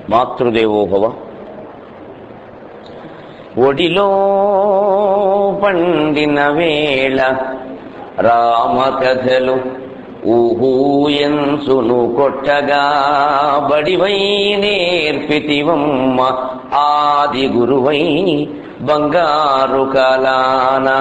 మాతృదేవోభవ ఒడిలో పండిన వేళ రామకథలు ఊహూయంసును కొట్టగా బడివై నేర్పితివమ్మ ఆది గురువై బంగారు కలానా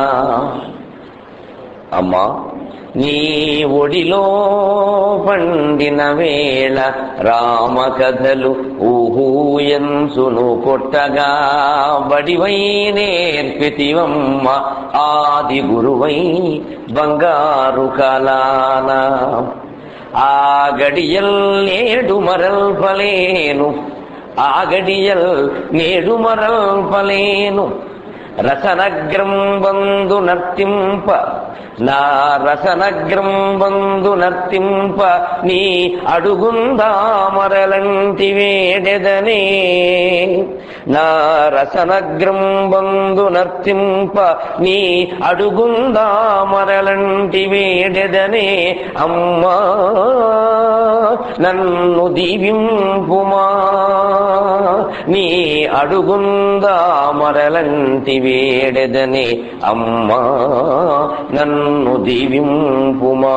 అమ్మా నీ ఒడిలో పండిన వేళ రామకథలు ఊహూయంసును కొట్టగా బడివై నేర్పితివమ్మ ఆది గురువై బంగారు కలానా ఆ గడియల్ నేడు మరల్పలేను ఆ గడియల్ నేడు మరల్పలేను రసనగ్రం బంధు నర్తింప నా రసనగ్రం బంధు నర్తింప నీ అడుగుందామరలంటి వేడెదనే నా రసనగ్రం బంధు నర్తింప నీ అడుగుందామరలంటి వేడెదనే అమ్మా నన్ను దీవింపుమా నీ అడుగుందా మరలంటి వేడెదనే అమ్మా నన్ను దీవింపుమా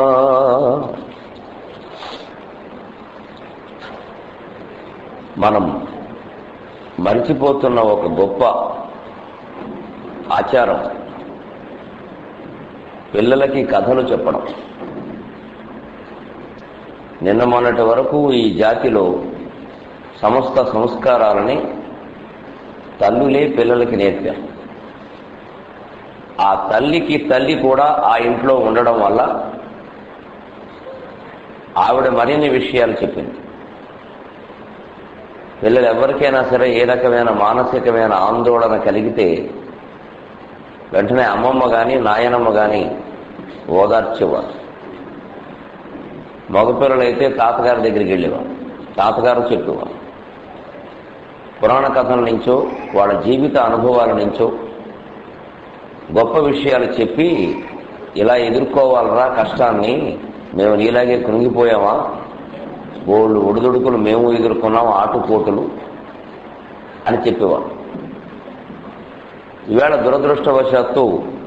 మనం మరిచిపోతున్న ఒక గొప్ప ఆచారం పిల్లలకి కథలు చెప్పడం నిన్న మొన్నటి వరకు ఈ జాతిలో సమస్త సంస్కారాలని తల్లులే పిల్లలకి నేర్పారు ఆ తల్లికి తల్లి కూడా ఆ ఇంట్లో ఉండడం వల్ల ఆవిడ మరిన్ని విషయాలు చెప్పింది పిల్లలు ఎవరికైనా సరే ఏ రకమైన మానసికమైన ఆందోళన కలిగితే వెంటనే అమ్మమ్మ కానీ నాయనమ్మ కానీ ఓదార్చేవారు మగపిల్లలైతే తాతగారి దగ్గరికి వెళ్ళేవారు తాతగారు చెప్పేవారు పురాణ కథల నుంచో వాళ్ళ జీవిత అనుభవాల నుంచో గొప్ప విషయాలు చెప్పి ఇలా ఎదుర్కోవాలరా కష్టాన్ని మేము నీలాగే కృంగిపోయామా బోళ్ళు ఒడిదుడుకులు మేము ఎదుర్కొన్నాం ఆటుపోటులు అని చెప్పేవాడు ఈవేళ దురదృష్టవశాత్తు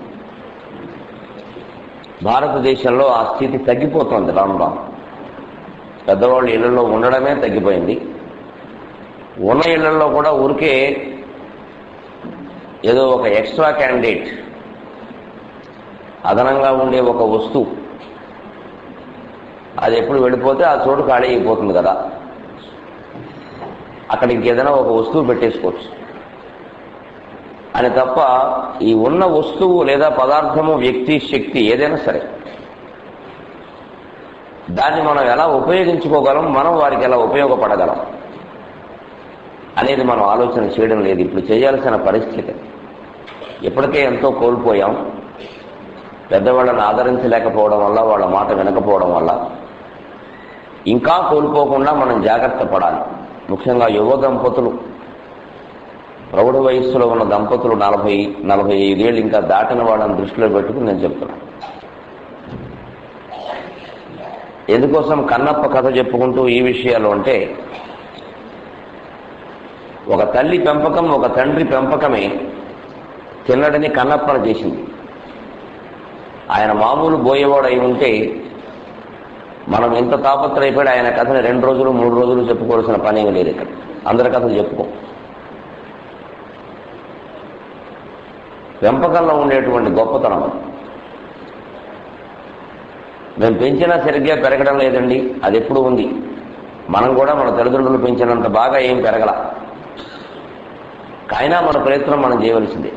భారతదేశంలో ఆ స్థితి తగ్గిపోతుంది రాను రాను పెద్దవాళ్ళు ఇళ్లలో ఉండడమే తగ్గిపోయింది ఉన్న ఇళ్లలో కూడా ఊరికే ఏదో ఒక ఎక్స్ట్రా క్యాండిడేట్ అదనంగా ఉండే ఒక వస్తువు అది ఎప్పుడు వెళ్ళిపోతే ఆ చోటు ఖాళీ అయిపోతుంది కదా అక్కడ ఇంకేదైనా ఒక వస్తువు పెట్టేసుకోవచ్చు అని తప్ప ఈ ఉన్న వస్తువు లేదా పదార్థము వ్యక్తి శక్తి ఏదైనా సరే దాన్ని మనం ఎలా ఉపయోగించుకోగలం మనం వారికి ఎలా ఉపయోగపడగలం అనేది మనం ఆలోచన చేయడం లేదు ఇప్పుడు చేయాల్సిన పరిస్థితి ఇప్పటికే ఎంతో కోల్పోయాం పెద్దవాళ్ళని ఆదరించలేకపోవడం వల్ల వాళ్ళ మాట వినకపోవడం వల్ల ఇంకా కోల్పోకుండా మనం జాగ్రత్త పడాలి ముఖ్యంగా యువ దంపతులు ప్రౌఢ వయస్సులో ఉన్న దంపతులు నలభై నలభై ఐదేళ్ళు ఇంకా దాటిన వాళ్ళని దృష్టిలో పెట్టుకుని నేను చెప్తున్నాను ఎందుకోసం కన్నప్ప కథ చెప్పుకుంటూ ఈ విషయాలు అంటే ఒక తల్లి పెంపకం ఒక తండ్రి పెంపకమే తిన్నడని కన్నప్పన చేసింది ఆయన మామూలు బోయేవాడు అయి ఉంటే మనం ఎంత తాపత్రయపడి ఆయన కథని రెండు రోజులు మూడు రోజులు చెప్పుకోవాల్సిన పని ఏమీ లేదు ఇక్కడ అందరి కథలు చెప్పుకో పెంపకంలో ఉండేటువంటి గొప్పతనం అది మేము పెంచినా సరిగ్గా పెరగడం లేదండి అది ఎప్పుడు ఉంది మనం కూడా మన తల్లిదండ్రులు పెంచినంత బాగా ఏం పెరగల అయినా మన ప్రయత్నం మనం చేయవలసిందే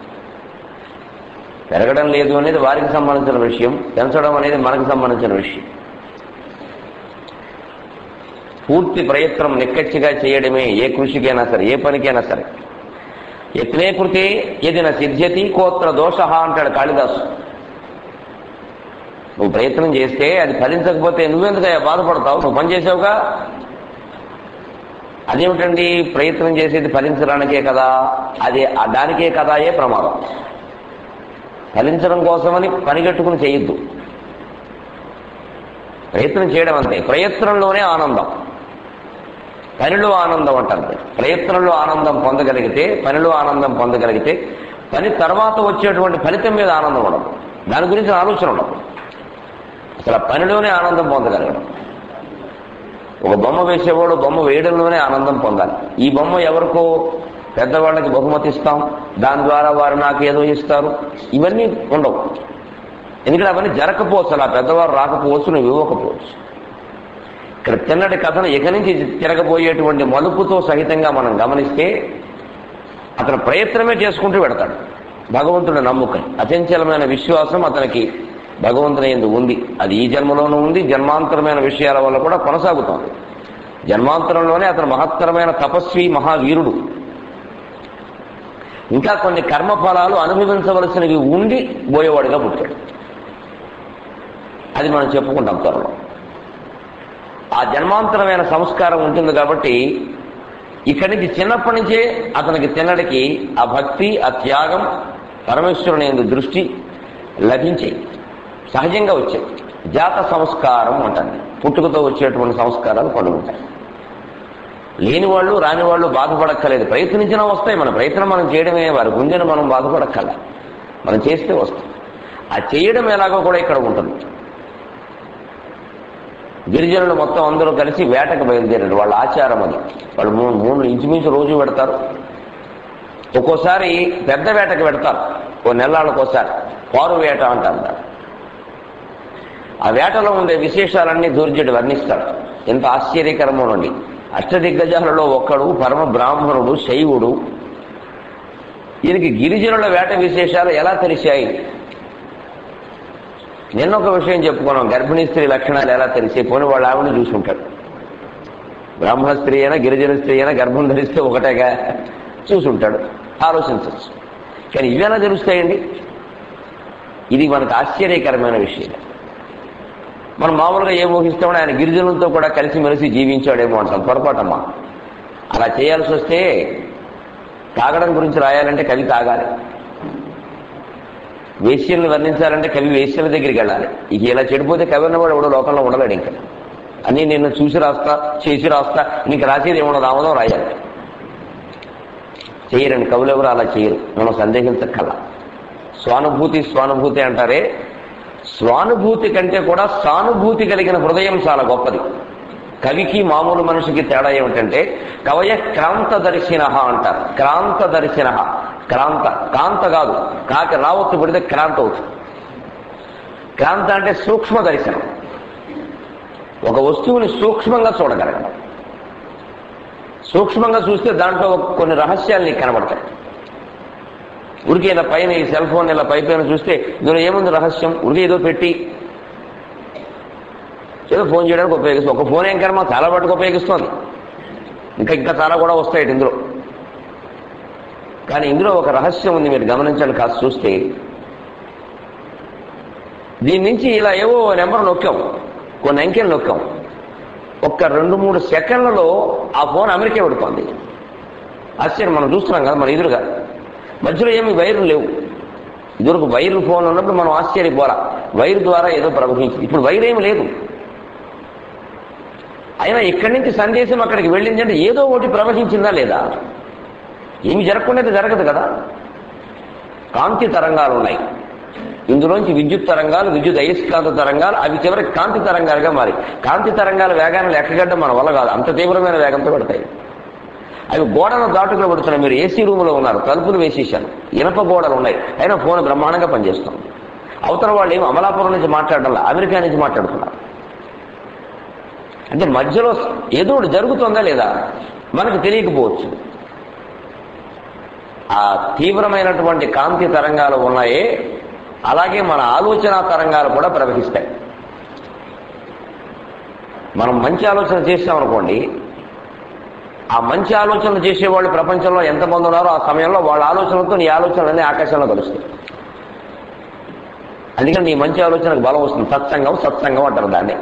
పెరగడం లేదు అనేది వారికి సంబంధించిన విషయం పెంచడం అనేది మనకు సంబంధించిన విషయం పూర్తి ప్రయత్నం నిక్కచ్చిగా చేయడమే ఏ కృషికైనా సరే ఏ పనికైనా సరే యత్నే కృతే ఎదిన సిద్ధ్యతి కోత్ర దోష అంటాడు కాళిదాసు నువ్వు ప్రయత్నం చేస్తే అది ఫలించకపోతే నువ్వెందుకయ్యా బాధపడతావు నువ్వు పని చేసావుగా అదేమిటండి ప్రయత్నం చేసేది ఫలించడానికే కదా అది ఆ దానికే కదా ఏ ప్రమాదం ఫలించడం కోసమని పనిగట్టుకుని చేయొద్దు ప్రయత్నం చేయడం అంతే ప్రయత్నంలోనే ఆనందం పనిలో ఆనందం అంటారు ప్రయత్నంలో ఆనందం పొందగలిగితే పనిలో ఆనందం పొందగలిగితే పని తర్వాత వచ్చేటువంటి ఫలితం మీద ఆనందం ఉండదు దాని గురించి ఆలోచన ఉండదు అసలు ఆ పనిలోనే ఆనందం పొందగలగడం ఒక బొమ్మ వేసేవాడు బొమ్మ వేయడంలోనే ఆనందం పొందాలి ఈ బొమ్మ ఎవరికో పెద్దవాళ్ళకి బహుమతి ఇస్తాం దాని ద్వారా వారు నాకు ఏదో ఇస్తారు ఇవన్నీ ఉండవు ఎందుకంటే అవన్నీ జరగకపోవచ్చు అలా పెద్దవారు రాకపోవచ్చు నువ్వు ఇవ్వకపోవచ్చు ఇక్కడ తిన్నటి కథను ఇక నుంచి తిరగబోయేటువంటి మలుపుతో సహితంగా మనం గమనిస్తే అతను ప్రయత్నమే చేసుకుంటూ పెడతాడు భగవంతుడు నమ్ముకని అచంచలమైన విశ్వాసం అతనికి భగవంతుని ఎందు ఉంది అది ఈ జన్మలోనూ ఉంది జన్మాంతరమైన విషయాల వల్ల కూడా కొనసాగుతోంది జన్మాంతరంలోనే అతను మహత్తరమైన తపస్వి మహావీరుడు ఇంకా కొన్ని కర్మఫలాలు అనుభవించవలసినవి ఉండి పోయేవాడిగా పుట్టాడు అది మనం చెప్పుకుంటాం త్వరలో ఆ జన్మాంతరమైన సంస్కారం ఉంటుంది కాబట్టి ఇక్కడి నుంచి చిన్నప్పటి నుంచే అతనికి తిన్నడికి ఆ భక్తి ఆ త్యాగం పరమేశ్వరుని ఎందు దృష్టి లభించే సహజంగా వచ్చాయి జాత సంస్కారం అంటారు పుట్టుకతో వచ్చేటువంటి సంస్కారాలు కొన్ని ఉంటాయి లేని వాళ్ళు రాని వాళ్ళు బాధపడక్కర్లేదు ప్రయత్నించినా వస్తాయి మన ప్రయత్నం మనం చేయడమే వారి గుండెను మనం బాధపడక్కర్ల మనం చేస్తే వస్తాయి ఆ చేయడం ఎలాగో కూడా ఇక్కడ ఉంటుంది గిరిజనులు మొత్తం అందరూ కలిసి వేటకు బయలుదేరారు వాళ్ళ ఆచారం అది వాళ్ళు మూడు మూడు ఇంచుమించు రోజు పెడతారు ఒక్కోసారి పెద్ద వేటకు పెడతారు ఓ నెలలకోసారి పారు వేట అంటారు దాన్ని. ఆ వేటలో ఉండే విశేషాలన్నీ దూర్జుడు వర్ణిస్తాడు ఎంత ఆశ్చర్యకరమో నుండి అష్టదిగ్గజాలలో ఒక్కడు పరమ బ్రాహ్మణుడు శైవుడు ఈయనకి గిరిజనుల వేట విశేషాలు ఎలా తెలిసాయి నిన్న ఒక విషయం చెప్పుకున్నాం గర్భిణీ స్త్రీ లక్షణాలు ఎలా తెలిసే పోనీ వాళ్ళ ఆవిడ చూసుకుంటాడు బ్రాహ్మణ స్త్రీ అయినా గిరిజన స్త్రీ అయినా గర్భం ధరిస్తే ఒకటేగా చూసుంటాడు ఆలోచించవచ్చు కానీ ఇవి ఎలా తెలుస్తాయండి ఇది మనకు ఆశ్చర్యకరమైన విషయం మనం మామూలుగా ఏం ఊహిస్తామని ఆయన గిరిజనులతో కూడా కలిసిమెలిసి జీవించాడేమో అంటాం పొరపాటమ్మా అలా చేయాల్సి వస్తే తాగడం గురించి రాయాలంటే కవి తాగాలి వేశ్యలను వర్ణించాలంటే కవి వేశ్యల దగ్గరికి వెళ్ళాలి ఇక ఇలా చెడిపోతే కవి అన్నవాడు ఎవడో లోకంలో ఉండలేడు ఇంకా అన్నీ నేను చూసి రాస్తా చేసి రాస్తా నీకు రాసేది ఏమన్నా రావదో రాయాలి చేయరండి కవులు ఎవరు అలా చేయరు మనం సందేహించక్కల్లా స్వానుభూతి స్వానుభూతి అంటారే స్వానుభూతి కంటే కూడా సానుభూతి కలిగిన హృదయం చాలా గొప్పది కవికి మామూలు మనిషికి తేడా ఏమిటంటే కవయ క్రాంత దర్శిన అంటారు క్రాంత దర్శిన క్రాంత కాంత కాదు కాకి రావత్తు పెడితే క్రాంత అవుతుంది క్రాంత అంటే సూక్ష్మ దర్శనం ఒక వస్తువుని సూక్ష్మంగా చూడగలగడం సూక్ష్మంగా చూస్తే దాంట్లో కొన్ని రహస్యాలు నీకు కనబడతాయి ఉరికి ఇలా పైన ఈ సెల్ ఫోన్ ఇలా పై పైన చూస్తే ఇందులో ఏముంది రహస్యం ఉరికి ఏదో పెట్టి ఏదో ఫోన్ చేయడానికి ఉపయోగిస్తుంది ఒక ఫోన్ ఏం కర్మ చాలా వాటికి ఉపయోగిస్తుంది ఇంకా ఇంకా చాలా కూడా వస్తాయి ఇందులో కానీ ఇందులో ఒక రహస్యం ఉంది మీరు గమనించండి కాస్త చూస్తే దీని నుంచి ఇలా ఏవో నెంబర్ నొక్కాం కొన్ని అంకెలు నొక్కాం ఒక్క రెండు మూడు సెకండ్లలో ఆ ఫోన్ అమెరికా పెడుతోంది ఆశ్చర్యం మనం చూస్తున్నాం కదా మన ఎదురుగా మధ్యలో ఏమి వైర్లు లేవు ఇదివరకు వైర్లు ఫోన్ ఉన్నప్పుడు మనం ఆశ్చర్యపోరా వైర్ ద్వారా ఏదో ప్రవహించింది ఇప్పుడు వైర్ ఏమి లేదు అయినా ఇక్కడి నుంచి సందేశం అక్కడికి వెళ్ళింది అంటే ఏదో ఒకటి ప్రవహించిందా లేదా ఏమి జరగకుండా జరగదు కదా కాంతి తరంగాలు ఉన్నాయి ఇందులోంచి విద్యుత్ తరంగాలు విద్యుత్ అయస్కాంత తరంగాలు అవి చివరికి కాంతి తరంగాలుగా మారి కాంతి తరంగాల వేగాన్ని లెక్కగడ్డం మన వల్ల కాదు అంత తీవ్రమైన వేగంతో పడతాయి అవి గోడను దాటుకుని పడుతున్నాయి మీరు ఏసీ రూమ్లో ఉన్నారు తలుపులు వేసేసాను ఇనప గోడలు ఉన్నాయి అయినా ఫోన్ బ్రహ్మాండంగా పనిచేస్తుంది అవతల వాళ్ళు ఏమి అమలాపురం నుంచి మాట్లాడడం అమెరికా నుంచి మాట్లాడుతున్నారు అంటే మధ్యలో ఏదో ఒకటి జరుగుతుందా లేదా మనకు తెలియకపోవచ్చు ఆ తీవ్రమైనటువంటి కాంతి తరంగాలు ఉన్నాయే అలాగే మన ఆలోచన తరంగాలు కూడా ప్రవహిస్తాయి మనం మంచి ఆలోచన చేసామనుకోండి ఆ మంచి ఆలోచనలు చేసేవాళ్ళు ప్రపంచంలో ఎంతమంది ఉన్నారో ఆ సమయంలో వాళ్ళ ఆలోచనలతో నీ ఆలోచనలన్నీ ఆకాశంలో కలుస్తాయి అందుకని నీ మంచి ఆలోచనకు బలం వస్తుంది సత్సంగం సత్సంగం అంటారు దాన్ని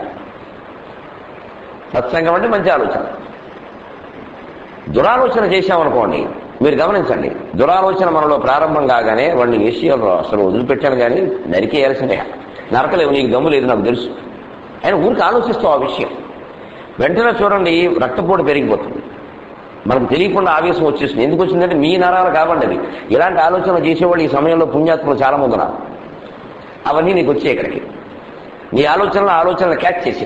సత్సంగం అంటే మంచి ఆలోచన దురాలోచన చేశామనుకోండి మీరు గమనించండి దురాలోచన మనలో ప్రారంభం కాగానే వాడిని విషయాలు అసలు వదిలిపెట్టాను కానీ నరికేయాల్సిందే నరకలేవు నీకు దమ్ము లేదు నాకు తెలుసు ఆయన ఊరికి ఆలోచిస్తావు ఆ విషయం వెంటనే చూడండి రక్తపోటు పెరిగిపోతుంది మనకు తెలియకుండా ఆవేశం వచ్చేస్తుంది ఎందుకు వచ్చిందంటే మీ నరాలు కావండి అది ఇలాంటి ఆలోచన చేసేవాళ్ళు ఈ సమయంలో పుణ్యాత్ములు చాలా మంది ఉన్నారు అవన్నీ నీకు వచ్చాయి ఇక్కడికి నీ ఆలోచనలు ఆలోచనలు క్యాచ్ చేసి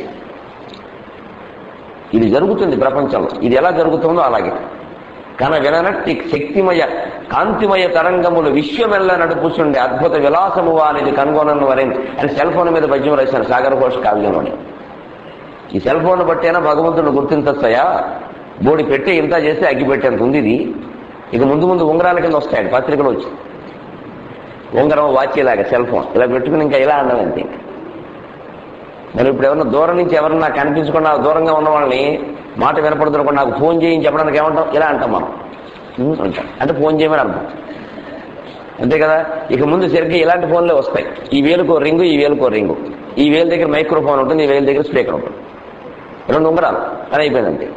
ఇది జరుగుతుంది ప్రపంచంలో ఇది ఎలా జరుగుతుందో అలాగే కన విననట్టి శక్తిమయ కాంతిమయ తరంగములు విశ్వమెల్ల నడుపుచుండే అద్భుత విలాసము అనేది కనుగొనను వరేం అని సెల్ ఫోన్ మీద పద్యం రాశాను సాగర ఘోష కావ్యంలోని ఈ సెల్ ఫోన్ బట్టేనా భగవంతుడు గుర్తించొస్తాయా బోడి పెట్టి ఇంత చేస్తే అగ్గి పెట్టేంత ఉంది ఇది ఇక ముందు ముందు ఉంగరాల కింద వస్తాయండి పత్రికలు వచ్చి ఉంగరం వాచేలాగా సెల్ ఫోన్ ఇలా పెట్టుకుని ఇంకా ఇలా అన్నాం అంతే మరి ఇప్పుడు ఎవరన్నా దూరం నుంచి ఎవరన్నా కనిపించకుండా దూరంగా ఉన్న వాళ్ళని మాట వినపడుతున్నప్పుడు నాకు ఫోన్ చేయని చెప్పడానికి ఏమంటాం ఇలా అంటాం మనం ఉమ్, అంటాం అంటే ఫోన్ చేయమని అర్థం అంతే కదా ఇక ముందు సరిగ్గా ఇలాంటి ఫోన్లే వస్తాయి ఈ వేలుకో రింగు ఈ వేలుకో రింగు ఈ వేలు దగ్గర మైక్రోఫోన్ ఉంటుంది ఈ వేలు దగ్గర స్పీకర్ ఉంటుంది రెండు ఉంగరాలు అని అయిపోయింది అంతే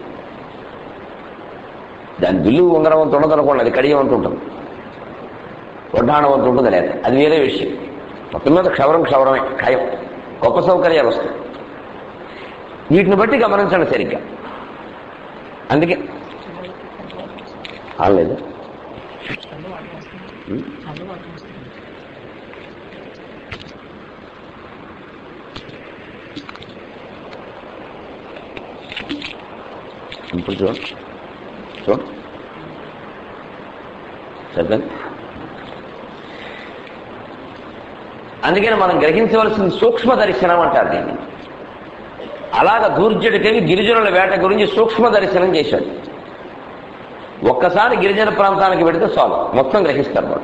దాని బిల్లు ఉంగరం అంత ఉండదు అనుకోండి అది కడియం అంత ఉంటుంది వడ్డాణం అంత ఉంటుంది లేదు అది వేరే విషయం మొత్తం మీద క్షవరం క్షవరమే ఖాయం గొప్ప సౌకర్యాలు వస్తాయి వీటిని బట్టి గమనించండి సరిగ్గా అందుకే లేదు ఇప్పుడు చూడు చూడు చెప్పండి అందుకని మనం గ్రహించవలసింది సూక్ష్మ దర్శనం అంటారు దీన్ని అలాగ దూర్జటి కవి గిరిజనుల వేట గురించి సూక్ష్మ దర్శనం చేశాడు ఒక్కసారి గిరిజన ప్రాంతానికి వెడితే చాలు మొత్తం గ్రహిస్తారు వాడు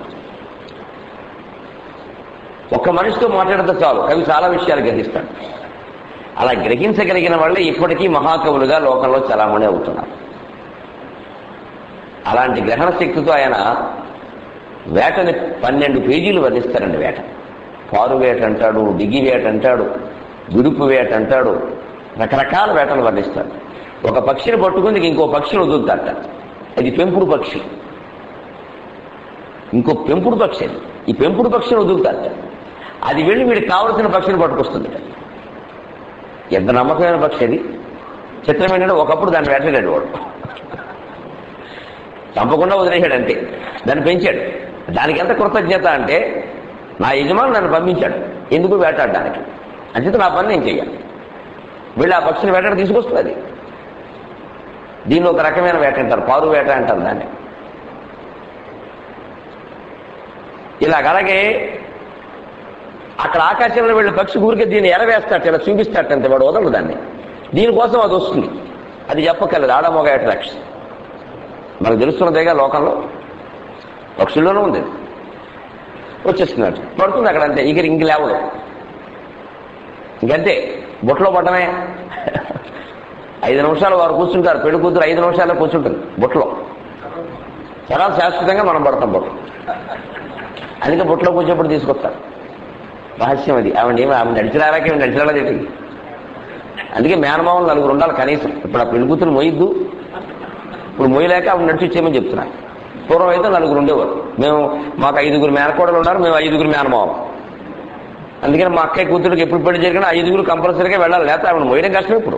ఒక్క మనిషితో మాట్లాడితే చాలు కవి చాలా విషయాలు గ్రహిస్తాడు అలా గ్రహించగలిగిన వాళ్ళే ఇప్పటికీ మహాకవులుగా లోకంలో చలామణి అవుతున్నారు అలాంటి గ్రహణ శక్తితో ఆయన వేటని పన్నెండు పేజీలు వర్ణిస్తారండి వేట పారు వేట అంటాడు డిగి వేట అంటాడు విడుపు వేట అంటాడు రకరకాల వేటలు వర్ణిస్తాడు ఒక పక్షిని పట్టుకుని ఇంకో పక్షిని వదులుతాడట అది పెంపుడు పక్షి ఇంకో పెంపుడు పక్షి అది ఈ పెంపుడు పక్షిని వదులుతాడట అది వెళ్ళి వీడికి కావలసిన పక్షిని పట్టుకొస్తుందట ఎంత నమ్మకమైన పక్షి అది చిత్రం ఏంటంటే ఒకప్పుడు దాన్ని వేటగాడు వాడు చంపకుండా వదిలేశాడు అంతే దాన్ని పెంచాడు దానికి ఎంత కృతజ్ఞత అంటే నా యజమాని నన్ను పంపించాడు ఎందుకు వేటాడడానికి అంచేత నా పని నేను చెయ్యాలి వీళ్ళు ఆ పక్షిని వేటాడ తీసుకొస్తుంది దీన్ని ఒక రకమైన వేట అంటారు పారు వేట అంటారు దాన్ని ఇలాగ అలాగే అక్కడ ఆకాశంలో వెళ్ళే పక్షి ఊరికే దీన్ని ఎరవేస్తాట ఇలా చూపిస్తాటంతే వాడు వదలడు దాన్ని దీనికోసం అది వస్తుంది అది చెప్పక్కర్లేదు ఆడమొగ ఏట రక్ష మనకు తెలుస్తున్నదేగా లోకంలో పక్షుల్లోనూ ఉంది వచ్చేస్తున్నట్టు పడుతుంది అక్కడ అంతే ఇక ఇంక లేవదు ఇంకంతే బుట్టలో పడ్డమే ఐదు నిమిషాలు వారు కూర్చుంటారు పెళ్లి కూతురు ఐదు నిమిషాల్లో కూర్చుంటుంది బుట్టలో చాలా శాశ్వతంగా మనం పడతాం బుట్ట అందుకే బుట్టలో కూర్చోప్పుడు తీసుకొస్తారు రహస్యం అది ఆవిడ ఏమి ఆమె నడిచిరారాకే నడిచిరాలా చెప్పి అందుకే మేనమామలు నలుగురు ఉండాలి కనీసం ఇప్పుడు ఆ పెళ్లి కూతురు మొయ్యద్దు ఇప్పుడు మొయ్యలేక ఆవిడ నడిచి వచ్చేయమని చెప్తున్నా పూర్వం అయితే నలుగురు ఉండేవారు మేము మాకు ఐదుగురు మేనకోడలు ఉన్నారు మేము ఐదుగురు మేనమావం అందుకని మా అక్కయ్య కూతురికి ఎప్పుడు పెళ్లి జరిగినా ఐదుగురు కంపల్సరీగా వెళ్ళాలి లేకపోతే ఆవిడ మొయ్యడం కష్టం ఇప్పుడు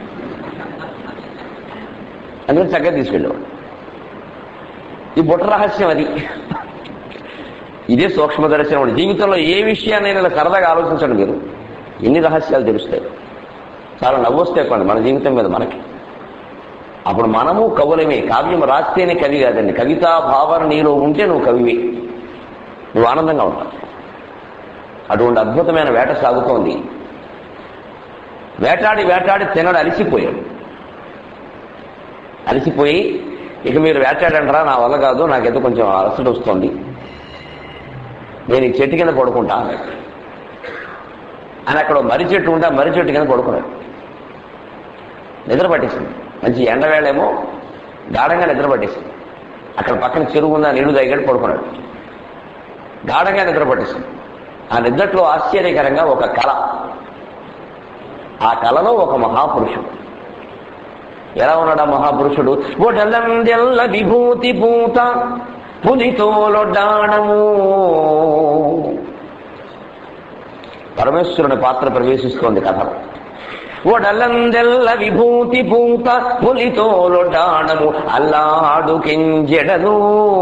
అందుకని చక్కగా తీసుకెళ్ళేవాడు ఈ బుట్ట రహస్యం అది ఇదే సూక్ష్మ దర్శనం అంటే జీవితంలో ఏ విషయాన్ని ఇలా సరదాగా ఆలోచించండి మీరు ఎన్ని రహస్యాలు తెలుస్తాయి చాలా నవ్వొస్తే కొండి మన జీవితం మీద మనకి అప్పుడు మనము కవులమే కావ్యం రాస్తేనే కవి కాదండి కవితా భావన నీలో ఉంటే నువ్వు కవివే నువ్వు ఆనందంగా ఉంటావు అటువంటి అద్భుతమైన వేట సాగుతోంది వేటాడి వేటాడి తినడు అలిసిపోయాడు అలిసిపోయి ఇక మీరు వేటాడంటారా నా వల్ల కాదు నాకేదో కొంచెం అలసట వస్తుంది నేను ఈ చెట్టు కింద పడుకుంటా అన్నాడు అని అక్కడ ఓ మర్రి చెట్టు ఉంటే ఆ మర్రి చెట్టు కింద పడుకున్నాడు నిద్ర పట్టేసింది మంచి ఎండవేళేమో గాఢంగా నిద్ర పట్టేసింది అక్కడ పక్కన చెరువు ఉందా నీళ్లు దగ్గర పడుకున్నాడు గాఢంగా నిద్ర పట్టేసింది ఆ నిద్రలో ఆశ్చర్యకరంగా ఒక కళ ఆ కళలో ఒక మహాపురుషుడు ఎలా ఉన్నాడు ఆ మహాపురుషుడు ఒడలందెల్ల విభూతి పూత పులితోలొడ్డాణము పరమేశ్వరుని పాత్ర ప్రవేశిస్తోంది కథ ఒడలందెల్ల విభూతి పూత పులితోలొడాడము అల్లాడు కింజెడను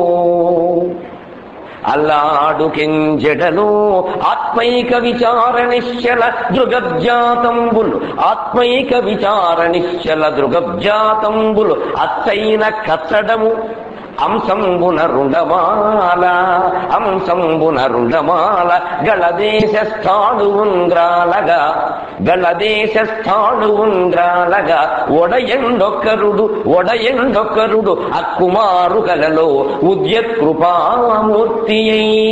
అల్లాడు కింజెడను ఆత్మైక విచార నిశ్చల దృగబ్జాతంబులు ఆత్మైక విచార నిశ్చల దృగబ్జాతంబులు అచ్చైన కచ్చడము అంశంబున రుండమాల అంశంబున రుండమాల గళదేశ స్థాడు ఉంగ్రాలగా గళదేశ స్థాడు ఉంగ్రాలగా ఒడయండొక్కరుడు ఒడయండొక్కరుడు అక్కుమారు కలలో ఉద్యత్ కృపామూర్తి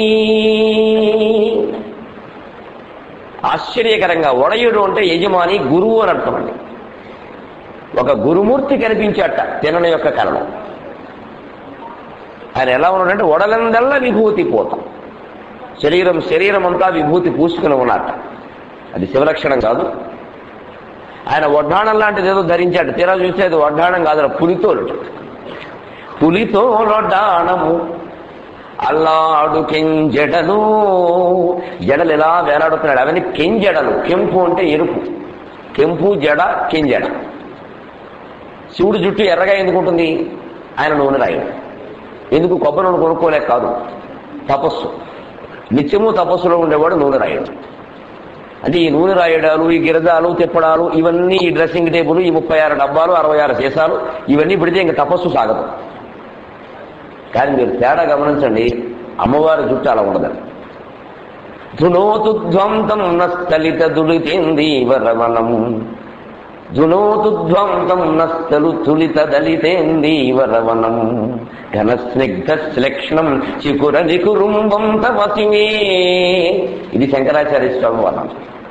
ఆశ్చర్యకరంగా ఒడయుడు అంటే యజమాని గురువు అని అర్థం అండి ఒక గురుమూర్తి కనిపించాట తినని యొక్క కళలో ఆయన ఎలా ఉన్నాడంటే ఒడలందల్లా విభూతి పోతాం శరీరం శరీరం అంతా విభూతి పూసుకుని ఉన్నట్ట అది శివలక్షణం కాదు ఆయన వడ్డాణం లాంటిది ఏదో ధరించాడు తీరా చూస్తే అది వడ్డాణం కాదు పులితోలు పులితోలొడ్డాణము అల్లాడు కెంజెడలు జడలు ఎలా వేలాడుతున్నాడు అవన్నీ కెంజెడలు కెంపు అంటే ఎరుపు కెంపు జడ కెంజెడ శివుడు జుట్టు ఎర్రగా ఎందుకుంటుంది ఆయన నూనె రాయడు ఎందుకు కొబ్బరి నూనె కొనుక్కోలేక కాదు తపస్సు నిత్యము తపస్సులో ఉండేవాడు నూనె రాయడు అంటే ఈ నూనె రాయడాలు ఈ గిరదాలు తిప్పడాలు ఇవన్నీ ఈ డ్రెస్సింగ్ టేబుల్ ఈ ముప్పై ఆరు డబ్బాలు అరవై ఆరు సీసాలు ఇవన్నీ పెడితే ఇంక తపస్సు సాగదు కానీ మీరు తేడా గమనించండి అమ్మవారి జుట్టు అలా ఉండదండి ధునోతు ధ్వంతం నస్థలిత దులితేంది వరవనం ధునోతు ధ్వంతం నస్తలు తులిత దళితేంది వరవనం ఘన స్నిగ్ధ శ్లక్షణం చికుర నికురుంబం తవసిమే ఇది శంకరాచార్య స్వామి వర్ణం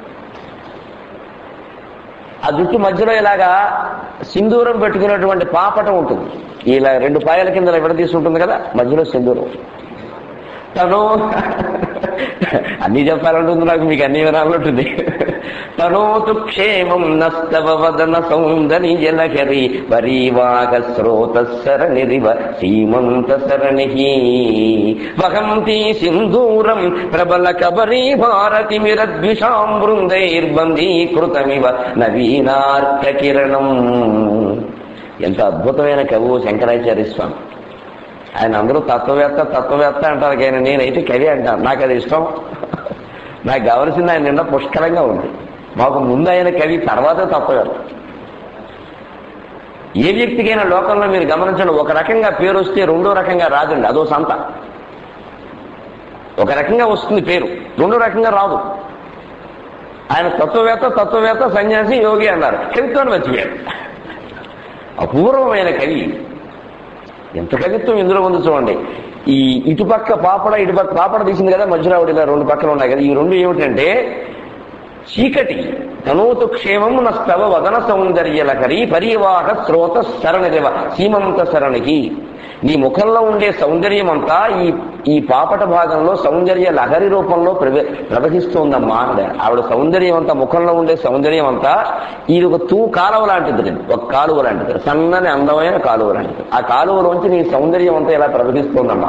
ఆ జుట్టు మధ్యలో ఇలాగా సింధూరం పెట్టుకున్నటువంటి పాపట ఉంటుంది ఇలా రెండు పాయల కింద విడదీసి ఉంటుంది కదా మధ్యలో సింధూరం తను అన్ని చెప్పాలంటుంది నాకు మీకు అన్ని వినాలంటుంది తనోతు క్షేమం నస్తవ వదన సౌందర్య జలకరి వరీవాగ స్రోత సరణిరివ సీమంత సరణి వహంతి సింధూరం ప్రబల కబరీ భారతి మిరద్విషాం బృందైర్బంధీకృతమివ నవీనార్క కిరణం ఎంత అద్భుతమైన కవువు శంకరాచార్య స్వామి ఆయన అందరూ తత్వవేత్త తత్వవేత్త అంటారు కానీ నేనైతే కవి అంటాను నాకు అది ఇష్టం నాకు కావలసింది ఆయన నిండా పుష్కలంగా ఉంది మాకు ముందు ఆయన కవి తర్వాతే తత్వవేత్త ఏ వ్యక్తికైనా లోకంలో మీరు గమనించండి ఒక రకంగా పేరు వస్తే రెండో రకంగా రాదండి అదో సంత ఒక రకంగా వస్తుంది పేరు రెండో రకంగా రాదు ఆయన తత్వవేత్త తత్వవేత్త సన్యాసి యోగి అన్నారు కవిత్వాన్ని మర్చిపోయారు అపూర్వమైన కవి ఎంత కవిత్వం ఇందులో ఉంది చూడండి ఈ ఇటుపక్క పాపడ ఇటుపక్క పాపడ తీసింది కదా మధ్యలో ఇలా రెండు పక్కన ఉన్నాయి కదా ఈ రెండు ఏమిటంటే చీకటి తనోతు క్షేమం నస్తవ వదన సౌందర్యలకరి పరివాహ స్రోత సరణిదేవ సీమంత సరణికి నీ ముఖంలో ఉండే సౌందర్యం అంతా ఈ ఈ పాపట భాగంలో సౌందర్య లహరి రూపంలో ప్రవ ప్రవహిస్తోందమ్మా అన్నాడు. ఆవిడ సౌందర్యం అంతా ముఖంలో ఉండే సౌందర్యం అంతా ఇది ఒక తూ కాలువ లాంటిది ఒక కాలువ లాంటిది సన్నని అందమైన కాలువ లాంటిది ఆ కాలువలోంచి నీ సౌందర్యం అంతా ఇలా ప్రవహిస్తోందమ్మా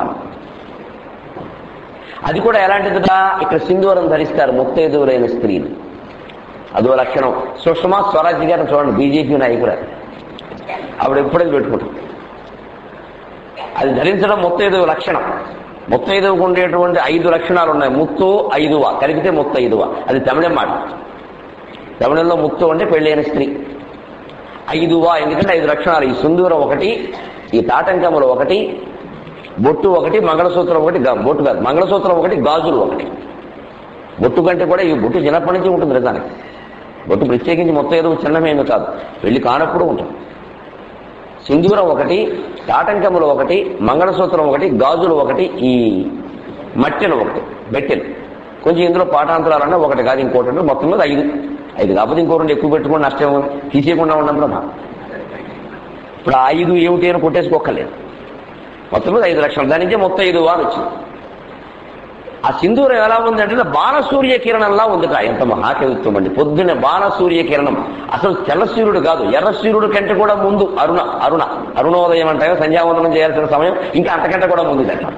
అది కూడా ఎలాంటిదిగా ఇక్కడ సింధూరం ధరిస్తారు ముత్తైదువులైన స్త్రీలు అదో లక్షణం సుష్మా స్వరాజ్ గారిని చూడండి బీజేపీ నాయకుడు ఆవిడ ఎప్పుడైతే పెట్టుకుంటాం అది ధరించడం ముత్తైదువు లక్షణం ముత్తైదువుకు ఉండేటువంటి ఐదు లక్షణాలు ఉన్నాయి ముత్తు ఐదువ కలిపితే ముత్తైదువ అది తమిళం మాట తమిళంలో ముత్తు అంటే పెళ్ళైన స్త్రీ ఐదువ ఎందుకంటే ఐదు లక్షణాలు ఈ సుందూరం ఒకటి ఈ తాటంకములు ఒకటి బొట్టు ఒకటి మంగళసూత్రం ఒకటి గా- బొట్టు కాదు మంగళసూత్రం ఒకటి గాజులు ఒకటి బొట్టు కంటే కూడా ఈ బొట్టు చిన్నప్పటి నుంచి ఉంటుంది నిజానికి బొట్టు ప్రత్యేకించి మొత్తం ఏదో చిన్నమేమి కాదు పెళ్లి కానప్పుడు ఉంటుంది సింధూరం ఒకటి తాటంకములు ఒకటి మంగళసూత్రం ఒకటి గాజులు ఒకటి ఈ మట్టెలు ఒకటి బెట్టెలు కొంచెం ఇందులో పాఠాంతరాలన్నా ఒకటి కాదు ఇంకోటి అంటే మొత్తం మీద ఐదు ఐదు కాకపోతే ఇంకో రెండు ఎక్కువ పెట్టుకుని నష్టం తీసేయకుండా ఉన్నప్పుడు మా ఇప్పుడు ఆ ఐదు ఏమిటి అని కొట్టేసుకోక్కర్లేదు మొత్తం మీద ఐదు లక్షలు దాని నుంచే మొత్తం ఐదు వారు వచ్చింది ఆ సింధూరం ఎలా ఉందంటే బాలసూర్య కిరణంలా ఉంది కా ఎంత మహాకవిత్వం అండి పొద్దున్న బాలసూర్య కిరణం అసలు తెల్ల సూర్యుడు కాదు ఎర్ర సూర్యుడు కంటే కూడా ముందు అరుణ అరుణ అరుణోదయం అంటే సంధ్యావందనం చేయాల్సిన సమయం ఇంకా అంతకంటే కూడా ముందు దట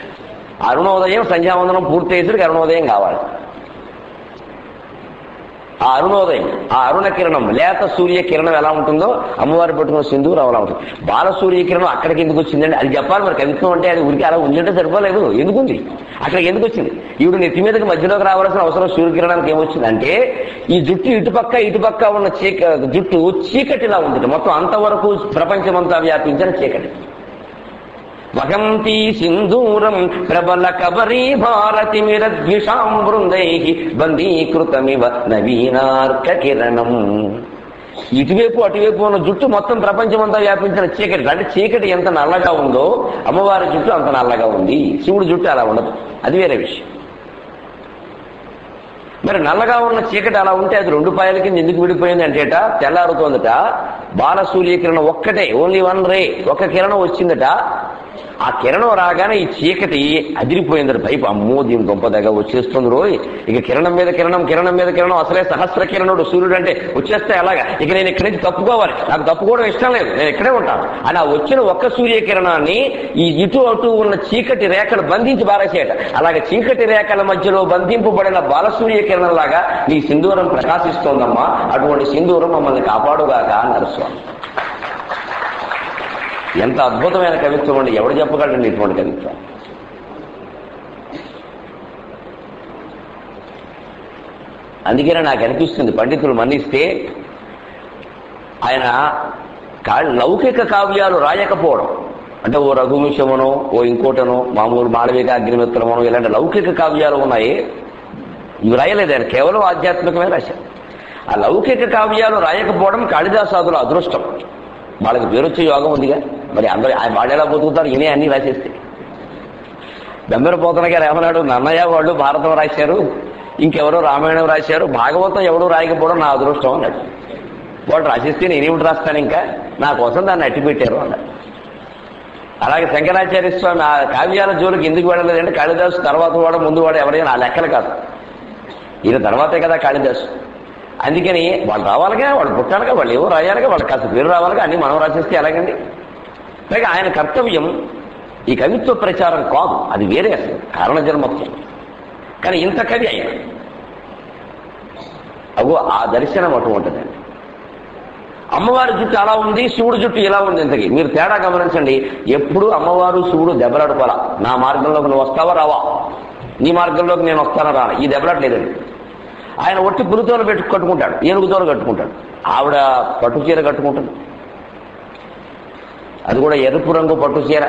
అరుణోదయం సంధ్యావందనం పూర్తి అయ్యేసరికి అరుణోదయం కావాలి ఆ అరుణోదయం ఆ అరుణ కిరణం లేత సూర్య కిరణం ఎలా ఉంటుందో అమ్మవారి పట్టుకున్న సింధూరం అలా ఉంటుంది బాల సూర్య కిరణం అక్కడికి ఎందుకు వచ్చిందండి అది చెప్పాలి మరి కవిత్వం అంటే అది ఉరికి అలా ఉందంటే సరిపోలేదు ఎందుకుంది అక్కడికి ఎందుకు వచ్చింది ఈవిడ నెత్తి మీదకి మధ్యలోకి రావాల్సిన అవసరం సూర్యకిరణానికి ఏమొచ్చింది అంటే ఈ జుట్టు ఇటుపక్క ఇటుపక్క ఉన్న చీక జుట్టు చీకటిలా ఉంటుంది మొత్తం అంతవరకు ప్రపంచమంతా వ్యాపించిన చీకటి వహంతి సింధూరం ప్రబల కబరీ భారతి మిరద్విషాం బృందై బందీకృతమివ నవీనార్క కిరణం ఇటువైపు అటువైపు ఉన్న జుట్టు మొత్తం ప్రపంచమంతా వ్యాపించిన చీకటి అంటే చీకటి ఎంత నల్లగా ఉందో అమ్మవారి జుట్టు అంత నల్లగా ఉంది శివుడి జుట్టు అలా ఉండదు అది వేరే విషయం మరి నల్లగా ఉన్న చీకటి అలా ఉంటే అది రెండు పాయల కింద ఎందుకు విడిపోయింది అంటేట తెల్లారుతోందట బాల సూర్యకిరణం ఒక్కటే ఓన్లీ వన్ రే ఒక కిరణం వచ్చిందట ఆ కిరణం రాగానే ఈ చీకటి అదిరిపోయిందట పైపు అమ్మో దీని గొప్ప దగ్గర వచ్చేస్తుంది రోయ్ ఇక కిరణం మీద కిరణం కిరణం మీద కిరణం అసలే సహస్ర కిరణుడు సూర్యుడు అంటే వచ్చేస్తే అలాగా ఇక నేను ఇక్కడి నుంచి తప్పుకోవాలి నాకు తప్పుకోవడం ఇష్టం లేదు నేను ఇక్కడే ఉంటాను అని ఆ వచ్చిన ఒక్క సూర్యకిరణాన్ని ఈ ఇటు అటు ఉన్న చీకటి రేఖలు బంధించి బారేసేట అలాగే చీకటి రేఖల మధ్యలో బంధింపబడిన బాలసూర్య కిరణం లాగా నీ సింధూరం ప్రకాశిస్తోందమ్మా అటువంటి సింధూరం మమ్మల్ని కాపాడుగాక అన్నారు స్వామి ఎంత అద్భుతమైన కవిత్వం అండి ఎవడు చెప్పగలండి ఇటువంటి కవిత్వం అందుకనే నాకు అనిపిస్తుంది పండితులు మన్నిస్తే ఆయన కా- లౌకిక కావ్యాలు రాయకపోవడం అంటే ఓ రఘువంశమనో ఓ ఇంకోటనో మామూలు మాళవిక అగ్నిమిత్రమనో ఇలాంటి లౌకిక కావ్యాలు ఉన్నాయి ఇవి రాయలేదు ఆయన కేవలం ఆధ్యాత్మికమే రాశారు ఆ లౌకిక కావ్యాలు రాయకపోవడం కాళిదాసాదుల అదృష్టం వాళ్ళకి పేరొచ్చే యోగం ఉందిగా మరి అందరూ ఆయన వాళ్ళు ఎలా బతుకుతారు ఈయనే అన్ని రాసేస్తే బెంబరపోతన గారు ఏమన్నాడు నన్నయ్య వాళ్ళు భారతం రాశారు ఇంకెవరో రామాయణం రాశారు భాగవతం ఎవడూ రాయకపోవడం నా అదృష్టం అన్నాడు వాళ్ళు రాసిస్తే నేనేమిటి రాస్తాను ఇంకా నా కోసం దాన్ని అట్టి పెట్టారు అన్నాడు అలాగే శంకరాచార్య స్వామి ఆ కావ్యాల జోలికి ఎందుకు వెళ్ళలేదంటే కాళిదాసు తర్వాత వాడు ముందు వాడు ఎవరైనా ఆ లెక్కలు కాదు ఈయన తర్వాతే కదా కాళిదాసు అందుకని వాళ్ళు రావాలిగా వాళ్ళు పుట్టాలిగా వాళ్ళు ఏవో రాయాలిగా వాళ్ళకి కాస్త పేరు రావాలిగా అన్ని మనం రాసేస్తే ఎలాగండి పైగా ఆయన కర్తవ్యం ఈ కవిత్వ ప్రచారం కాదు అది వేరే అసలు కారణ జన్మత్వం కానీ ఇంత కవి ఆయన అగో ఆ దర్శనం అటువంటిదండి అమ్మవారి జుట్టు అలా ఉంది శివుడు జుట్టు ఇలా ఉంది ఇంతకి మీరు తేడా గమనించండి ఎప్పుడు అమ్మవారు శివుడు దెబ్బలాడుకోవాలా నా మార్గంలోకి నువ్వు వస్తావా రావా నీ మార్గంలోకి నేను వస్తానా రాను ఈ దెబ్బలాట్లేదండి ఆయన ఒట్టి పులితోలు పెట్టు కట్టుకుంటాడు ఏనుగుతోలు కట్టుకుంటాడు ఆవిడ పట్టు చీర కట్టుకుంటుంది అది కూడా ఎరుపు రంగు పట్టు చీర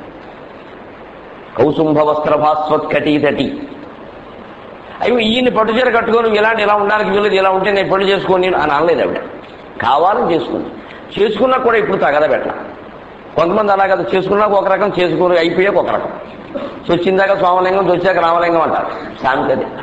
కౌసుంభ వస్త్ర భాస్వత్కటి తటి అయ్యో ఈయన పట్టు చీర కట్టుకొని నువ్వు ఇలాంటి ఇలా ఉండడానికి వీలేదు ఇలా ఉంటే నేను పెళ్లి చేసుకోని అని అనలేదు ఆవిడ కావాలని చేసుకుంది చేసుకున్నా కూడా ఇప్పుడు తగదబెట్ట కొంతమంది అలా కదా చేసుకున్నాక ఒక రకం చేసుకుని అయిపోయాక ఒక రకం చొచ్చిందాక సోమలింగం చొచ్చాక రామలింగం అంటారు సామెత అది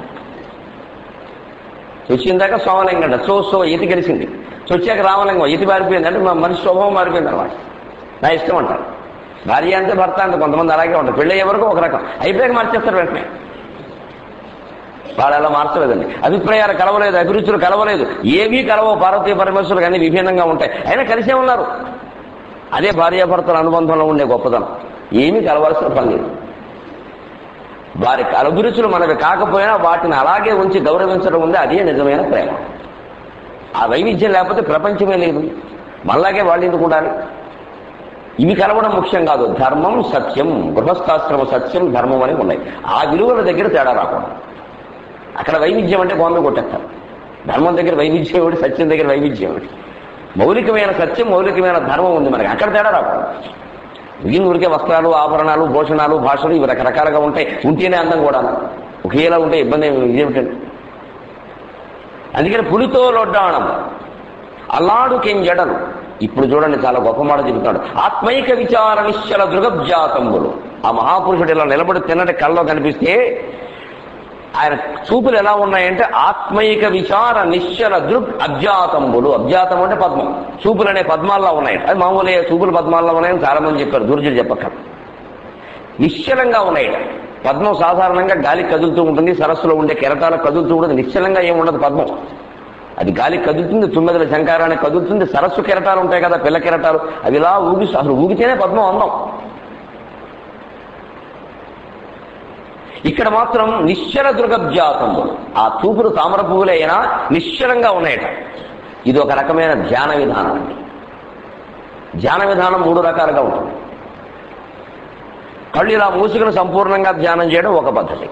చొచ్చిందాక సోమలింగం అంట సో సో ఈతి కలిసింది చొచ్చాక రామలింగం ఈతి మారిపోయింది అంటే మా మనిషి స్వభావం మారిపోయింది అనమాట నా ఇష్టం అంటారు భార్య అంటే భర్త అంటే కొంతమంది అలాగే ఉంటారు పెళ్ళి అయ్యే వరకు ఒక రకం అయిపోయాక మార్చేస్తారు వెంటనే వాళ్ళు అలా మార్చలేదండి అభిప్రాయాలు కలవలేదు అభిరుచులు కలవలేదు ఏవీ కలవో పార్వతీ పరమేశ్వరులు కానీ విభిన్నంగా ఉంటాయి అయినా కలిసే ఉన్నారు అదే భార్యాభర్తల అనుబంధంలో ఉండే గొప్పతనం ఏమీ కలవాల్సిన పని లేదు వారి అభిరుచులు మనవి కాకపోయినా వాటిని అలాగే ఉంచి గౌరవించడం ఉంది అదే నిజమైన ప్రేమ ఆ వైవిధ్యం లేకపోతే ప్రపంచమే లేదు మళ్ళాగే వాళ్ళు ఎందుకు ఉండాలి ఇవి కలవడం ముఖ్యం కాదు ధర్మం సత్యం గృహస్థాశ్రమ సత్యం ధర్మం అని ఉన్నాయి ఆ విలువల దగ్గర తేడా రాకూడదు అక్కడ వైవిధ్యం అంటే బాంబే కొట్టేస్తారు ధర్మం దగ్గర వైవిధ్యం ఏమిటి సత్యం దగ్గర వైవిధ్యం ఏమిటి మౌలికమైన సత్యం మౌలికమైన ధర్మం ఉంది మనకి అక్కడ తేడా రాకూడదు మిగిలిన ఊరికే వస్త్రాలు ఆభరణాలు భూషణాలు భాషలు ఇవి రకరకాలుగా ఉంటాయి ఉంటేనే అందం కూడా ఒకేలా ఉంటే ఇబ్బంది ఏమి- ఇదేమిటండి అందుకని పులితో లొడ్డాణం అల్లాడు కెంజడలు ఇప్పుడు చూడండి చాలా గొప్ప మాట చెబుతాడు ఆత్మైక విచార నిశ్చల దృగబ్జాతంబులు ఆ మహాపురుషుడు ఇలా నిలబడి తిన్నటి కళ్ళలో కనిపిస్తే ఆయన చూపులు ఎలా ఉన్నాయంటే ఆత్మైక విచార నిశ్చల దృక్ అబ్జాతంబులు అబ్జాతం అంటే పద్మం చూపులు అనే పద్మాల్లో ఉన్నాయి అది మామూలు చూపులు పద్మాల్లో ఉన్నాయని చాలా మంది చెప్పారు దుర్జులు చెప్పక నిశ్చలంగా ఉన్నాయి పద్మం సాధారణంగా గాలి కదులుతూ ఉంటుంది సరస్సులో ఉండే కెరటాలకు కదులుతూ ఉంటుంది నిశ్చలంగా ఏమి ఉండదు పద్మం అది గాలి కదులుతుంది తుమ్మెదల శంకారానికి కదులుతుంది సరస్సు కెరటాలు ఉంటాయి కదా పిల్ల కెరటాలు అవి ఇలా ఊగి అసలు ఊగితేనే పద్మం అందం ఇక్కడ మాత్రం నిశ్చల దృగబ్జాతము ఆ చూపులు తామర పువ్వులే అయినా నిశ్చలంగా ఉన్నాయట ఇది ఒక రకమైన ధ్యాన విధానం అండి ధ్యాన విధానం మూడు రకాలుగా ఉంటుంది కళ్ళు ఇలా మూసుకుని సంపూర్ణంగా ధ్యానం చేయడం ఒక పద్ధతి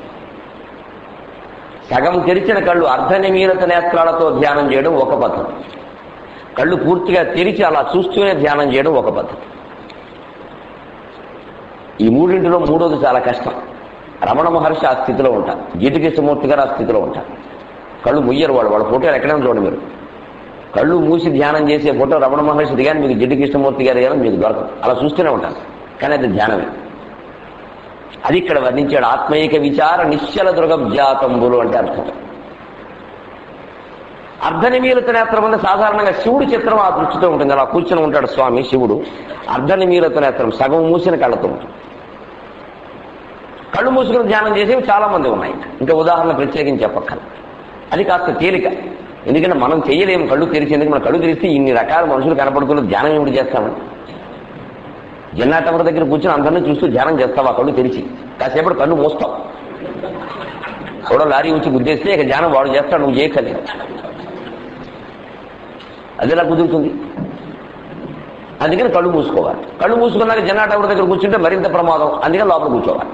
సగం తెరిచిన కళ్ళు అర్ధనిమీలత నేత్రాలతో ధ్యానం చేయడం ఒక పద్ధతి కళ్ళు పూర్తిగా తెరిచి అలా చూస్తూనే ధ్యానం చేయడం ఒక పద్ధతి ఈ మూడింటిలో మూడోది చాలా కష్టం రమణ మహర్షి ఆ స్థితిలో ఉంటారు జిటికృష్ణమూర్తి గారు ఆ స్థితిలో ఉంటారు కళ్ళు ముయ్యరు వాళ్ళు వాళ్ళ ఫోటోలు ఎక్కడైనా చూడండి మీరు కళ్ళు మూసి ధ్యానం చేసే ఫోటో రమణ మహర్షిది కానీ మీకు జిడ్డు కృష్ణమూర్తి గారి కానీ మీకు దొరకదు అలా చూస్తూనే ఉంటాను కానీ అది ధ్యానమే అది ఇక్కడ వర్ణించాడు ఆత్మీయక విచార నిశ్చల దృగబ్జాతంబులు అంటే అర్థం అర్ధనిమీలత నేత్రం అంటే సాధారణంగా శివుడి చిత్రం ఆ దృష్టితో ఉంటుంది అలా కూర్చొని ఉంటాడు స్వామి శివుడు అర్ధనిమీలత నేత్రం సగం మూసిన కళ్ళతో ఉంటుంది కళ్ళు మూసుకుని ధ్యానం చేసేవి చాలా మంది ఉన్నాయి ఇంకా ఉదాహరణ ప్రత్యేకించి చెప్పక్కల అది కాస్త తేలిక ఎందుకంటే మనం చేయలేము కళ్ళు తెరిచేందుకు మన కళ్ళు తెరిస్తే ఇన్ని రకాల మనుషులు కనపడుతున్న ధ్యానం ఏమిటి చేస్తామని జన్నాటవర దగ్గర కూర్చొని అందరినీ చూస్తూ ధ్యానం చేస్తావా కళ్ళు తెరిచి కాసేపటి కళ్ళు మూస్తావు కూడా లారీ వచ్చి గుద్దేస్తే ఇక ధ్యానం వాడు చేస్తాడు నువ్వు చేయకలేదు అది ఎలా కుదురుతుంది అందుకని కళ్ళు మూసుకోవాలి కళ్ళు మూసుకున్నాక జన్నాటవర దగ్గర కూర్చుంటే మరింత ప్రమాదం అందుకని లోపల కూర్చోవాలి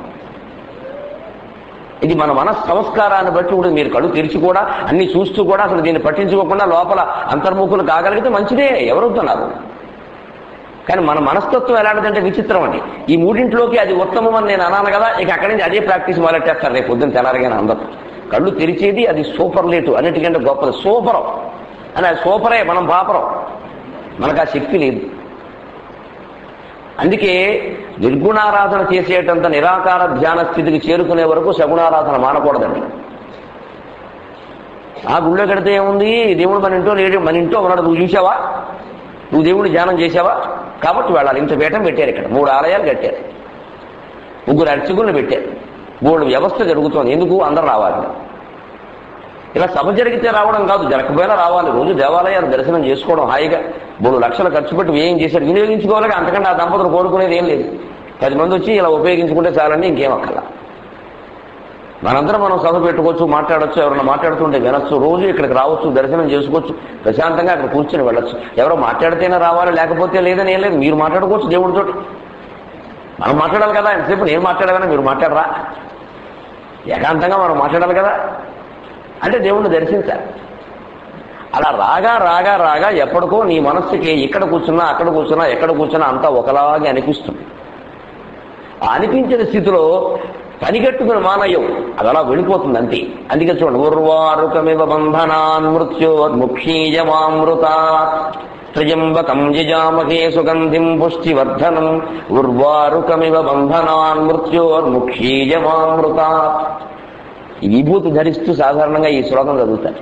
ఇది మన మన సంస్కారాన్ని బట్టి కూడా మీరు కళ్ళు తెరిచి కూడా అన్ని చూస్తూ కూడా అసలు దీన్ని పట్టించుకోకుండా లోపల అంతర్ముఖులు కాగలిగితే మంచిదే ఎవరవుతున్నారు కానీ మన మనస్తత్వం ఎలాంటిదంటే విచిత్రం అండి ఈ మూడింట్లోకి అది ఉత్తమం అని నేను అన్నాను కదా ఇక అక్కడి నుంచి అదే ప్రాక్టీస్ మొదలెట్టేస్తారు రేపు పొద్దున్న తెల్లారిగానే అందరూ కళ్ళు తెరిచేది అది సూపర్ లేటు అన్నిటికంటే గొప్పది సూపరం అని అది సూపరే మనం పాపరం మనకు ఆ శక్తి లేదు అందుకే నిర్గుణారాధన చేసేటంత నిరాకార ధ్యాన స్థితికి చేరుకునే వరకు సగుణారాధన మానకూడదండి ఆ గుళ్ళో కడితే ఏముంది దేవుడు మన ఇంట్లో లేడు మన ఇంట్లో ఉన్నాడు నువ్వు చూసావా నువ్వు దేవుడు ధ్యానం చేసావా కాబట్టి వెళ్ళాలి ఇంత పీఠం పెట్టారు ఇక్కడ మూడు ఆలయాలు కట్టారు ముగ్గురు అర్చకులను పెట్టారు మూడు వ్యవస్థ జరుగుతోంది ఎందుకు అందరూ రావాలి ఇలా సభ జరిగితే రావడం కాదు జరగకపోయినా రావాలి రోజు దేవాలయాలు దర్శనం చేసుకోవడం హాయిగా మూడు లక్షలు ఖర్చు పెట్టి ఏం చేశారు వినియోగించుకోవాలి అంతకంటే ఆ దంపతులు కోరుకునేది ఏం లేదు పది మంది వచ్చి ఇలా ఉపయోగించుకుంటే చాలండి ఇంకేం అక్కల మనందరం మనం సభ పెట్టుకోవచ్చు మాట్లాడొచ్చు ఎవరైనా మాట్లాడుతుంటే వినొచ్చు రోజు ఇక్కడికి రావచ్చు దర్శనం చేసుకోవచ్చు ప్రశాంతంగా అక్కడ కూర్చొని వెళ్ళొచ్చు ఎవరో మాట్లాడితేనే రావాలి లేకపోతే లేదని ఏం లేదు మీరు మాట్లాడుకోవచ్చు దేవుడితోటి మనం మాట్లాడాలి కదా ఎంతసేపు నేను మాట్లాడాలని మీరు మాట్లాడరా ఏకాంతంగా మనం మాట్లాడాలి కదా అంటే దేవుణ్ణి దర్శించాలి అలా రాగా రాగా రాగా ఎప్పటికో నీ మనస్సుకి ఇక్కడ కూర్చున్నా అక్కడ కూర్చున్నా ఎక్కడ కూర్చున్నా అంతా ఒకలాగే అనిపిస్తుంది ఆ అనిపించిన స్థితిలో పనిగట్టుకుని మానయ్యం అది అలా వెళ్ళిపోతుంది అంతే అందుకే చూడండి ఉర్వారుకమివ బంధనాన్ మృత్యోర్ముక్షీయమామృత త్రయంబకం యజామహే సుగంధిం పుష్టివర్ధనం ఉర్వారుకమివ బంధనాన్ మృత్యోర్ముక్షీయమామృత ఈ విభూతి ధరిస్తూ సాధారణంగా ఈ శ్లోకం చదువుతారు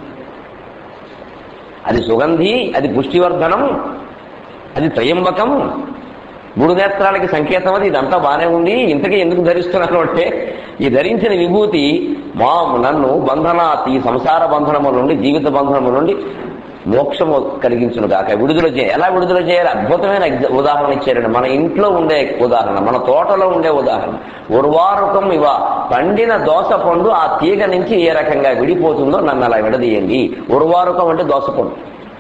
అది సుగంధి అది పుష్టివర్ధనం అది త్రయంబకం మూడు నేత్రాలకి సంకేతం అది ఇదంతా బాగానే ఉంది ఇంతకీ ఎందుకు ధరిస్తున్నాను అంటే ఈ ధరించిన విభూతి మా నన్ను బంధనాత్ ఈ సంసార బంధనము నుండి జీవిత బంధనము నుండి మోక్షము కలిగించును కాక విడుదల చేయాలి ఎలా విడుదల చేయాలి అద్భుతమైన ఎగ్జ- ఉదాహరణ ఇచ్చారండి మన ఇంట్లో ఉండే ఉదాహరణ మన తోటలో ఉండే ఉదాహరణ ఉర్వారుకం ఇవ పండిన దోస పండు ఆ తీగ నుంచి ఏ రకంగా విడిపోతుందో నన్ను అలా విడదీయండి ఉర్వారుకం అంటే దోస పండు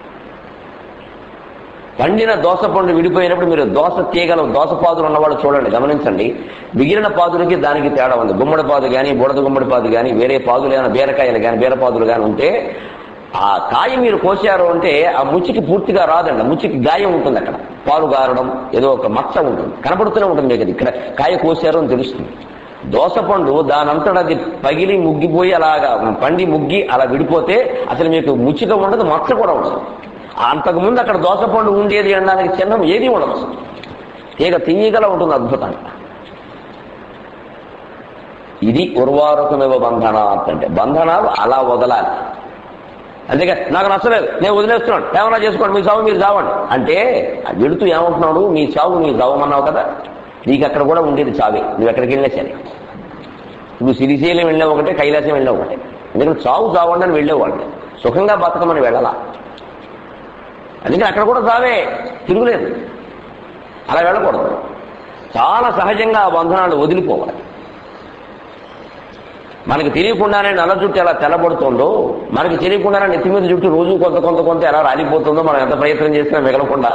పండిన దోస పండు విడిపోయినప్పుడు మీరు దోస తీగలు దోస పాదులు ఉన్నవాళ్ళు చూడండి గమనించండి మిగిలిన పాదులకి దానికి తేడా ఉంది గుమ్మడి పాదు కానీ బుడద గుమ్మడి పాదు కానీ వేరే పాదులు ఏమైనా బీరకాయలు కానీ బీరపాదులు కానీ ఉంటే ఆ కాయ మీరు కోసారు అంటే ఆ ముచ్చికి పూర్తిగా రాదండి ఆ ముచ్చికి గాయం ఉంటుంది అక్కడ పాలు గారడం ఏదో ఒక మచ్చ ఉంటుంది కనపడుతూనే ఉంటుంది మీకు అది ఇక్కడ కాయ కోసారు అని తెలుస్తుంది దోసపండు దానంతట అది పగిలి ముగ్గిపోయి అలాగా పండి ముగ్గి అలా విడిపోతే అసలు మీకు ముచ్చిక ఉండదు మచ్చ కూడా ఉండదు అంతకుముందు అక్కడ దోసపండు ఉండేది అనడానికి చిహ్నం ఏది ఉండదు అసలు. తీగ తీయగల ఉంటుంది అద్భుతంగా ఇది ఉర్వారుకమివ బంధనాత్ అంటే బంధనాలు అలా వదలాలి అందుకే నాకు నచ్చలేదు నేను వదిలేస్తున్నాను ఏమన్నా చేసుకోండి మీ చావు మీరు చావండి అంటే ఆ వెళుతూ ఏమంటున్నాడు మీ చావు మీరు చావమన్నావు కదా నీకు అక్కడ కూడా ఉండేది చావే నువ్వు ఎక్కడికి వెళ్ళినా సరే నువ్వు సిరిశైలం వెళ్ళావు ఒకటే కైలాసం వెళ్ళావు ఒకటే ఎందుకంటే చావు చావండి అని వెళ్ళేవాళ్ళు సుఖంగా బతకమని వెళ్ళాలా అందుకని అక్కడ కూడా చావే తిరుగులేదు అలా వెళ్ళకూడదు చాలా సహజంగా ఆ బంధనాలు వదిలిపోవాలి మనకి తెలియకుండానే నల్ల జుట్టు ఎలా తెల్లబడుతుందో మనకి తెలియకుండానే నెత్తి మీద జుట్టు రోజు కొంత కొంత కొంత ఎలా రాలిపోతుందో మనం ఎంత ప్రయత్నం చేసినా మిగలకుండా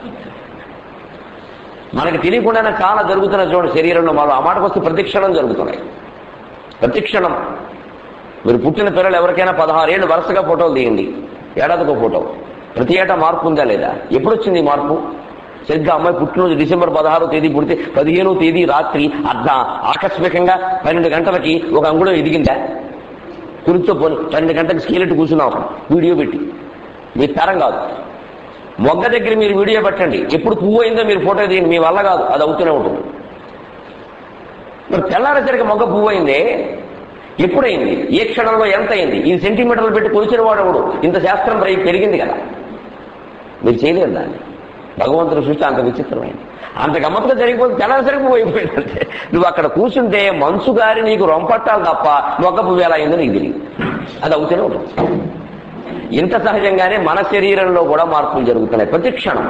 మనకి తెలియకుండానే చాలా జరుగుతున్న చూడండి శరీరంలో మనం ఆ మాటకు వస్తే ప్రతిక్షణం జరుగుతున్నాయి ప్రతిక్షణం మీరు పుట్టిన పిల్లలు ఎవరికైనా పదహారేళ్ళు వరుసగా ఫోటోలు తీయండి ఏడాదికో ఫోటో ప్రతి ఏటా మార్పు ఉందా లేదా ఎప్పుడు వచ్చింది ఈ మార్పు సరిగ్గా అమ్మాయి పుట్టినరోజు డిసెంబర్ పదహారో తేదీ పుడితే పదిహేనో తేదీ రాత్రి అర్ధ ఆకస్మికంగా పన్నెండు గంటలకి ఒక అంగుళం ఎదిగిందా కురితో పోని పన్నెండు గంటలకు స్కీలెట్ కూర్చున్నాం అక్కడ వీడియో పెట్టి మీ తరం కాదు మొగ్గ దగ్గర మీరు వీడియో పెట్టండి ఎప్పుడు పువ్వు అయిందో మీరు ఫోటో తీయండి మీ వల్ల కాదు అది అవుతూనే ఉంటుంది మరి తెల్లారేసరికి మొగ్గ పువ్వు అయిందే ఎప్పుడైంది ఏ క్షణంలో ఎంత అయింది ఈ సెంటీమీటర్లు పెట్టి కొలిచిన వాడు ఎవడు ఇంత శాస్త్రం పెరిగి- పెరిగింది కదా మీరు చేయలేరు దాన్ని భగవంతుడు సృష్టి అంత విచిత్రమైంది అంత గమ్మత్తుగా జరిగిపోతే తెల్లారిసరికి పువ్వు అయిపోయిందంటే నువ్వు అక్కడ కూర్చుంటే మంచు గారి నీకు రొంపట్టాలి తప్ప మొగ్గ పువ్వు ఎలా అయిందో నీకు తెలియదు అది అవుతూనే ఉంటుంది ఇంత సహజంగానే మన శరీరంలో కూడా మార్పులు జరుగుతున్నాయి ప్రతి క్షణం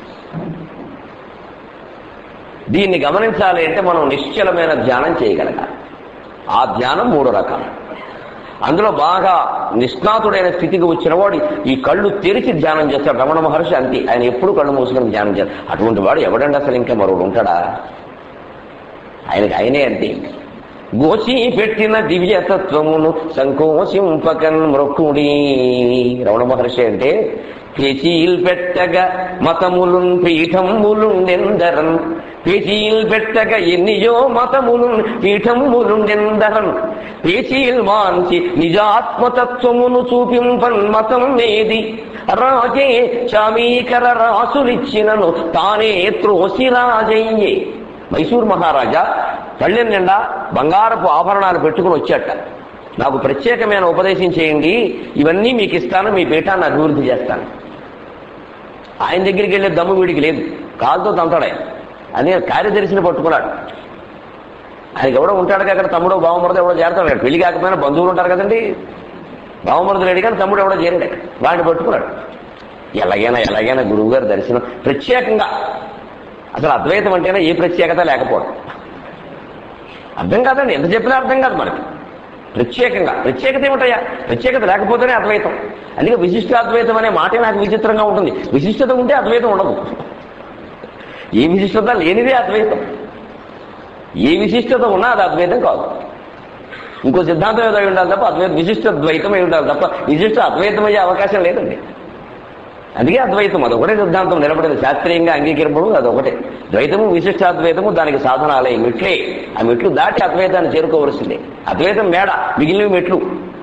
దీన్ని గమనించాలి అంటే మనం నిశ్చలమైన ధ్యానం చేయగలగాలి ఆ ధ్యానం మూడు రకాలు అందులో బాగా నిష్ణాతుడైన స్థితికి వచ్చిన వాడు ఈ కళ్ళు తెరిచి ధ్యానం చేస్తాడు రమణ మహర్షి అంతే ఆయన ఎప్పుడు కళ్ళు మూసుకొని ధ్యానం చేస్తాడు అటువంటి వాడు ఎవడండి అసలు ఇంకా మరొకడు ఉంటాడా ఆయనకి ఆయనే అంతే గోచి పెట్టిన దివ్యతత్వమును సంకోచింపకన్ మృక్కుడి రమణ మహర్షి అంటే పేచీల్ పెట్టగా మతములున్ పీఠములుండెందరన్ పేచీల్ పెట్టగా ఎన్నియో మతములున్ పీఠములుండెందరన్ పేచీల్ మాంచి నిజాత్మతత్వమును చూపింపన్ మతం ఏది రాజే చామీకర రాసులిచ్చినను తానే త్రోసి రాజయ్యే మైసూర్ మహారాజా పళ్ళెం నిండా బంగారపు ఆభరణాలు పెట్టుకుని వచ్చాట నాకు ప్రత్యేకమైన ఉపదేశం చేయండి ఇవన్నీ మీకు ఇస్తాను మీ పీఠాన్ని అభివృద్ధి చేస్తాను ఆయన దగ్గరికి వెళ్ళే దమ్ము వీడికి లేదు కాలుతో తంతాడు ఆయన అని కార్యదర్శిని పట్టుకున్నాడు ఆయనకి ఎవడో ఉంటాడు అక్కడ తమ్ముడో బావమరదో ఎవడో చేరతాడు అక్కడ పెళ్లి కాకపోయినా బంధువులు ఉంటారు కదండి బావమరదు లేడు కానీ తమ్ముడు ఎవడో చేరాడు అక్కడ వాడిని పట్టుకున్నాడు ఎలాగైనా ఎలాగైనా గురువు గారి దర్శనం ప్రత్యేకంగా అసలు అద్వైతం అంటేనే ఏ ప్రత్యేకత లేకపోవడం అర్థం కాదండి ఎంత చెప్పినా అర్థం కాదు మనకి ప్రత్యేకంగా ప్రత్యేకత ఏమిటయ్యా ప్రత్యేకత లేకపోతేనే అద్వైతం అందుకే విశిష్టాద్వైతం అనే మాటే నాకు విచిత్రంగా ఉంటుంది విశిష్టత ఉంటే అద్వైతం ఉండదు ఏ విశిష్టత లేనిదే అద్వైతం ఏ విశిష్టత ఉన్నా అది అద్వైతం కాదు ఇంకో సిద్ధాంతం ఏదో అయి ఉండాలి తప్ప అద్వైత విశిష్ట ద్వైతం అయి ఉండాలి తప్ప విశిష్ట అద్వైతం అయ్యే అవకాశం లేదండి అందుకే అద్వైతం అదొకటే సిద్ధాంతం నిలబడింది శాస్త్రీయంగా అంగీకరింపడం అదొకటే ద్వైతము విశిష్టాద్వైతము దానికి సాధనాలే మెట్లే ఆ మెట్లు దాటి అద్వైతాన్ని చేరుకోవలసిందే అద్వైతం మేడ మిగిలిన మెట్లు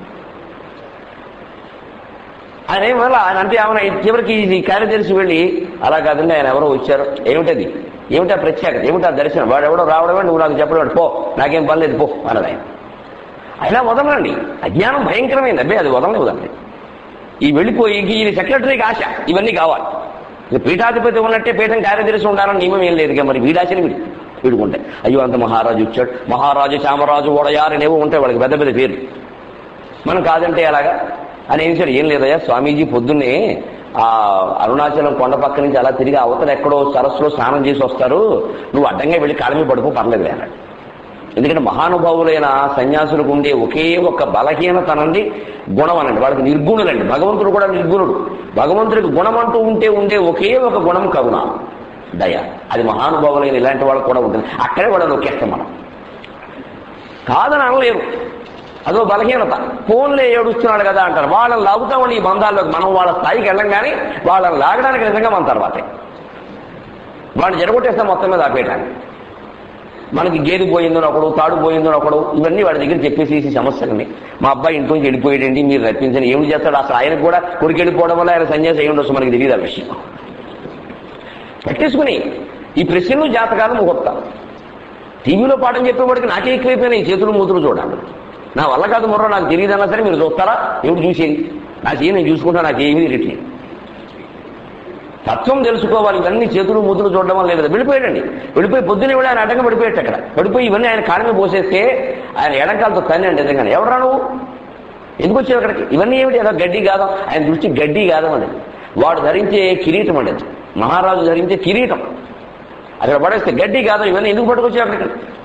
ఆయన ఏం వల్ల ఆయన అంటే ఏమైనా చివరికి ఈ కార్యదర్శి వెళ్ళి అలా కాదండి ఆయన ఎవరో వచ్చారు ఏమిటది ఏమిటా ప్రత్యేకత ఏమిటా దర్శనం వాడు ఎవడో రావడమే నువ్వు నాకు చెప్పడం పో నాకేం పని లేదు పో అన్నది ఆయన అయినా వదలండి అజ్ఞానం భయంకరమైంది అబ్బే అది వదలనివ్వదండి ఈ వెళ్ళిపోయి ఇంక ఈయన సెక్రటరీకి ఆశ ఇవన్నీ కావాలి ఇక పీఠాధిపతి ఉన్నట్టే పీఠం కార్యదర్శి ఉండాలని నియమం ఏం లేదు ఇక మరి వీడాశని వీడు వీడుకుంటే అయ్యో అంత మహారాజు వచ్చాడు మహారాజు చామరాజు ఓడయారనేవో ఉంటాయి వాళ్ళకి పెద్ద పెద్ద పేరు మనం కాదంటే ఎలాగా అని ఏం సార్ ఏం లేదయ్యా స్వామీజీ పొద్దున్నే ఆ అరుణాచలం కొండ పక్క నుంచి అలా తిరిగి అవతల ఎక్కడో సరస్సులో స్నానం చేసి వస్తారు నువ్వు అడ్డంగా వెళ్ళి కాలమి పడుకో పర్లేదు అన్నాడు ఎందుకంటే మహానుభావులైన సన్యాసులకు ఉండే ఒకే ఒక్క బలహీనతనండి గుణం అనండి వాళ్ళకి నిర్గుణులండి భగవంతుడు కూడా నిర్గుణుడు భగవంతుడికి గుణం అంటూ ఉంటే ఉండే ఒకే ఒక గుణం కరుణ దయ అది మహానుభావులైన ఇలాంటి వాళ్ళకు కూడా ఉంటుంది అక్కడే కూడా నొక్కేస్తాం మనం కాదని అనలేరు అదో బలహీనత ఫోన్లే ఏడుస్తున్నాడు కదా అంటారు వాళ్ళని లాగుతామని ఈ బంధాల్లోకి మనం వాళ్ళ స్థాయికి వెళ్ళం కానీ వాళ్ళని లాగడానికి నిజంగా మన తర్వాతే వాడిని జరగొట్టేస్తాం మొత్తం మీద ఆపేయటానికి మనకి గేదె పోయిందో ఒకడు తాడు పోయిందో ఒకడు ఇవన్నీ వాడి దగ్గర చెప్పేసి సమస్యలని మా అబ్బాయి ఇంట్లో నుంచి వెళ్ళిపోయాడండి మీరు రప్పించండి ఏమి చేస్తాడు అసలు ఆయనకు కూడా కొడుకు వెళ్ళిపోవడం వల్ల ఆయన సన్యాసం అయి ఉండొచ్చు మనకి తెలియదు ఆ విషయం పెట్టేసుకుని ఈ ప్రశ్నలు జాతకాలు ముహూర్తాలు టీవీలో పాఠం చెప్పేవాడికి నాకే ఎక్కువైపోయినాయి ఈ చేతులు మూతులు చూడాలి నా వల్ల కాదు మొర్ర నాకు తెలియదన్నా సరే మీరు చూస్తారా ఏమిటి చూసేది నాకు ఏం నేను చూసుకుంటా నాకు ఏమీ తెలియట్లేదు తత్వం తెలుసుకోవాలి ఇవన్నీ చేతులు మూతులు చూడడం వల్ల లేదు వెళ్ళిపోయాడండి వెళ్ళిపోయి పొద్దున్నే కూడా ఆయన అడ్డంగా పడిపోయాడు అక్కడ పడిపోయి ఇవన్నీ ఆయన కాళ్ళ మీద పోసేస్తే ఆయన ఎడంకాలతో తన్నండి నిజంగానే ఎవరా నువ్వు ఎందుకు వచ్చావు అక్కడికి ఇవన్నీ ఏమిటి ఏదో గడ్డి కాదం ఆయన దృష్టి గడ్డి కాదం అండి వాడు ధరించే కిరీటం అండి అది. మహారాజు ధరించే కిరీటం అక్కడ పడేస్తే గడ్డి కాదు ఇవన్నీ ఎందుకు పట్టుకొచ్చావు అక్కడికి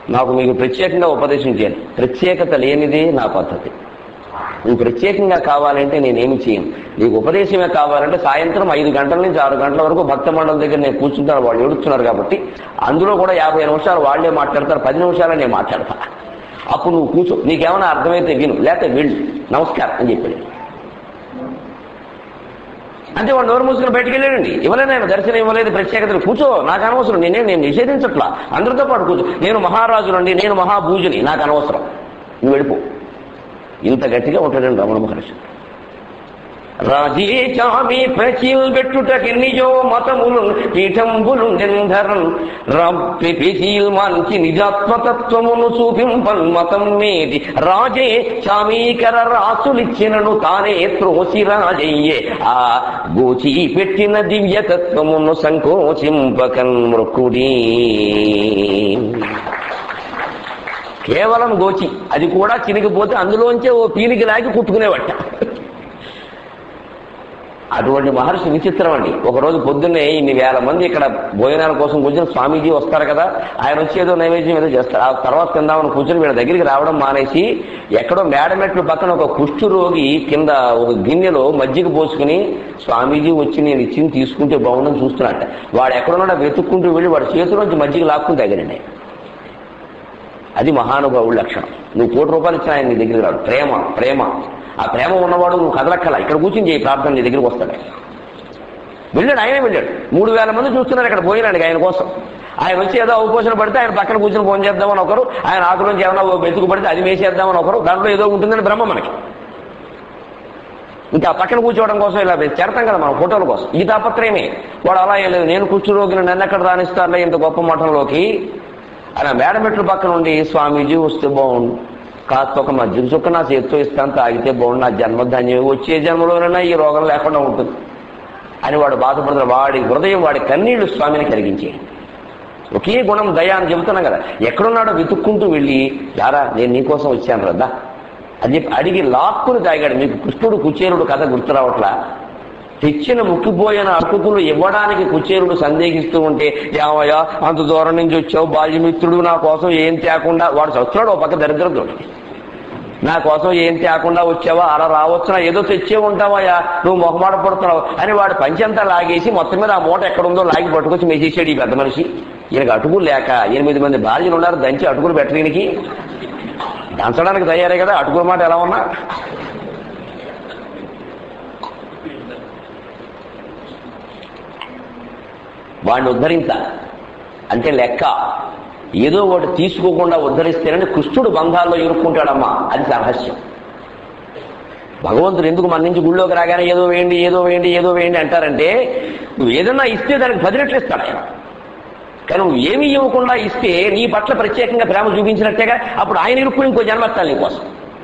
నాకు మీకు ప్రత్యేకంగా ఉపదేశం చేయాలి ప్రత్యేకత లేనిదే నా పద్ధతి నువ్వు ప్రత్యేకంగా కావాలంటే నేనేమి చేయను నీకు ఉపదేశమే కావాలంటే సాయంత్రం ఐదు గంటల నుంచి ఆరు గంటల వరకు భక్త మండలి దగ్గర నేను కూర్చుంటాను వాళ్ళు ఏడుస్తున్నారు కాబట్టి అందులో కూడా యాభై నిమిషాలు వాళ్ళే మాట్లాడతారు పది నిమిషాలు నేను మాట్లాడతా అప్పుడు నువ్వు కూర్చో నీకేమైనా అర్థమైతే విను లేకపోతే వెళ్ళు నమస్కారం అని చెప్పాడు అంటే వాడు నోరు మూసుకుని బయటికి వెళ్ళాడండి ఇవ్వలేదు ఆయన దర్శనం ఇవ్వలేదు ప్రత్యేకతలు కూర్చో నాకు అనవసరం నేనే నేను నిషేధించట్లా అందరితో పాటు కూర్చో నేను మహారాజునండి నేను మహాభూజుని నాకు అనవసరం నువ్వు వెళ్ళిపో ఇంత గట్టిగా ఉంటాడండి రమణ మహర్షి రాజీ చామి ప్రచిల్ పెట్టుటకి నిజో మతములు పీఠంబులు నింధరన్ రప్పి పిచీల్ మంచి నిజాత్మతత్వమును చూపింపన్ మతం మీది రాజే చామీకర రాసులిచ్చినను తానే త్రోసి రాజయ్యే ఆ గోచి పెట్టిన దివ్యతత్వమును సంకోచింపకన్ మృక్కుడీ కేవలం గోచి అది కూడా చినిగిపోతే అందులోంచే ఓ పీలికి లాగి కుట్టుకునేవట అటువంటి మహర్షి విచిత్రం అండి ఒకరోజు పొద్దున్నే ఇన్ని వేల మంది ఇక్కడ భోజనాల కోసం కూర్చొని స్వామీజీ వస్తారు కదా ఆయన వచ్చి ఏదో నైవేద్యం ఏదో చేస్తారు ఆ తర్వాత తిందామని కూర్చొని వీళ్ళ దగ్గరికి రావడం మానేసి ఎక్కడో మేడమెట్లు పక్కన ఒక కుష్ఠు రోగి కింద ఒక గిన్నెలో మజ్జిగ పోసుకుని స్వామీజీ వచ్చి నేను ఇచ్చింది తీసుకుంటే బాగుండని చూస్తున్నట్ట వాడు ఎక్కడున్నా వెతుక్కుంటూ వెళ్ళి వాడి చేతిలోంచి మజ్జిగ లాక్కుని తగినండి అది మహానుభావుడి లక్షణం నువ్వు కోటి రూపాయలు ఇచ్చిన ఆయన నీ దగ్గరికి రాడు ప్రేమ ప్రేమ ఆ ప్రేమ ఉన్నవాడు నువ్వు కదలక్కల ఇక్కడ కూర్చుని చేయి ప్రార్థన నీ దగ్గరికి వస్తాడు వెళ్ళాడు ఆయనే వెళ్ళాడు మూడు వేల మంది చూస్తున్నారు ఇక్కడ పోయినాడు ఆయన కోసం ఆయన వచ్చి ఏదో అవపోషణ పడితే ఆయన పక్కన కూర్చొని ఫోన్ చేద్దామని ఒకరు ఆయన ఆకులోంచి ఏమైనా వెతుకు పడితే అది వేసేద్దామని ఒకరు దాంట్లో ఏదో ఉంటుందని బ్రహ్మ మనకి ఇంకా పక్కన కూర్చోవడం కోసం ఇలా చేరతాం కదా మనం ఫోటోల కోసం ఈ తాపత్రయమే వాడు అలా ఏం లేదు నేను కూర్చురోగిన నన్ను ఎక్కడ రాణిస్తారులే ఇంత గొప్ప మఠంలోకి అలా మేడమెట్లు పక్కన ఉండి స్వామీజీ వస్తే బాగుండు కాస్త ఒక మధ్య చుక్క నా చేతితో ఇస్తాను తాగితే బాగుండు నా జన్మ ధన్యం వచ్చే జన్మలోనైనా ఈ రోగం లేకుండా ఉంటుంది అని వాడు బాధపడుతున్న వాడి హృదయం వాడి కన్నీళ్లు స్వామిని కలిగించే ఒకే గుణం దయ అని చెబుతున్నాం కదా ఎక్కడున్నాడో వెతుక్కుంటూ వెళ్ళి యారా నేను నీకోసం వచ్చాను రద్దా అని చెప్పి అడిగి లాక్కుని తాగాడు మీకు కృష్ణుడు కుచేరుడు కథ గుర్తు రావట్లా తెచ్చిన ముక్కిపోయిన అటుకులు ఇవ్వడానికి కుచేరుడు సందేహిస్తూ ఉంటే ఏమయ్యా అంత దూరం నుంచి వచ్చావు బాల్యమిత్రుడు నా కోసం ఏం తేకుండా వాడు చస్తున్నాడు ఒక పక్క దరిద్రతోడు నా కోసం ఏం తేకుండా వచ్చావా అలా రావచ్చునా ఏదో తెచ్చే ఉంటావయ్యా నువ్వు మొహమాట పడుతున్నావు అని వాడు పంచంతా లాగేసి మొత్తం మీద ఆ మూట ఎక్కడుందో లాగి పట్టుకొచ్చి మెసేసాడు ఈ పెద్ద మనిషి ఈయనకు అటుకులు లేక ఎనిమిది మంది భార్యలు ఉన్నారు దంచి అటుకులు పెట్టడానికి దంచడానికి తయారే కదా అటుకుల మాట ఎలా ఉన్నా వాడిని ఉద్ధరించాలి అంటే లెక్క ఏదో ఒకటి తీసుకోకుండా ఉద్ధరిస్తేనని కృష్ణుడు బంధాల్లో ఇరుక్కుంటాడమ్మా అది రహస్యం భగవంతుడు ఎందుకు మన నుంచి గుళ్ళోకి రాగానే ఏదో వేయండి ఏదో వేయండి ఏదో వేయండి అంటారంటే నువ్వు ఏదన్నా ఇస్తే దానికి పది రెట్లు ఇస్తాడు ఆయన కానీ నువ్వు ఏమీ ఇవ్వకుండా ఇస్తే నీ పట్ల ప్రత్యేకంగా ప్రేమ చూపించినట్టేగా అప్పుడు ఆయన ఇరుక్కుని ఇంకో జన్మస్తాను నీకోసం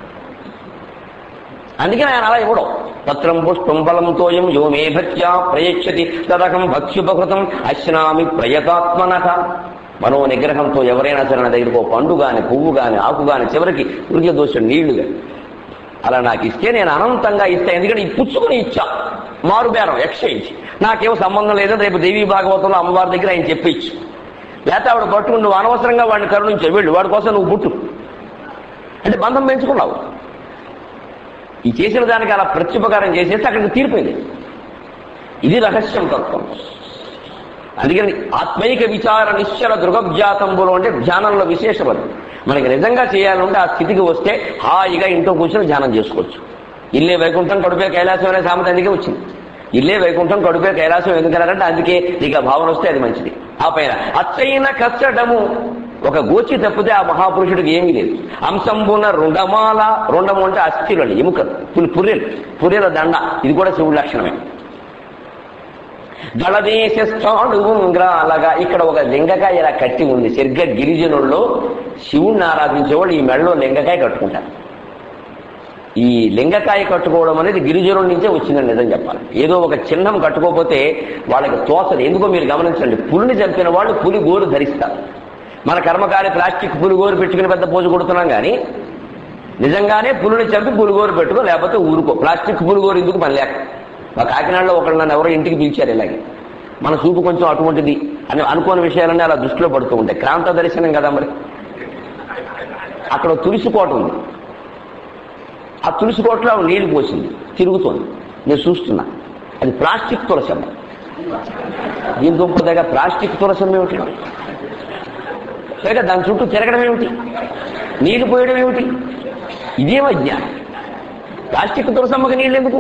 అందుకని ఆయన అలా ఇవ్వడం పత్రం పుష్పం బలం తోయం యో మే భక్త్యా ప్రయచ్చతి తదకం భక్ష్యుపకృతం అశ్నామి ప్రయతాత్మనక మనో నిగ్రహంతో ఎవరైనా సరే నా దగ్గరకు ఓ పండు గాని పువ్వు గాని ఆకు గాని చివరికి ఉరికే దోషం నీళ్లుగా అలా నాకు ఇస్తే నేను అనంతంగా ఇస్తా ఎందుకంటే ఈ పుచ్చుకుని ఇచ్చా మారు బేరం ఎక్స్చేంజ్ నాకేం సంబంధం లేదు రేపు దేవీ భాగవతంలో అమ్మవారి దగ్గర ఆయన చెప్పించు లేకపోతే ఆవిడ పట్టుకుని నువ్వు అనవసరంగా వాడిని కరుణించే వెళ్ళు వాడి కోసం నువ్వు పుట్టు అంటే బంధం పెంచుకున్నావు ఈ చేసిన దానికి అలా ప్రత్యుపకారం చేసేస్తే అక్కడికి తీరిపోయింది ఇది రహస్యం తత్వం అందుకని ఆత్మైక విచార నిశ్చల దృగబ్జాతంబులు అంటే ధ్యానంలో విశేషం అది మనకి నిజంగా చేయాలంటే ఆ స్థితికి వస్తే హాయిగా ఇంట్లో కూర్చొని ధ్యానం చేసుకోవచ్చు ఇల్లే వైకుంఠం కడుపే కైలాసం అనే సామెత అందుకే వచ్చింది ఇల్లే వైకుంఠం కడుపే కైలాసం ఎందుకన్నారంటే అందుకే నీకు ఆ భావన వస్తే అది మంచిది ఆ పైన అచ్చైన కచ్చడము ఒక గోచి తప్పితే ఆ మహాపురుషుడికి ఏమీ లేదు అంశంబున రుండమాల రుండము అంటే అస్థిలు ఎముకలు పులి పుర్రెలు పుర్రెల దండ ఇది కూడా శివుడి లక్షణమే గళదేశస్థాడు ఉంగ్రాలగా ఇక్కడ ఒక లింగకాయ ఇలా కట్టి ఉంది సరిగ్గా గిరిజనుల్లో శివుణ్ణి ఆరాధించేవాళ్ళు ఈ మెడలో లింగకాయ కట్టుకుంటారు ఈ లింగకాయ కట్టుకోవడం అనేది గిరిజనుల నుంచే వచ్చిందని నిజం చెప్పాలి ఏదో ఒక చిహ్నం కట్టుకోకపోతే వాళ్ళకి తోసదు ఎందుకో మీరు గమనించండి పులిని చంపిన వాళ్ళు పులి గోరు ధరిస్తారు మన కర్మకారి ప్లాస్టిక్ పులిగోరు పెట్టుకుని పెద్ద పోజు కొడుతున్నాం కానీ నిజంగానే పులిని చంపి పులిగోరు పెట్టుకో లేకపోతే ఊరుకో ప్లాస్టిక్ పులిగోరు ఎందుకు పని లేక మా కాకినాడలో ఒకళ్ళు నన్ను ఎవరో ఇంటికి పిలిచారు ఇలాగే మన చూపు కొంచెం అటువంటిది అని అనుకోని విషయాలన్నీ అలా దృష్టిలో పడుతూ ఉంటాయి క్రాంత దర్శనం కదా మరి అక్కడ ఒక తులసి కోట ఉంది ఆ తులసి కోటలో ఆవిడ నీళ్లు పోసింది తిరుగుతోంది నేను చూస్తున్నా అది ప్లాస్టిక్ తులసమ్మ దీని దుంప దగ్గర ప్లాస్టిక్ తులసమ్మ ఏమిటి పైగా దాని చుట్టూ తిరగడం ఏమిటి నీళ్లు పోయడం ఏమిటి ఇదేం అజ్ఞానం ప్లాస్టిక్ తులసమ్మకి నీళ్ళు ఎందుకు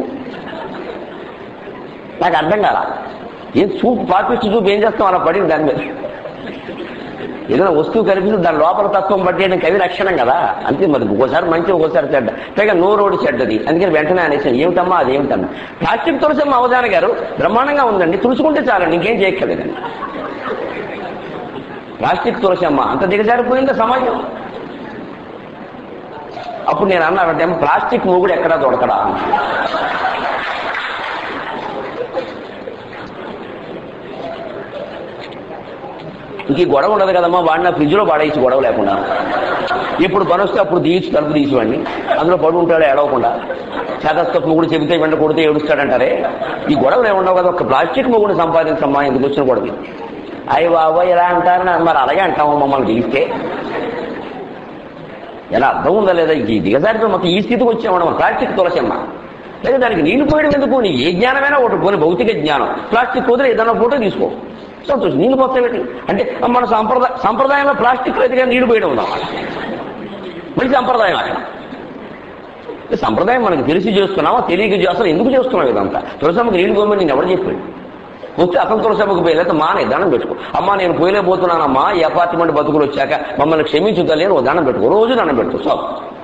నాకు అర్థం కాల ఏం చూపు పాపిస్తూ చూపు ఏం చేస్తాం అలా పడింది దాని మీద ఏదైనా వస్తువు కనిపిస్తుంది దాని లోపల తత్వం పట్టేయడం కవి లక్షణం కదా అంతే మరి ఒకసారి మంచి ఒకసారి చెడ్డ పైగా నోరోడి చెడ్డది అందుకని వెంటనే అనేసాను ఏమిటమ్మా అది ఏమిటన్నా ప్లాస్టిక్ తులసమ్మ అవధాన గారు బ్రహ్మాండంగా ఉందండి తులుచుకుంటే చాలండి ఇంకేం చేయక్కర్లేదండి ప్లాస్టిక్ తులసమ్మ అంత దిగజారిపోయిందా సమాజం అప్పుడు నేను అన్నా అంటే ప్లాస్టిక్ మూగుడు ఎక్కడా దొరకడా ఇంక ఈ గొడవ ఉండదు కదమ్మా వాడిన ఫ్రిడ్జ్లో పాడేసి గొడవ లేకుండా ఇప్పుడు పని వస్తే అప్పుడు తీసి తలుపు తీసివ్వండి అందులో పడు ఉంటాడు ఏడవకుండా చేతస్థ మొగుడు చెబితే వెంట కొడితే ఏడుస్తాడంటారే ఈ గొడవలు ఏముండవు కదా ఒక ప్లాస్టిక్ మొగుడు సంపాదించమ్మా ఎందుకు వచ్చిన గొడవ అయ్యి బాబా ఇలా అంటారని మరి అలాగే అంటాము మమ్మల్ని పిలిస్తే ఎలా అర్థం ఉందా లేదా ఈ దిగజారితో మొత్తం ఈ స్థితికి వచ్చామడం ప్లాస్టిక్ తులసమ్మ లేదా దానికి నీళ్లు పోయడం ఎందుకు నీ ఏ జ్ఞానమైనా ఒకటి పోనీ భౌతిక జ్ఞానం ప్లాస్టిక్ వదిలే ఏదైనా ఫోటో తీసుకో సంతోషం నీళ్ళు పోతాయి అంటే మన సంప్రదాయ సంప్రదాయంలో ప్లాస్టిక్ లేదు కానీ నీళ్లు పోయడం ఉందాం మంచి సంప్రదాయం అక్కడ ఈ సంప్రదాయం మనకు తెలిసి చేస్తున్నామా తెలియక చేస్తున్నాం ఎందుకు చేస్తున్నాం ఇదంతా తులసమ్మకి నీళ్లు పోయమని నేను ఎవరు చెప్పాడు వస్తే అతను తులసమ్మకి పోయి లేకపోతే మానే దండం పెట్టుకో అమ్మా నేను పోయలేకపోతున్నానమ్మా ఈ అపార్ట్మెంట్ బతుకులు వచ్చాక మమ్మల్ని క్షమించుతలే ఓ దండం పెట్టుకో రోజు దండం పెట్టుకో సో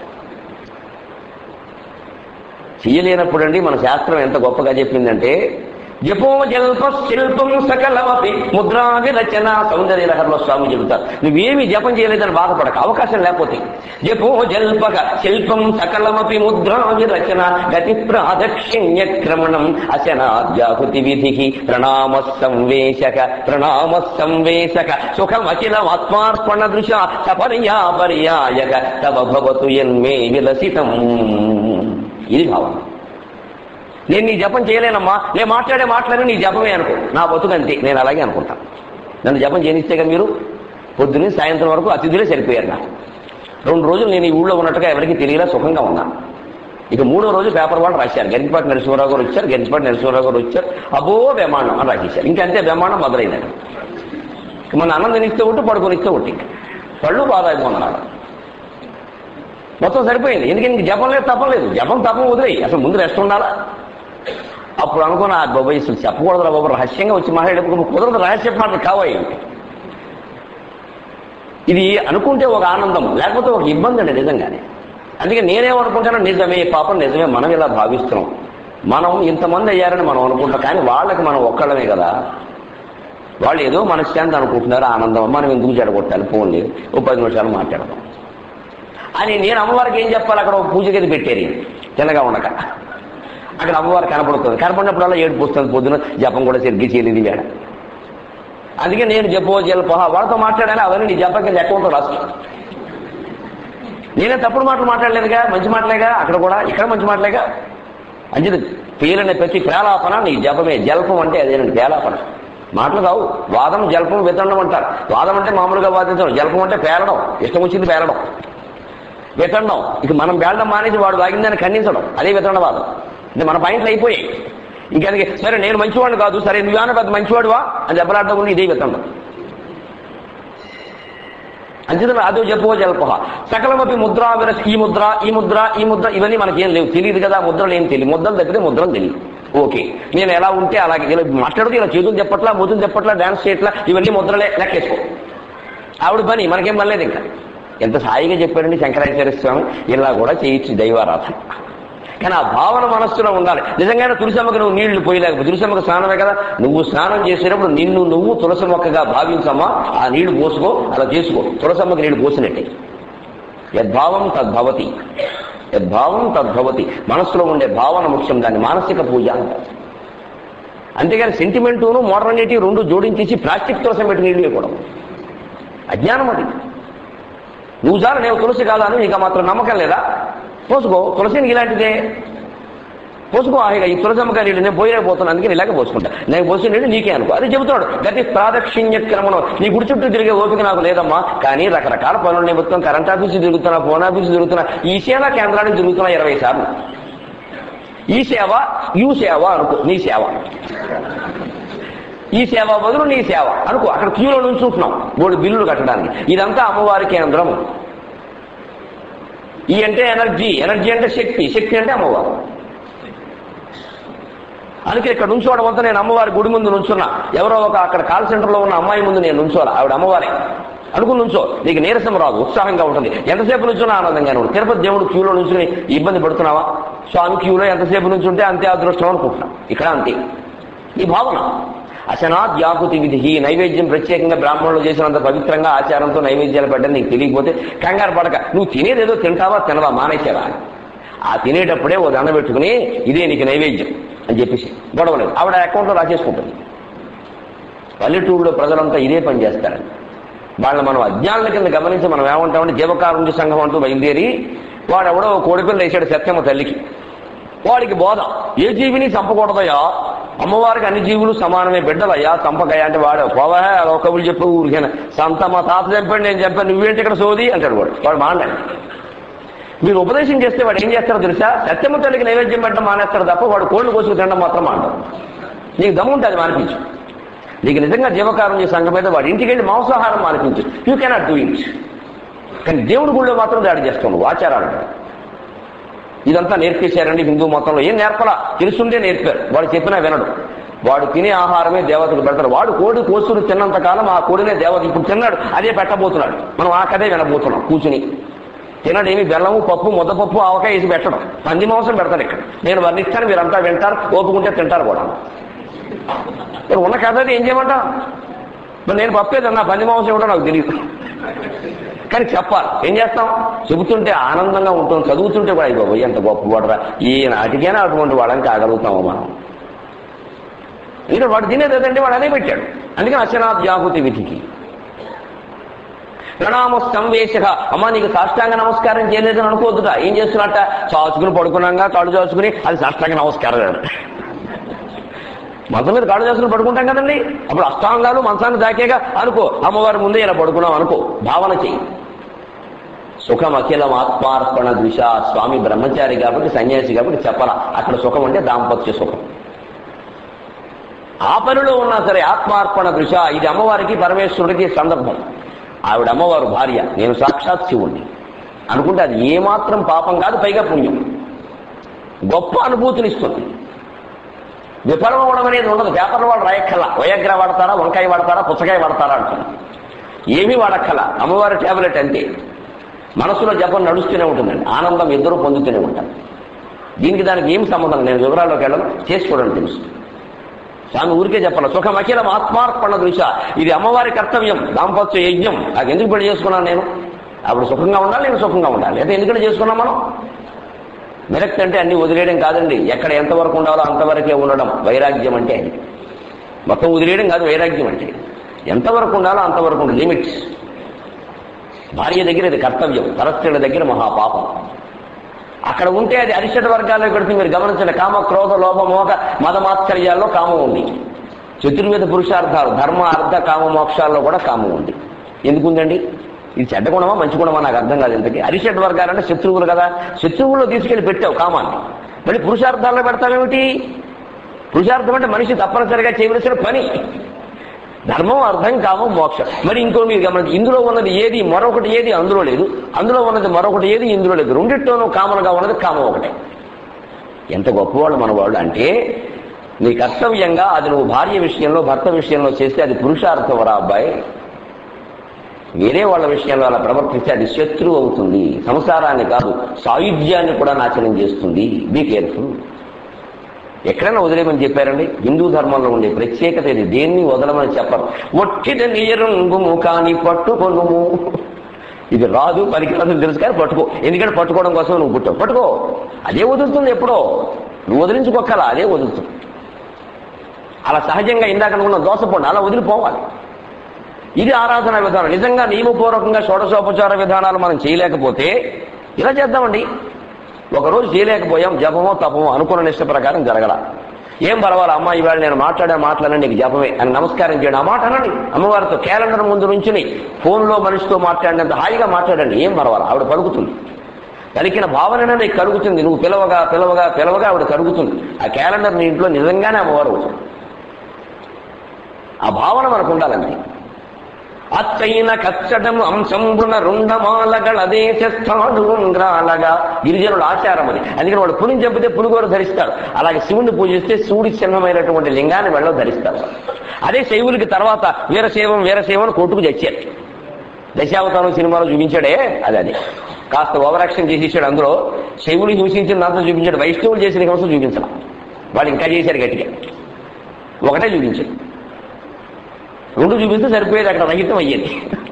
చెయ్యలేనప్పుడండి మన శాస్త్రం ఎంత గొప్పగా చెప్పిందంటే జపో జల్ప శిల్పం సకలమపి ముద్రావి రచన సౌందర్య లహరిలో స్వామి చెబుతారు నువ్వేమి జపం చేయలేదని బాధపడక అవకాశం లేకపోతే జపో జల్పక శిల్పం సకలమపి ముద్రావి రచన గతి ప్రాదక్షిణ్య క్రమణం అశనాజాహుతి విధి ప్రణామ సంవేశక ప్రణామ సంవేశక సుఖమఖిల ఆత్మార్పణ దృశ సపర్యా పర్యాయక తవ భవతు ఎన్మే విలసితం ఇది భావం నేను నీ జపం చేయలేనమ్మా నేను మాట్లాడే మాట్లాడి నీ జపమే అనుకో నా బతుకంతే నేను అలాగే అనుకుంటాను నన్ను జపం చేయనిస్తేగా మీరు పొద్దున్నే సాయంత్రం వరకు అతిథులే సరిపోయారు నాకు రెండు రోజులు నేను ఈ ఊళ్ళో ఉన్నట్టుగా ఎవరికి తెలియలా సుఖంగా ఉన్నాను ఇక మూడో రోజు పేపర్ వాళ్ళు రాశారు గరికపాటి నరసింహరావు గారు వచ్చారు గరికపాటి నరసింహరావు గారు వచ్చారు అబో బ్రహ్మాండం అని రాసేశారు ఇంకంతే బ్రహ్మాండం మొదలైందండి ఇక మన అన్నం తినిస్తే ఒకటి పడుకొనిస్తే ఒకటి పళ్ళు బాధ అయిపోతున్నాడు మొత్తం సరిపోయింది ఎందుకంటే ఇంక జపం లేదు తపం లేదు జపం తపం వదిలేయి అసలు ముందు రెస్ట్ ఉండాలా అప్పుడు అనుకున్న ఆ బాబాయ్ అసలు చెప్పకూడదు బాబు రహస్యంగా వచ్చి మాట్లాడేటప్పుడు కుదరదు రహస్య మాటలు కావాయి ఇది అనుకుంటే ఒక ఆనందం లేకపోతే ఒక ఇబ్బంది అండి నిజంగానే అందుకే నేనేమనుకుంటానో నిజమే పాపం నిజమే మనం ఇలా భావిస్తున్నాం మనం ఇంతమంది అయ్యారని మనం అనుకుంటాం కానీ వాళ్ళకి మనం ఒక్కళ్ళమే కదా వాళ్ళు ఏదో మనశ్శాంతి అనుకుంటున్నారు ఆనందం మనం ఎందుకు చెడగొట్టాలి ఫోన్లు ఓ పది నిమిషాలు మాట్లాడదాం అని నేను అమ్మవారికి ఏం చెప్పాలి అక్కడ ఒక పూజ గది పెట్టేది తిన్నగా ఉండక అక్కడ అమ్మవారు కనపడుతుంది కనపడినప్పుడల్లా ఏడుపు వస్తుంది పొద్దున జపం కూడా సరిగ్గా చేయలేదు వేడ అందుకే నేను జపో జల్ప వాళ్ళతో మాట్లాడాలి అవన్నీ నీ జపం కింద అకౌంట్లో రాసు నేనే తప్పుడు మాటలు మాట్లాడలేదుగా మంచి మాటలేగా అక్కడ కూడా ఇక్కడ మంచి మాటలేగా అంచేది పేరునే ప్రతి ప్రేలాపన నీ జపమే జల్పం అంటే అదేనండి ప్రేలాపన మాటలు కావు వాదం జల్పం వితండం అంటారు వాదం అంటే మామూలుగా వాదించడం జల్పం అంటే పేలడం ఇష్టం వచ్చింది పేలడం వితండం ఇక మనం పేలడం మానేసి వాడు వాగిందని ఖండించడం అదే వితండవాదం అంటే మన పాయింట్లు అయిపోయాయి ఇంకా అందుకే సరే నేను మంచివాడిని కాదు సరే నువ్వేనా పెద్ద మంచివాడువా అని దెబ్బలాడడం కూడా ఇదే వితండం అంచేత అదో చెప్పో జల్ప సకలమపి ముద్ర విరస ఈ ముద్ర ఈ ముద్ర ఈ ముద్ర ఇవన్నీ మనకేం లేవు తెలియదు కదా ముద్రలు ఏం తెలియదు ముద్రలు తప్పితే ముద్రలు తెలియదు ఓకే నేను ఎలా ఉంటే అలాగే ఇలా మాట్లాడుతూ ఇలా చేతులు చెప్పట్లా ముద్దులు చెప్పట్లా డాన్స్ చేయట్లా ఇవన్నీ ముద్రలే లెక్కేసుకో ఆవిడ పని మనకేం పనిలేదు ఇంకా ఎంత సాయిగా చెప్పాడండి శంకరాచార్య స్వామి ఇలా కూడా చేయొచ్చు దైవారాధన కానీ ఆ భావన మనస్సులో ఉండాలి నిజంగానే తులసమ్మకి నువ్వు నీళ్లు పోయలేకపోతే తులసమ్మకి స్నానమే కదా నువ్వు స్నానం చేసేటప్పుడు నిన్ను నువ్వు తులసి మొక్కగా భావించమ్మా ఆ నీళ్లు పోసుకో అలా చేసుకో తులసమ్మకి నీళ్లు పోసినట్టే యద్భావం తద్భవతి యద్భావం తద్భవతి మనస్సులో ఉండే భావన ముఖ్యం దాన్ని మానసిక పూజ అంటారు అంతేగాని సెంటిమెంటును మోడర్నిటీ రెండు జోడించేసి ప్లాస్టిక్ తులసం పెట్టి నీళ్లు వేయకూడదు అజ్ఞానం అది నువ్వు చాలు నేను తులసి కాదాను నీకు మాత్రం నమ్మకం లేదా పోసుకో తులసి నీకు ఇలాంటిదే పోసుకో హాయిగా ఈ తులసమ్మకాయ నీళ్ళు నేను పోయినా పోతున్నాను అందుకే ఇలాగే పోసుకుంటా నేను పోసిన నీళ్ళు నీకే అనుకో అది చెబుతాడు గతి ప్రాదక్షిణ్య క్రమణం నీ గుడి చుట్టూ తిరిగే ఓపిక నాకు లేదమ్మా కానీ రకరకాల పనులు నిమిత్తం కరెంట్ ఆఫీసు తిరుగుతున్నా ఫోన్ ఆఫీసు తిరుగుతున్నా ఈ సేవా కేంద్రానికి తిరుగుతున్నా ఇరవై సార్లు ఈ సేవ యూ సేవ అనుకో నీ సేవ ఈ సేవ బదులు నీ సేవ అనుకో అక్కడ క్యూలో నుంచుంటున్నాం మూడు బిల్లులు కట్టడానికి ఇదంతా అమ్మవారి కేంద్రం ఈ అంటే ఎనర్జీ ఎనర్జీ అంటే శక్తి శక్తి అంటే అమ్మవారు అందుకే ఇక్కడ నుంచోవడం వల్ల నేను అమ్మవారి గుడి ముందు నుంచున్నా ఎవరో ఒక అక్కడ కాల్ సెంటర్లో ఉన్న అమ్మాయి ముందు నేను నుంచోలా ఆవిడ అమ్మవారే అనుకుని నుంచో నీకు నీరసం రాదు ఉత్సాహంగా ఉంటుంది ఎంతసేపు నుంచున్నా ఆనందంగానే ఉంటుంది తిరుపతి దేవుడు క్యూలో నుంచుని ఇబ్బంది పడుతున్నావా స్వామి క్యూలో ఎంతసేపు నుంచుంటే అంతే అదృష్టం అనుకుంటున్నాం ఇక్కడ అంతే ఈ భావన అశనాత్ యాకుతి విధి ఈ నైవేద్యం ప్రత్యేకంగా బ్రాహ్మణులు చేసినంత పవిత్రంగా ఆచారంతో నైవేద్యాలు పెట్టడం నీకు తెలియకపోతే కంగారు పడక నువ్వు తినేదేదో తింటావా తినవా మానేసావా ఆ తినేటప్పుడే ఓ దండ పెట్టుకుని ఇదే నీకు నైవేద్యం అని చెప్పేసి గొడవలేదు ఆవిడ అకౌంట్లో రాసేసుకుంటుంది పల్లెటూరులో ప్రజలంతా ఇదే పని చేస్తారండి వాళ్ళని మనం అజ్ఞానుల కింద గమనించి మనం ఏమంటామంటే జీవకారుణ్య సంఘం అంటూ బయలుదేరి వాడు ఎవడో కోడిపిల్ల వేసాడు సత్యమ్మ తల్లికి వాడికి బోధ ఏ జీవిని చంపకూడదయ్యా అమ్మవారికి అన్ని జీవులు సమానమే బిడ్డలయ్యా చంపకయ్యా అంటే వాడు పోవా అలా కబులు చెప్పు ఊరికైనా సంత మా తాత చంపాడు నేను చంపాను నువ్వేంటి ఇక్కడ సోది అంటాడు వాడు వాడు మాండండి మీరు ఉపదేశం చేస్తే వాడు ఏం చేస్తారో తెలుసా సత్యమ్మ తల్లికి నైవేద్యం పెట్టడం మానేస్తారు తప్ప వాడు కోళ్ళు కోసుకు తినడం మాత్రం మాండవు నీకు దమ్ము ఉంటుంది మానిపించు నీకు నిజంగా జీవకారుణ్య సంఘం మీద వాడి ఇంటికి వెళ్ళి మాంసాహారం మానిపించు యూ కెనాట్ డూ ఇట్ కానీ దేవుడి గుళ్ళో మాత్రం దాడి చేస్తావు నువ్వు ఆచారాలు ఇదంతా నేర్పేశారండి హిందూ మతంలో ఏం నేర్పలా తెలుసుండే నేర్పారు వాడు చెప్పినా వినడు వాడు తినే ఆహారమే దేవతకు పెడతాడు వాడు కోడి కోసుడు తిన్నంత కాలం ఆ కోడినే దేవత ఇప్పుడు తిన్నాడు అదే పెట్టబోతున్నాడు మనం ఆ కథే వినబోతున్నాం కూర్చుని తినడేమి బెల్లము పప్పు ముద్దపప్పు ఆవకాయ వేసి పెట్టడం పంది మాంసం పెడతాడు ఇక్కడ నేను వర్ణిస్తాను మీరంతా వింటారు ఓపుకుంటే తింటారు కూడా మరి ఉన్న కథ అయితే ఏం చేయమంటా మరి నేను పప్పేదన్నా పంది మాంసం ఏమిటో నాకు తెలియదు కానీ చెప్పాలి ఏం చేస్తాం చెబుతుంటే ఆనందంగా ఉంటాం చదువుతుంటే కూడా బాబు ఎంత గొప్ప వాడరా ఈ నాటికైనా అటువంటి వాళ్ళని కాగలుగుతామో మనం ఇంకా వాడు తినేది ఏదంటే వాడు అదే పెట్టాడు అందుకని అశనాథ్ జాగృతి విధికి ప్రణామ సంవేశ అమ్మ నీకు సాష్టాంగ నమస్కారం చేయలేదని అనుకోవద్దుట ఏం చేస్తున్నట్ట చాచుకుని పడుకున్నాగా కాళ్ళు చాచుకుని అది సాష్టాంగ నమస్కారం మంచం మీద కాళ్ళు చేసుకుని పడుకుంటాం కదండి అప్పుడు అష్టాంగాలు మంచాన్ని దాకేగా అనుకో అమ్మవారి ముందే ఇలా పడుకున్నాం అనుకో భావన చెయ్యి సుఖం అఖిలం ఆత్మార్పణ దిశ స్వామి బ్రహ్మచారి కాబట్టి సన్యాసి కాబట్టి చెప్పాల అక్కడ సుఖం అంటే దాంపత్య సుఖం ఆ పనిలో ఉన్నా సరే ఆత్మార్పణ దృశ ఇది అమ్మవారికి పరమేశ్వరుడికి సందర్భం ఆవిడ అమ్మవారు భార్య నేను సాక్షాత్ శివుణ్ణి అనుకుంటే అది ఏమాత్రం పాపం కాదు పైగా పుణ్యం గొప్ప అనుభూతినిస్తుంది విఫలం అవ్వడం అనేది ఉండదు పేపర్లో వాళ్ళు రాయక్కల వయగ్ర వాడతారా వంకాయ వాడతారా పుచ్చకాయ వాడతారా అంటున్నారు ఏమీ వాడక్కల అమ్మవారి టాబ్లెట్ అంతే మనసులో జపం నడుస్తూనే ఉంటుందండి ఆనందం ఇద్దరు పొందుతూనే ఉంటారు దీనికి దానికి ఏం సంబంధం నేను వివరాల్లోకి వెళ్ళను చేసి చూడండి తెలుసు స్వామి ఊరికే చెప్పాలి సుఖం అఖిలం ఆత్మార్పణ దృశ ఇది అమ్మవారి కర్తవ్యం దాంపత్య యజ్ఞం నాకు ఎందుకు పెళ్లి చేసుకున్నాను నేను అప్పుడు సుఖంగా ఉండాలి నేను సుఖంగా ఉండాలి అయితే ఎందుకంటే చేసుకున్నాం మనం విరక్తి అంటే అన్ని వదిలేయడం కాదండి ఎక్కడ ఎంతవరకు ఉండాలో అంతవరకే ఉండడం వైరాగ్యం అంటే అది మొత్తం వదిలేయడం కాదు వైరాగ్యం అంటే ఎంతవరకు ఉండాలో అంతవరకు ఉండాలి లిమిట్స్ భార్య దగ్గర ఇది కర్తవ్యం పరస్త్రీల దగ్గర మహాపాపం అక్కడ ఉంటే అది అరిషడ్ వర్గాల్లో పెడితే మీరు గమనించండి కామ క్రోధ లోభ మోహ మదమాత్సర్యాల్లో కామం ఉంది చతుర్వేద పురుషార్థాలు ధర్మ అర్థ కామ మోక్షాల్లో కూడా కామం ఉంది ఎందుకుందండి ఇది చెడ్డ గుణమా మంచి గుణమా నాకు అర్థం కాదు ఇంతకీ అరిషడ్ వర్గాలంటే శత్రువులు కదా శత్రువుల్లో తీసుకెళ్లి పెట్టావు కామాన్ని మళ్ళీ పురుషార్థాల్లో పెడతావేమిటి పురుషార్థం అంటే మనిషి తప్పనిసరిగా చేయవలసిన పని ధర్మం అర్థం కామం మోక్షం మరి ఇంకో మీరు గమనించి ఇందులో ఉన్నది ఏది మరొకటి ఏది అందులో లేదు అందులో ఉన్నది మరొకటి ఏది ఇందులో లేదు రెండిట్లోనూ కామన్గా ఉన్నది కామం ఒకటే ఎంత గొప్పవాళ్ళు మన వాళ్ళు అంటే నీ కర్తవ్యంగా అది నువ్వు భార్య విషయంలో భర్త విషయంలో చేస్తే అది పురుషార్థం రా అబ్బాయి వేరే వాళ్ళ విషయంలో అలా ప్రవర్తిస్తే అది శత్రువు అవుతుంది సంసారాన్ని కాదు సాయుధ్యాన్ని కూడా నాశనం చేస్తుంది బీ కేర్ఫుల్ ఎక్కడైనా వదిలేమని చెప్పారండి హిందూ ధర్మంలో ఉండే ప్రత్యేకత ఇది దేన్ని వదలమని చెప్పరు ఒట్టిద నీరంగుము కానీ పట్టుకొనుము ఇది రాదు పనికి రాదు తెలుసు కానీ పట్టుకో ఎందుకంటే పట్టుకోవడం కోసం నువ్వు పుట్టావు పట్టుకో అదే వదులుతుంది ఎప్పుడో నువ్వు వదిలించుకోక్కల అదే వదులుతుంది అలా సహజంగా ఇందాక అనుకున్న దోసపోండి అలా వదిలిపోవాలి ఇది ఆరాధన విధానం నిజంగా నియమపూర్వకంగా షోడశోపచార విధానాలు మనం చేయలేకపోతే ఇలా చేద్దామండి ఒకరోజు చేయలేకపోయాం జపమో తపమో అనుకున్న నిష్ట ప్రకారం జరగల ఏం పర్వాలా అమ్మ ఇవాళ నేను మాట్లాడే మాట్లాడండి నీకు జపమే అని నమస్కారం చేయండి ఆ మాట అనండి అమ్మవారితో క్యాలెండర్ ముందు నుంచుని ఫోన్లో మనిషితో మాట్లాడినంత హాయిగా మాట్లాడండి ఏం పర్వాలా ఆవిడ పలుకుతుంది పలికిన భావన నీకు కలుగుతుంది నువ్వు పిలవగా పిలవగా పిలవగా ఆవిడ కలుగుతుంది ఆ క్యాలెండర్ నీ ఇంట్లో నిజంగానే అమ్మవారు అవుతుంది ఆ భావన మనకు ఉండాలండి అచ్చైన కచ్చడం అంశంబున రుండమాలగళదేశాడుంగ్రాలగా గిరిజనుల ఆచారం అది అందుకని వాడు పులిని చంపితే పులిగోరు ధరిస్తాడు అలాగే శివుని పూజిస్తే శివుడి చిహ్నమైనటువంటి లింగాన్ని వెళ్ళ ధరిస్తారు అదే శైవులకి తర్వాత వీరశైవం వీరశైవం కొట్టుకు తెచ్చారు దశావతారం సినిమాలో చూపించాడే అది అది కాస్త ఓవరాక్షన్ చేసేసాడు అందులో శైవులు హింసించిన దాంతో చూపించాడు వైష్ణవులు చేసిన హింస చూపించాల వాళ్ళు ఇంకా చేశారు గట్టిగా ఒకటే చూపించాడు రెండు చూపిస్తే సరిపోయేది అక్కడ రహితం అయ్యేది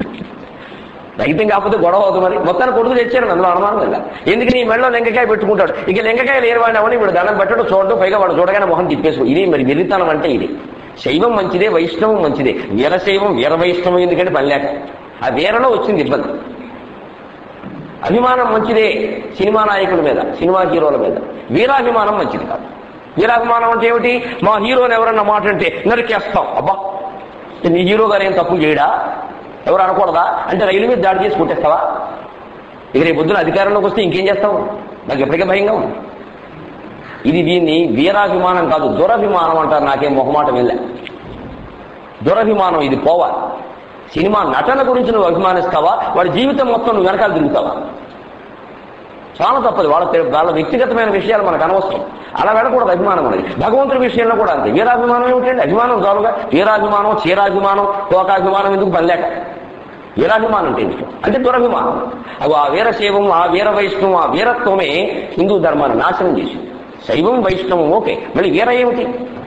రహితం కాకపోతే గొడవ అవుతుంది మరి మొత్తాన్ని కొడుకు తెచ్చారు అందులో అనుమానం లేదా ఎందుకని ఈ మెడలో లెంకకాయ పెట్టుకుంటాడు ఇక లెంకకాయ లేని వాడిని అవని వీడు దండం పెట్టడం చూడడం పైగా వాడు చూడగానే మొహం తిప్పేసుకో ఇది మరి వెరితనం అంటే ఇది శైవం మంచిదే వైష్ణవం మంచిదే వీరశైవం వీర వైష్ణవం ఎందుకంటే పని లేక ఆ వీరలో వచ్చింది ఇబ్బంది అభిమానం మంచిదే సినిమా నాయకుల మీద సినిమా హీరోల మీద వీరాభిమానం మంచిది కాదు వీరాభిమానం అంటే ఏమిటి మా హీరోని ఎవరన్నా మాట అంటే నరికేస్తాం అబ్బా నీ హీరో గారు ఏం తప్పు చేయడా ఎవరు అనకూడదా అంటే రైలు మీద దాడి చేసి కొట్టేస్తావా ఇక రేపు పొద్దున అధికారంలోకి వస్తే ఇంకేం చేస్తావు నాకు ఎప్పటికే భయంగా ఉంది ఇది దీన్ని వీరాభిమానం కాదు దురభిమానం అంటారు నాకేం మొహమాటం వెళ్ళా దురభిమానం ఇది పోవాలి సినిమా నటన గురించి నువ్వు అభిమానిస్తావా వాడి జీవితం మొత్తం నువ్వు వెనకాల తిరుగుతావా చాలా తప్పదు వాళ్ళ వాళ్ళ వ్యక్తిగతమైన విషయాలు మనకు అనవసరం అలా వెళ్ళకూడదు అభిమానం అనేది భగవంతుడి విషయంలో కూడా అంతే వీరాభిమానం ఏమిటండి అభిమానం చాలుగా వీరాభిమానం చీరాభిమానం తోకాభిమానం ఎందుకు పనిలేక వీరాభిమానం అంటే ఎందుకు అంటే దురభిమానం అవి ఆ వీరశైవం ఆ వీర వైష్ణవం ఆ వీరత్వమే హిందూ ధర్మాన్ని నాశనం చేసింది శైవం వైష్ణవం ఓకే మళ్ళీ వీర ఏమిటి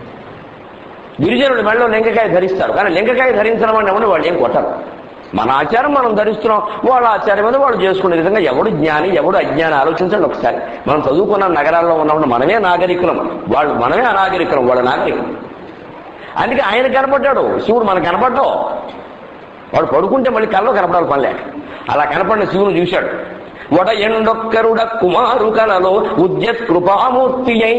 గిరిజనుడు మెళ్ళలో లింగకాయ ధరిస్తారు కానీ లింగకాయ ధరించడం అంటే ఎవరు వాళ్ళు ఏం కొట్టరు మన ఆచారం మనం ధరిస్తున్నాం వాళ్ళ ఆచారం మీద వాళ్ళు చేసుకునే విధంగా ఎవడు జ్ఞాని ఎవడు అజ్ఞాని ఆలోచించండి ఒకసారి మనం చదువుకున్న నగరాల్లో ఉన్నప్పుడు మనమే నాగరికులం వాళ్ళు మనమే అనాగరికులం వాళ్ళ నాగరికులం అందుకే ఆయన కనపడ్డాడు శివుడు మనకు కనపడ్డావు వాడు పడుకుంటే మళ్ళీ కల్లో కనపడాలి పనిలే అలా కనపడిన శివుని చూశాడు వడ ఎండొక్కరుడ కుమారు కలలో ఉద్యత్ కృపామూర్తి అయి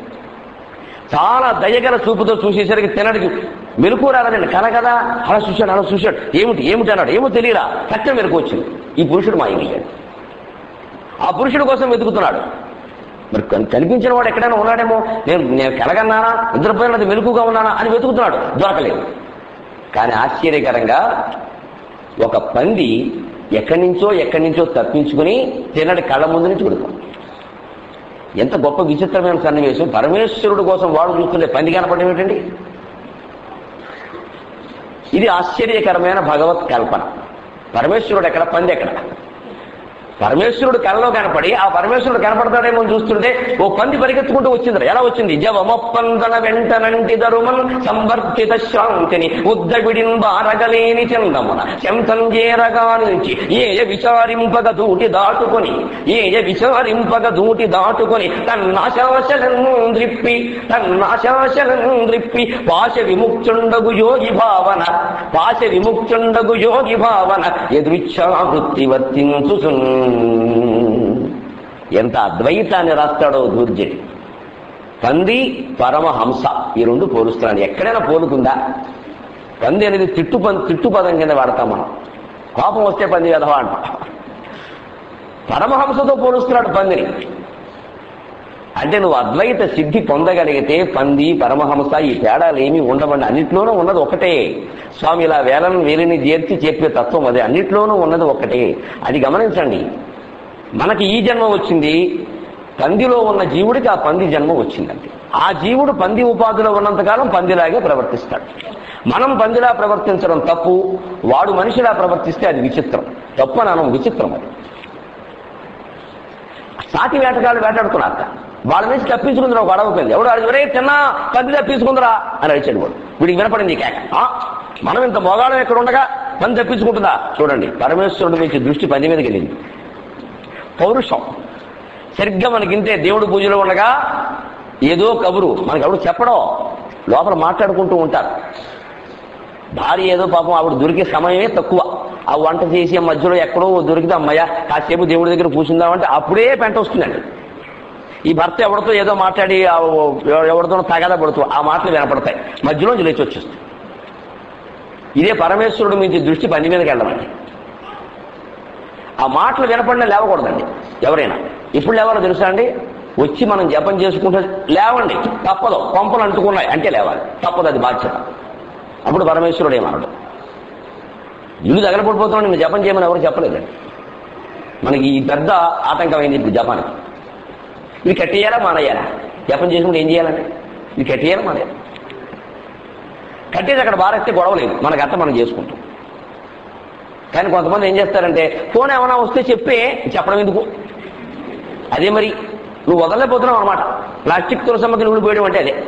చాలా దయగల చూపుతో చూసేసరికి తినడికి మెలకు రాలేదండి కల కదా అలా చూశాడు అలా చూశాడు ఏమిటి ఏమిటి అన్నాడు ఏమో తెలియరా సత్యం మెలకు వచ్చింది ఈ పురుషుడు మాయమయ్యాడు ఆ పురుషుడి కోసం వెతుకుతున్నాడు మరి కన్- కనిపించిన వాడు ఎక్కడైనా ఉన్నాడేమో నేను నేను కలగన్నానా నిద్రపోయినది మెలకుగా ఉన్నానా అని వెతుకుతున్నాడు దొరకలేదు కానీ ఆశ్చర్యకరంగా ఒక పంది ఎక్కడి నుంచో ఎక్కడి నుంచో తప్పించుకుని తినడి కళ్ళ ముందు నుంచి కొడుతాం ఎంత గొప్ప విచిత్రమైన సన్నివేశం పరమేశ్వరుడు కోసం వాడు చూస్తుండే పంది కనపడడం ఏంటండి ఇది ఆశ్చర్యకరమైన భగవత్ కల్పన పరమేశ్వరుడు ఎక్కడ పంది ఎక్కడ పరమేశ్వరుడు కలలో కనపడి ఆ పరమేశ్వరుడు కనపడతాడేమో అని చూస్తుంటే ఓ పంది పరిగెత్తుకుంటూ వచ్చింది ఎలా వచ్చింది జవమొప్పందన వెంటనంటి దరుమన్ సంవర్ధిత శాంతిని ఉద్దవిడిన్ బారగలేని చందమున శంతం చేరగా నుంచి ఏయ విచారింపగ దూటి దాటుకొని ఏయ విచారింపగ దూటి దాటుకొని తన్నాశాశలను ద్రిప్పి తన్నాశాశలను ద్రిప్పి పాశ విముక్తుండగు యోగి భావన పాశ విముక్తుండగు యోగి భావన ఎదురిచ్ఛావృత్తి వర్తించు ఎంత అద్వైతాన్ని రాస్తాడో దూర్జటి పంది పరమహంస ఈ రెండు పోలుస్తున్నాడు ఎక్కడైనా పోలుకుందా పంది అనేది తిట్టు పం తిట్టు పదం కింద వాడతాం మనం కోపం వస్తే పంది కదవా అంటాం పరమహంసతో పోలుస్తున్నాడు పందిని అంటే నువ్వు అద్వైత సిద్ధి పొందగలిగితే పంది పరమహంస ఈ తేడాలు ఏమీ ఉండవండి అన్నిట్లోనూ ఉన్నది ఒకటే స్వామి ఇలా వేలను వేలిని చేర్చి చెప్పే తత్వం అదే అన్నిట్లోనూ ఉన్నది ఒకటే అది గమనించండి మనకి ఈ జన్మ వచ్చింది పందిలో ఉన్న జీవుడికి ఆ పంది జన్మ వచ్చిందండి ఆ జీవుడు పంది ఉపాధిలో ఉన్నంతకాలం పందిలాగే ప్రవర్తిస్తాడు మనం పందిలా ప్రవర్తించడం తప్పు వాడు మనిషిలా ప్రవర్తిస్తే అది విచిత్రం తప్పు అని అనం విచిత్రం అది సాటి వేటగాళ్ళు వేటాడుకున్నారట వాళ్ళ నుంచి తప్పించుకుందిరా ఒక అడవపోయింది ఎవడు అడిగి ఒరే తిన్నా పంది తప్పించుకుందిరా అని అడిచాడు వాడు వీడికి వినపడింది ఈ కేక ఆ, మనం ఇంత మొగాళం ఎక్కడ ఉండగా పంది తప్పించుకుంటుందా చూడండి పరమేశ్వరుడి నుంచి దృష్టి పంది మీదకి వెళ్ళింది పౌరుషం సరిగ్గా మనకింతే దేవుడి పూజలో ఉండగా ఏదో కబురు మనకి ఎవడు చెప్పడం లోపల మాట్లాడుకుంటూ ఉంటారు భార్య ఏదో పాపం ఆవిడ దొరికే సమయమే తక్కువ ఆ వంట చేసే మధ్యలో ఎక్కడో దొరికితే అమ్మయ్య కాసేపు దేవుడి దగ్గర కూర్చుందామంటే అప్పుడే పెంట వస్తుందండి ఈ భర్త ఎవరితో ఏదో మాట్లాడి ఆ ఎవరితో తగాదా పడుతూ ఆ మాటలు వినపడతాయి మధ్యలోంచి లేచి వచ్చేస్తాయి ఇదే పరమేశ్వరుడు మించి దృష్టి పని మీదకి వెళ్ళమండి ఆ మాటలు వినపడినా లేవకూడదండి ఎవరైనా ఇప్పుడు లేవాలో తెలుసా అండి వచ్చి మనం జపం చేసుకుంటే లేవండి తప్పదు కొంపలు అంటుకున్నాయి అంటే లేవాలి తప్పదు అది బాధ్యత అప్పుడు పరమేశ్వరుడు ఏమనడు ఇల్లు తగలపడిపోతున్నాడు నేను జపం చేయమని ఎవరు చెప్పలేదండి మనకి ఈ పెద్ద ఆటంకమైంది ఇప్పుడు జపానికి ఇది కట్టేయాలా మానేయాలా జపం చేసుకుంటే ఏం చేయాలండి ఇది కట్టేయాలా మానేయాలి కట్టేసి అక్కడ బారేస్తే గొడవ లేదు మనకు అర్థం మనం చేసుకుంటాం కానీ కొంతమంది ఏం చేస్తారంటే ఫోన్ ఏమైనా వస్తే చెప్పే చెప్పడం ఎందుకు అదే మరి నువ్వు వదలలేకపోతున్నావు అనమాట ప్లాస్టిక్ తులసమ్మకి నువ్వు పోయడం అంటే అదే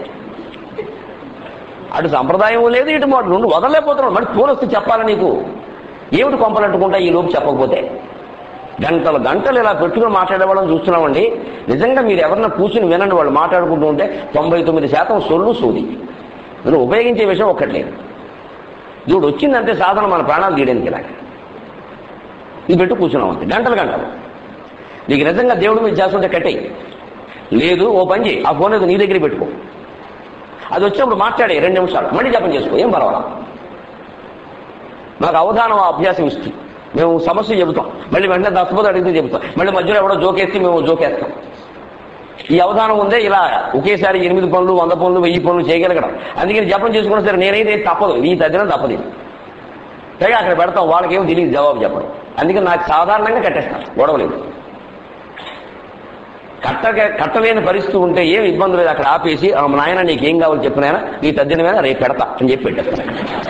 అటు సంప్రదాయం లేదు ఇటు మాట నువ్వు వదలలేకపోతున్నావు మరి ఫోన్ వస్తే చెప్పాలా నీకు ఏమిటి కొంపలంటుకుంటా ఈ లోపు చెప్పకపోతే గంటలు గంటలు ఇలా పెట్టుకుని మాట్లాడే వాళ్ళని చూస్తున్నామండి నిజంగా మీరు ఎవరన్నా కూర్చుని వినండి వాళ్ళు మాట్లాడుకుంటూ ఉంటే తొంభై తొమ్మిది శాతం సొల్లు సూది మీరు ఉపయోగించే విషయం ఒక్కట్లేదు ఇప్పుడు వచ్చిందంటే సాధన మన ప్రాణాలు తీయడానికి ఇలాగ ఇది పెట్టు కూర్చున్నాం అంతే గంటలు గంటలు నీకు నిజంగా దేవుడి మీద చేస్తుంటే కట్టేయి లేదు ఓ పని చేయి ఆ ఫోన్ ఏదో నీ దగ్గర పెట్టుకో అది వచ్చినప్పుడు మాట్లాడే రెండు నిమిషాలు మళ్ళీ జపం చేసుకో ఏం పర్వాలా మాకు అవధానం అభ్యాసం ఇస్తుంది మేము సమస్య చెబుతాం మళ్ళీ వెంటనే దశపతి అడిగితే చెబుతాం మళ్ళీ మధ్యలో ఎవడో జోకేస్తే మేము జోకేస్తాం ఈ అవధానం ఉందే ఇలా ఒకేసారి ఎనిమిది పనులు వంద పనులు వెయ్యి పనులు చేయగలగడం అందుకని జపం చేసుకున్నా సరే నేనైతే తప్పదు ఈ తగ్గిన తప్పదు పైగా అక్కడ పెడతాం వాళ్ళకేమో తెలియదు జవాబు చెప్పడం అందుకని నాకు సాధారణంగా కట్టేస్తాను గొడవలేదు కట్ట కట్టలేని పరిస్థితి ఉంటే ఏం ఇబ్బంది లేదు అక్కడ ఆపేసి ఆ నాయన నీకు ఏం కావాలో చెప్పినాయన నీ తద్దిన మీద రేపు పెడతా అని చెప్పి పెట్టేస్తాను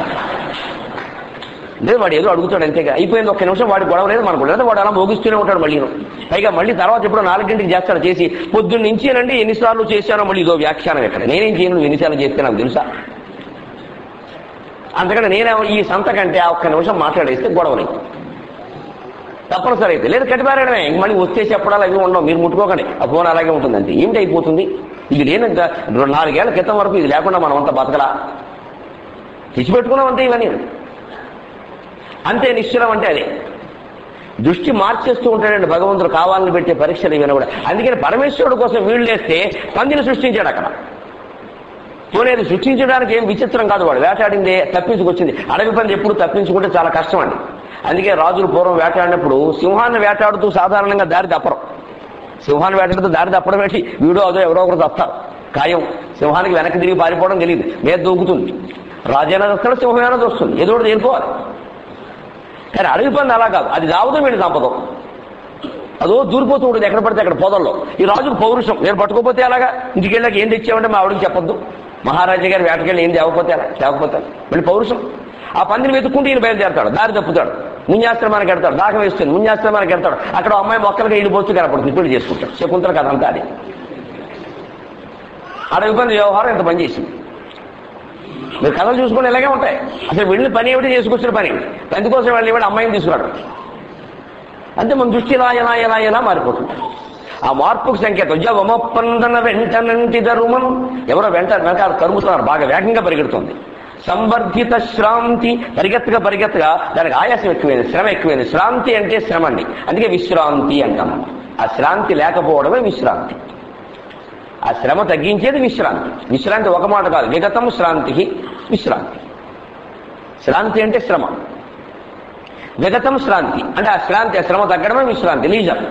లేదు వాడు ఏదో అడుగుతాడు అంతేగా అయిపోయింది ఒక్క నిమిషం వాడి గొడవ లేదు మనకు లేదు వాడు అలా మోగిస్తూనే ఉంటాడు మళ్ళీ పైగా మళ్ళీ తర్వాత ఎప్పుడో నాలుగింటికి చేస్తాడు చేసి పొద్దున్న నుంచేనండి ఎన్నిసార్లు చేశానో మళ్ళీ ఇదో వ్యాఖ్యానం ఎక్కడ నేనేం చేయను నువ్వు ఎన్నిసార్లు చేస్తే నాకు తెలుసా అంతకంటే నేనే ఈ సంత కంటే ఆ ఒక్క నిమిషం మాట్లాడేస్తే గొడవలేదు తప్పనిసరి అయితే లేదు కట్టిపారేయడమే ఇంక మళ్ళీ వస్తే చెప్పడాలు అవి ఉండవు మీరు ముట్టుకోకండి ఆ ఫోన్ అలాగే ఉంటుంది అంతే ఏమిటి అయిపోతుంది ఇది లేనంత నాలుగేళ్ల క్రితం వరకు ఇది లేకుండా మనం అంతా బతకలా తెచ్చిపెట్టుకున్నాం అంతే ఇవన్నీ అంతే నిశ్చలం అంటే అదే దృష్టి మార్చేస్తూ ఉంటాడండి భగవంతుడు కావాలని పెట్టే పరీక్షలు ఇవన్నీ కూడా అందుకని పరమేశ్వరుడు కోసం వీళ్ళు వేస్తే పందిని సృష్టించాడు అక్కడ పోనేది సృష్టించడానికి ఏం విచిత్రం కాదు వాడు వేటాడిందే తప్పించుకొచ్చింది అడవి పంది ఎప్పుడు తప్పించుకుంటే చాలా కష్టం అండి అందుకే రాజులు పూర్వం వేటాడినప్పుడు సింహాన్ని వేటాడుతూ సాధారణంగా దారి తప్పరు సింహాన్ని వేటాడుతూ దారి తప్పడం ఏంటి వీడో అదో ఎవరో ఒకరు తప్పారు ఖాయం సింహానికి వెనక్కి తిరిగి పారిపోవడం తెలియదు మీద దూకుతుంది రాజైనా వస్తాడు సింహమైనా వస్తుంది ఏదో ఒకటి తేలిపోవాలి కానీ అడవి పంది అలా కాదు అది రావదు వీడు చంపదు అదో దూరిపోతూ ఉంటుంది ఎక్కడ పడితే అక్కడ పొదల్లో ఈ రాజుకు పౌరుషం నేను పట్టుకోపోతే అలాగా ఇంటికి వెళ్ళాక ఏం తెచ్చామంటే మా ఆవిడకి చెప్పొద్దు మహారాజా గారు వేటకెళ్ళి ఏం తేవకపోతే అలా తేవకపోతే మళ్ళీ పౌరుషం ఆ పందిని వెతుక్కుంటూ ఈయన బయలుదేరతాడు దారి తప్పుతాడు మున్యాశ్రమానికి వెడతాడు దాహం వేస్తుంది మున్యాశ్రమానికి వెళ్తాడు అక్కడ అమ్మాయి మొక్కలుగా ఇల్లు పోస్తూ కనపడుతుంది పెళ్లి చేసుకుంటాడు శకుంతల కథ అంతా అది అడవి పంది వ్యవహారం ఇంత పని చేసింది మీరు కథలు చూసుకుని ఇలాగే ఉంటాయి అసలు వెళ్ళిన పని ఏమిటి చేసుకొచ్చిన పని అందుకోసం వెళ్ళి ఇవాడు అమ్మాయిని తీసుకురాడు అంతే మన దృష్టి ఇలా ఎలా ఎలా ఎలా మారిపోతుంది ఆ మార్పుకు సంకేతం జవమొప్పందన వెంటనంటి ధరుమం ఎవరో వెంట వెనకాల తరుముతున్నారు బాగా వేగంగా పరిగెడుతుంది సంవర్ధిత శ్రాంతి పరిగెత్తగా పరిగెత్తగా దానికి ఆయాసం ఎక్కువైంది శ్రమ ఎక్కువైంది శ్రాంతి అంటే శ్రమ అండి అందుకే విశ్రాంతి అంటాం ఆ శ్రాంతి లేకపోవడమే విశ్రాంతి ఆ శ్రమ తగ్గించేది విశ్రాంతి విశ్రాంతి ఒక మాట కాదు విగతం శ్రాంతికి విశ్రాంతి శ్రాంతి అంటే శ్రమ విగతం శ్రాంతి అంటే ఆ శ్రాంతి ఆ శ్రమ తగ్గడమే విశ్రాంతి లీజర్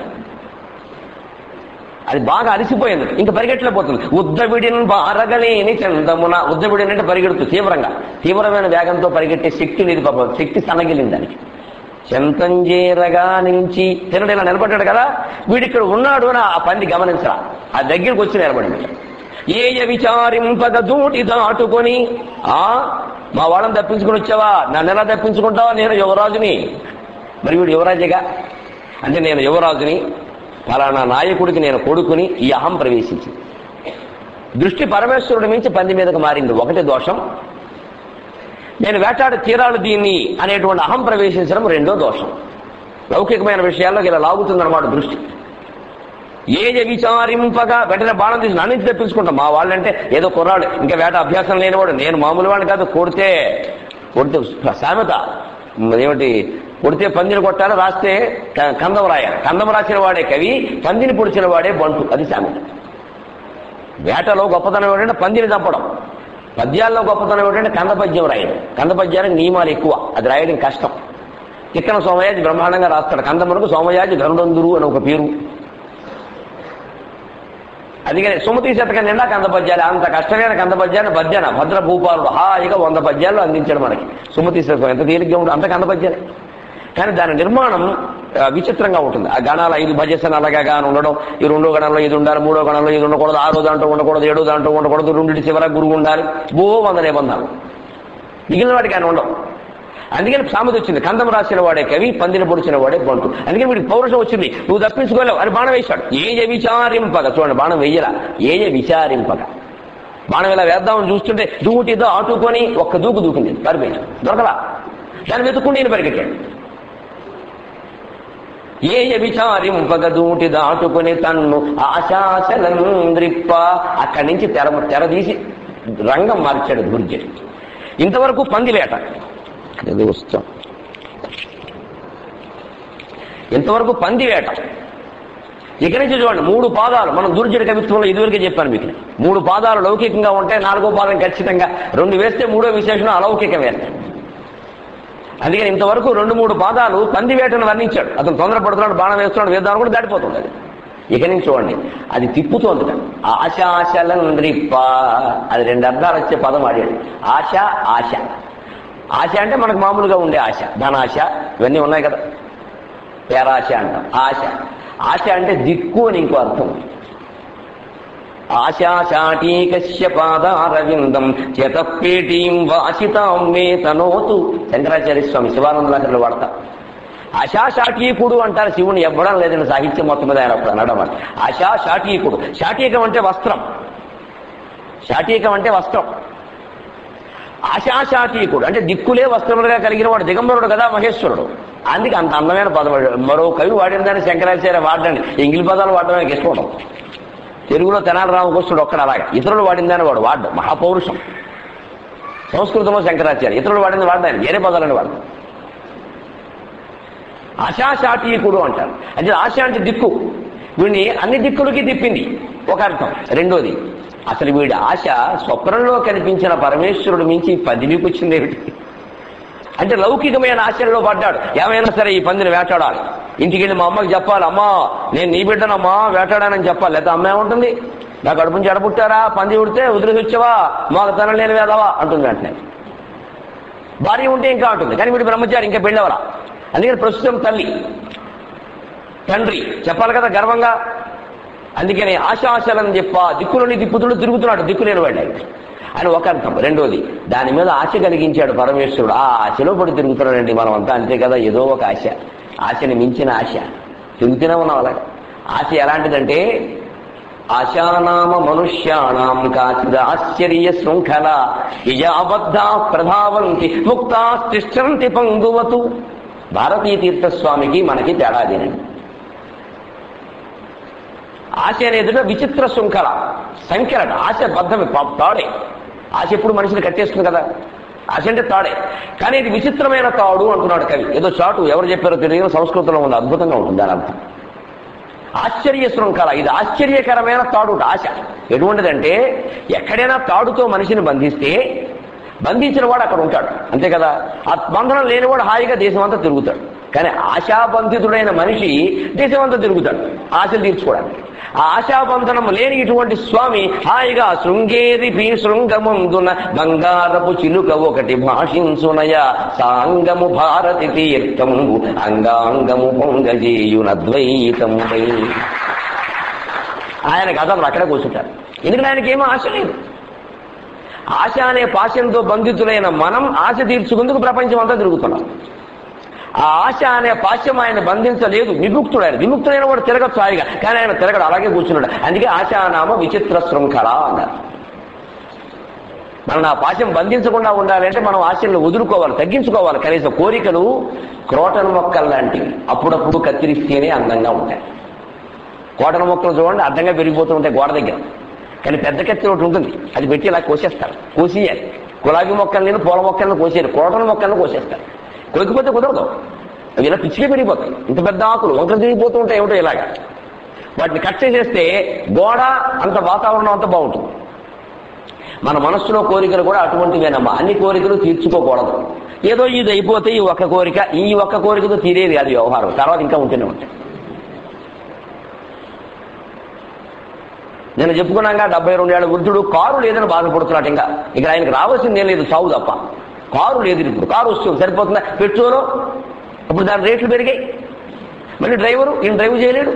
అది బాగా అలసిపోయింది ఇంకా పరిగెట్టలేకపోతుంది ఉద్దవిడిని బారగలేని చందమున ఉద్దవిడిని అంటే పరిగెడుతూ తీవ్రంగా తీవ్రమైన వేగంతో పరిగెట్టే శక్తి లేదు పాపం శక్తి సన్నగిలింది దానికి చెంతంజేరగా నుంచి తినడు ఇలా నిలబడ్డాడు కదా వీడిక్కడ ఉన్నాడు అని ఆ పంది గమనించరా ఆ దగ్గరికి వచ్చి నిలబడింది ఏయ విచారింపగ దూటి దాటుకొని ఆ మా వాళ్ళని తప్పించుకుని వచ్చావా నన్ను ఎలా తప్పించుకుంటావా నేను యువరాజుని మరి వీడు యువరాజుగా అంటే నేను యువరాజుని ఫలానా నాయకుడికి నేను కొడుకుని ఈ అహం ప్రవేశించింది దృష్టి పరమేశ్వరుడి మించి పంది మీదకు మారింది ఒకటి దోషం నేను వేటాడి తీరాలు దీన్ని అనేటువంటి అహం ప్రవేశించడం రెండో దోషం లౌకికమైన విషయాల్లో ఇలా లాగుతుందన్నమాట దృష్టి ఏజ విచారింపగా వెంటనే బాణం తీసి నన్ను తెప్పించుకుంటాం మా వాళ్ళంటే ఏదో కుర్రాడు ఇంకా వేట అభ్యాసం లేనివాడు నేను మామూలు వాడిని కాదు కొడితే కొడితే సామెత ఏమిటి కొడితే పందిని కొట్టాలి రాస్తే క- కందం రాయాలి కందం రాసిన వాడే కవి పందిని పొడిచిన వాడే బంటు అది సామెత వేటలో గొప్పతనం ఏమిటంటే పందిని చంపడం పద్యాల్లో గొప్పతనం ఏమిటంటే కంద పద్యం రాయడం కంద పద్యానికి నియమాలు ఎక్కువ అది రాయడం కష్టం తిక్కన సోమయాజి బ్రహ్మాండంగా రాస్తాడు కందమునకు సోమయాజి ధనుడందురు అని ఒక పేరు అందుకని సుమతి శతకం నిండా కంద పద్యాలు అంత కష్టమైన కంద పద్యాన్ని పద్యాన భద్ర భూపాలుడు హాయిగా వంద పద్యాలు అందించాడు మనకి సుమతి శతకం ఎంత తేలిగ్గా ఉంటుంది అంత కంద పద్యాలే కానీ దాని నిర్మాణం ఆ, విచిత్రంగా ఉంటుంది ఆ గణాలు ఐదు భజసన అలాగా గాని ఉండడం ఈ రెండో గణంలో ఇది ఉండాలి మూడో గణంలో ఇది ఉండకూడదు ఆరో దాంట్లో ఉండకూడదు ఏడో దాంట్లో ఉండకూడదు రెండింటి చివర గురువు ఉండాలి బో వంద నిబంధనలు మిగిలిన వాటికి ఆయన ఉండవు అందుకని సామెత వచ్చింది కందం రాసిన వాడే కవి పందిని పొడిచిన వాడే బంటు అందుకని వీడికి పౌరుషం వచ్చింది నువ్వు తప్పించుకోలేవు అని బాణం వేశాడు ఏయ విచారింపక చూడండి బాణం వెయ్యలా ఏయ విచారింపక బాణం ఇలా వేద్దామని చూస్తుంటే దూటితో ఆటుకొని ఒక్క దూకు దూకింది పరిపోయింది దొరకలా దాన్ని వెతుక్కుంటే ఈయన పరిగెట్టాడు ఏయ విచారింపక దూటి దాటుకుని తన్ను ఆశాశలంద్రిప్ప అక్కడి నుంచి తెర తెర తీసి రంగం మార్చాడు దుర్జటి ఇంతవరకు పంది వేట అది వస్తాం ఇంతవరకు పంది వేట ఇక నుంచి చూడండి మూడు పాదాలు మనం దుర్జడి కవిత్వంలో ఇదివరకే చెప్పాను మీకు మూడు పాదాలు లౌకికంగా ఉంటే నాలుగో పాదం ఖచ్చితంగా రెండు వేస్తే మూడో విశేషణం అలౌకిక వేట అందుకని ఇంతవరకు రెండు మూడు పాదాలు పంది వేటను వర్ణించాడు అతను తొందరపడుతున్నాడు బాణం వేస్తున్నాడు వేద్దాం కూడా దాటిపోతుంది అది ఇక నుంచి చూడండి అది తిప్పుతోంది ఆశాశలంద్రిప్ప అది రెండు అర్థాలు వచ్చే పదం ఆడాడు ఆశ ఆశ ఆశ అంటే మనకు మామూలుగా ఉండే ఆశ ధనాశ ఇవన్నీ ఉన్నాయి కదా పేరాశ అంటాం ఆశ ఆశ అంటే దిక్కు అని ఇంకో అర్థం ఉంది. ఆశాశాటీకస్య పాదారవిందం చేతపేటీం వాసితాం మే తనోతు శంకరాచార్య స్వామి శివానందలాచరులు వాడతా ఆశాశాటీకుడు అంటారు శివుని ఇవ్వడం లేదని సాహిత్యం మొత్తం మీద ఆయన అప్పుడు అనడం అని ఆశాశాటీకుడు శాటీకం అంటే వస్త్రం శాటీకం అంటే వస్త్రం ఆశాశాటీకుడు అంటే దిక్కులే వస్త్రములుగా కలిగిన వాడు దిగంబరుడు కదా మహేశ్వరుడు అందుకే అంత అందమైన పదం వాడాడు. మరో కవి వాడిన దాన్ని శంకరాచార్య వాడండి ఇంగిలి పదాలు వాడడానికి ఇష్టం ఉండదు. తెలుగులో తెనాలి రామకృష్ణుడు ఒక్కడ అలాగా ఇతరులు వాడిందని వాడు వాడు మహాపౌరుషం సంస్కృతంలో శంకరాచార్య ఇతరులు వాడింది వాడదాన్ని వేరే పదాలని వాడు ఆశాశాటీకుడు అంటారు అంటే ఆశ అంటే దిక్కు వీడిని అన్ని దిక్కులకి తిప్పింది ఒక అర్థం రెండోది అసలు వీడి ఆశ స్వప్నంలో కనిపించిన పరమేశ్వరుడు మించి పదివికి వచ్చింది ఏమిటి అంటే లౌకికమైన ఆశల్లో పడ్డాడు ఏమైనా సరే ఈ పందిని వేటాడాలి ఇంటికి వెళ్ళి మా అమ్మకి చెప్పాలి అమ్మా నేను నీ బిడ్డనమ్మా వేటాడానని చెప్పాలి లేదా అమ్మ ఏముంటుంది నా కడుపు నుంచి ఎడబుట్టారా పంది ఉడితే వదిలేసి వచ్చావా మాకు తన నేను వేదవా అంటుంది వెంటనే భార్య ఉంటే ఇంకా ఉంటుంది కానీ వీడు బ్రహ్మచారి ఇంకా పెళ్ళవరా అందుకని ప్రస్తుతం తల్లి తండ్రి చెప్పాలి కదా గర్వంగా అందుకని ఆశాశలని చెప్ప దిక్కులని దిప్పుతుడు తిరుగుతున్నాడు దిక్కు లేనివాడు అని ఒక అర్థం రెండోది దాని మీద ఆశ కలిగించాడు పరమేశ్వరుడు ఆ ఆశలో పడి తిరుగుతున్నాడండి మనం అంతా అంతే కదా ఏదో ఒక ఆశ ఆశని మించిన ఆశ తిరుగుతూనే ఉన్నాం అలాగే ఆశ ఎలాంటిదంటే ఆశానామ మనుష్యాణం కాచిద ఆశ్చర్య శృంఖల ఇయాబద్ధా ప్రభావంతి ముక్తా తిష్టంతి పంగువతు భారతీయ తీర్థస్వామికి మనకి తేడా అదేనండి ఆశ అనేది విచిత్ర శృంఖల సంఖ్యలట ఆశ బద్ధమే పా- తాడే ఆశ ఎప్పుడు మనిషిని కట్టేస్తుంది కదా ఆశ అంటే తాడే కానీ ఇది విచిత్రమైన తాడు అంటున్నాడు కవి ఏదో చాటు ఎవరు చెప్పారో తెలియదు సంస్కృతంలో ఉంది అద్భుతంగా ఉంటుంది దాని అర్థం ఆశ్చర్య శృంఖల ఇది ఆశ్చర్యకరమైన తాడు ఆశ ఎటువంటిదంటే ఎక్కడైనా తాడుతో మనిషిని బంధిస్తే బంధించిన వాడు అక్కడ ఉంటాడు అంతే కదా ఆ బంధనం లేనివాడు హాయిగా దేశం అంతా తిరుగుతాడు కానీ ఆశాబంధితుడైన మనిషి దేశం అంతా తిరుగుతాడు ఆశలు తీర్చుకోవడానికి ఆ ఆశాబంధనం లేని ఇటువంటి స్వామి హాయిగా శృంగేరి పీ శృంగమందున బంగారపు చిలుక ఒకటి భాషించునయ సాంగము భారతి తీర్థము అంగాంగము పొంగజేయునద్వైతముడై ఆయన కథలు అక్కడే కూర్చుంటారు ఎందుకంటే ఆయనకి ఏమో ఆశ లేదు ఆశ అనే పాశంతో బంధితులైన మనం ఆశ తీర్చుకుందుకు ప్రపంచం అంతా తిరుగుతున్నాం ఆ ఆశ అనే పాశ్యం ఆయన బంధించలేదు విముక్తుడు ఆయన విముక్తుడైన వాడు తిరగచ్చు హాయిగా కానీ ఆయన తిరగడు అలాగే కూర్చున్నాడు అందుకే ఆశానామ విచిత్ర శృంఖల అన్నారు మనం ఆ పాశం బంధించకుండా ఉండాలంటే మనం ఆశలను వదులుకోవాలి తగ్గించుకోవాలి కనీసం కోరికలు క్రోటన్ మొక్కలు లాంటివి అప్పుడప్పుడు కత్తిరిస్తేనే అందంగా ఉంటాయి కోటన మొక్కలు చూడండి అడ్డంగా పెరిగిపోతూ ఉంటాయి గోడ దగ్గర కానీ పెద్ద కత్తి ఒకటి ఉంటుంది అది పెట్టి ఇలా కోసేస్తారు కోసేయాలి గులాబీ మొక్కల్ని పూల మొక్కలను కోసేయాలి కోటన మొక్కలను కోసేస్తారు కోయకపోతే కుదరదు అవి ఇలా పిచ్చిగా పెరిగిపోతాయి ఇంత పెద్ద ఆకులు వంకలు తిరిగిపోతూ ఉంటాయి ఏమిటో ఇలాగా వాటిని కట్ చేసేస్తే గోడ అంత వాతావరణం అంతా బాగుంటుంది మన మనస్సులో కోరికలు కూడా అటువంటివేనమ్మా అన్ని కోరికలు తీర్చుకోకూడదు ఏదో ఇది అయిపోతే ఈ ఒక్క కోరిక ఈ ఒక్క కోరికతో తీరేది అది వ్యవహారం తర్వాత ఇంకా ఉంటూనే ఉంటాయి నేను చెప్పుకున్నాగా డెబ్బై రెండు ఏళ్ళ వృద్ధుడు కారు లేదని బాధపడుతున్నాడు ఇంకా ఇక ఆయనకి రావాల్సింది ఏం లేదు సాగు తప్ప కారు లేదు ఇప్పుడు కారు వస్తుంది సరిపోతుందా పెట్రోలు ఇప్పుడు దాని రేట్లు పెరిగాయి మళ్ళీ డ్రైవరు ఈయన డ్రైవ్ చేయలేడు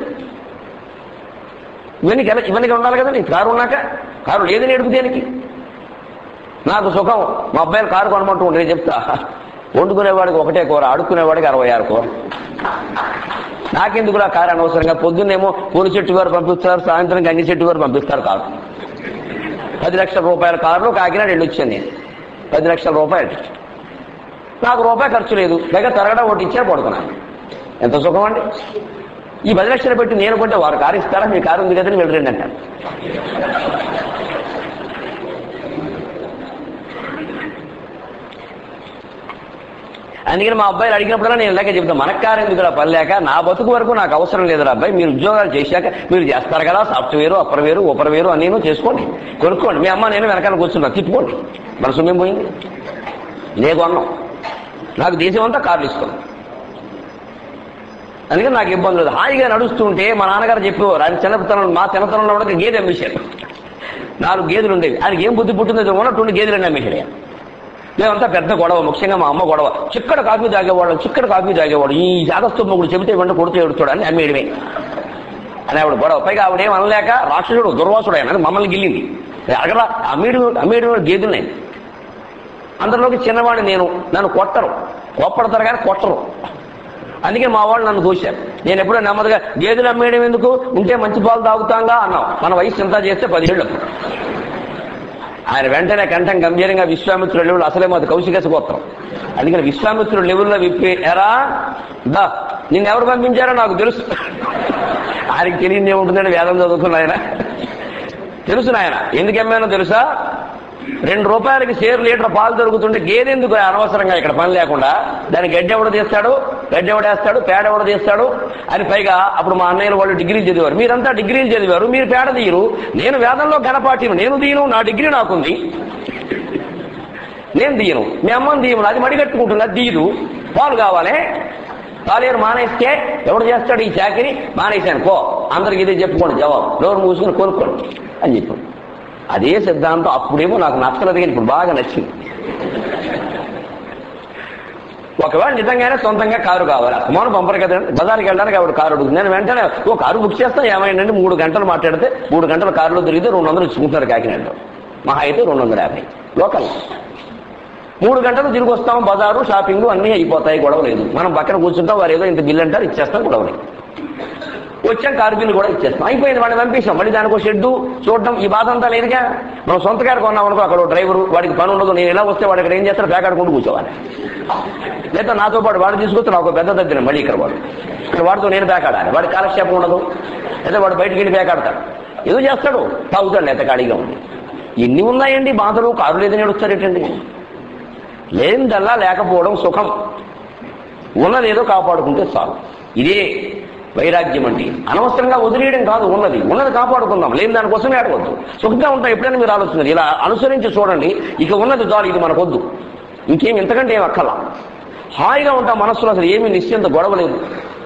ఇవన్నీ గెల- ఇవన్నీ ఉండాలి కదా నీకు కారు ఉన్నాక కారు లేదని ఎడుపు దేనికి నాకు సుఖం మా అబ్బాయిలు కారు కొనమంటూ ఉంటే నేను చెప్తా వండుకునేవాడికి ఒకటే కూర అడుక్కునేవాడికి అరవై ఆరు కూర నాకెందుకు ఆ కారు అనవసరంగా పొద్దున్నేమో పూల చెట్టు గారు పంపిస్తారు సాయంత్రం గంగి చెట్టు గారు పంపిస్తారు కారు పది లక్షల రూపాయల కారులో కాకినాడ వెళ్ళొచ్చాను నేను పది లక్షల రూపాయలు నాకు రూపాయి ఖర్చు లేదు పైగా తరగడం ఒకటి ఇచ్చే పడుతున్నాను ఎంత సుఖం అండి ఈ పది లక్షలు పెట్టి నేను కొంటే వారు కారు ఇస్తారా మీ కారు ఉంది కదని వెళ్ళరండి అంటారు అందుకని మా అబ్బాయిలు అడిగినప్పుడల్లా నేను ఇలాగే చెప్తాను మనకు కారు ఎందుకు పని లేక నా బతుకు వరకు నాకు అవసరం లేదు అబ్బాయి మీరు ఉద్యోగాలు చేశాక మీరు చేస్తారు కదా సాఫ్ట్వేర్ అప్పర్ వేరు ఉపర్ వేరు అన్నీ చేసుకోండి కొనుక్కోండి మీ అమ్మ నేను వెనకాల కూర్చున్నా తిప్పుకోండి మన సొమ్మేం పోయింది నేను కొన్నాం నాకు దేశం అంతా కార్లు ఇస్తాం అందుకని నాకు ఇబ్బంది లేదు హాయిగా నడుస్తుంటే మా నాన్నగారు చెప్పేవారు ఆయన చిన్నతనం మా చిన్నతనంలో కూడా గేదె అమ్మేశారు నాలుగు గేదెలు ఉండేవి ఆయనకి ఏం బుద్ధి పుట్టిందో ఉన్నటువంటి గేదెలు అమ్మేశాడు ఆయన మేమంతా పెద్ద గొడవ ముఖ్యంగా మా అమ్మ గొడవ చిక్కడ కాఫీ తాగేవాడు చిక్కడ కాఫీ తాగేవాడు ఈ జాగస్తు మొగుడు చెబితే వెంట కొడుతూ ఎడుతాడు అని అమ్మేయడమే అని ఆవిడ గొడవ పైగా ఆవిడేం అనలేక రాక్షసుడు దుర్వాసుడు ఆయన మమ్మల్ని గిల్లింది అడగలా అమ్మేడు అమ్మేడు గేదెలు నేను అందరిలోకి చిన్నవాడిని నేను నన్ను కొట్టరు కోప్పడతారు కానీ కొట్టరు అందుకే మా వాళ్ళు నన్ను చూశారు నేను ఎప్పుడో నెమ్మదిగా గేదెలు అమ్మేయడం ఎందుకు ఉంటే మంచి పాలు తాగుతాంగా అన్నాం మన వయసు ఎంత చేస్తే పదిహేళ్ళు ఆయన వెంటనే కంఠం గంభీరంగా విశ్వామిత్రుడు లెవెల్ అసలే మాది కౌశికస గోత్రం అందుకని విశ్వామిత్రుడు లెవెల్లో విప్పి ఎరా దా నిన్నెవరు పంపించారో నాకు తెలుసు ఆయనకి తెలియదు ఏముంటుందని వేదం చదువుకున్న ఆయన తెలుసు నాయన ఎందుకు అమ్మానో తెలుసా రెండు రూపాయలకి షేర్ లీటర్ పాలు దొరుకుతుంటే గేదెందుకు అనవసరంగా ఇక్కడ పని లేకుండా దాని గడ్డి ఎవడ తీస్తాడు గడ్డి ఎవడేస్తాడు పేడ ఎవడ తీస్తాడు అని పైగా అప్పుడు మా అన్నయ్యలు వాళ్ళు డిగ్రీలు చదివారు మీరంతా డిగ్రీలు చదివారు మీరు పేడ తీయరు నేను వేదంలో గణపాటిను నేను తీయను నా డిగ్రీ నాకుంది నేను తీయను మీ అమ్మని తీయను అది మడి కట్టుకుంటుంది అది తీయదు పాలు కావాలి పాలేరు మానేస్తే ఎవడు చేస్తాడు ఈ చాకరీ మానేశాను పో అందరికి ఇదే చెప్పుకోండి జవాబు డోర్ మూసుకుని కొనుక్కోండి అని చెప్పాడు అదే సిద్ధాంతం అప్పుడేమో నాకు నచ్చలేదు కానీ ఇప్పుడు బాగా నచ్చింది ఒకవేళ నిజంగానే సొంతంగా కారు కావాలి అస్తమానం పంపరు కదా బజార్కి వెళ్ళడానికి ఆవిడ కారు అడుగుతుంది నేను వెంటనే ఓ కారు బుక్ చేస్తా ఏమైందంటే మూడు గంటలు మాట్లాడితే మూడు గంటలు కారులో తిరిగితే రెండు వందలు ఇచ్చుకుంటున్నారు కాకినాడలో మహా అయితే రెండు వందల యాభై లోకల్ మూడు గంటలు తిరిగి వస్తాం బజారు షాపింగ్ అన్నీ అయిపోతాయి గొడవ లేదు మనం పక్కన కూర్చుంటాం వారు ఏదో ఇంత బిల్లు అంటారు ఇచ్చేస్తాం గొడవ లేదు వచ్చాం కారు బిల్లు కూడా ఇచ్చేస్తాం అయిపోయింది వాడిని పంపించాం మళ్ళీ దానికి ఒక షెడ్డు చూడడం ఈ బాధ అంతా లేదుగా మనం సొంత కారు కొన్నాం అనుకో అక్కడ డ్రైవరు వాడికి పని ఉండదు నేను ఎలా వస్తే వాడు ఇక్కడ ఏం చేస్తాడు పేకాడుకుంటూ కూర్చోవాలి లేదా నాతో పాటు వాడు తీసుకొస్తే నాకు ఒక పెద్ద దగ్గర మళ్ళీ ఇక్కడ వాడు ఇక్కడ వాడితో నేను పేకాడాలి వాడి కాలక్షేపం ఉండదు లేదా వాడు బయటికి వెళ్ళి పేకాడతాడు ఏదో చేస్తాడు తాగుతాడు లేత ఖాళీగా ఉంది ఎన్ని ఉన్నాయండి బాధలు కారు లేదని ఏడుస్తారేటండి లేనిదల్లా లేకపోవడం సుఖం ఉన్నదేదో కాపాడుకుంటే చాలు ఇదే వైరాగ్యం అంటే అనవసరంగా వదిలేయడం కాదు ఉన్నది ఉన్నది కాపాడుకుందాం లేని దానికోసమే ఆడవద్దు సుఖంగా ఉంటాం ఎప్పుడైనా మీరు ఆలోచన ఇలా అనుసరించి చూడండి ఇక ఉన్నది చాలు ఇది మనకొద్దు ఇంకేం ఇంతకంటే ఏం అక్కలా హాయిగా ఉంటాం మనస్సులో అసలు ఏమీ నిశ్చింత గొడవ లేదు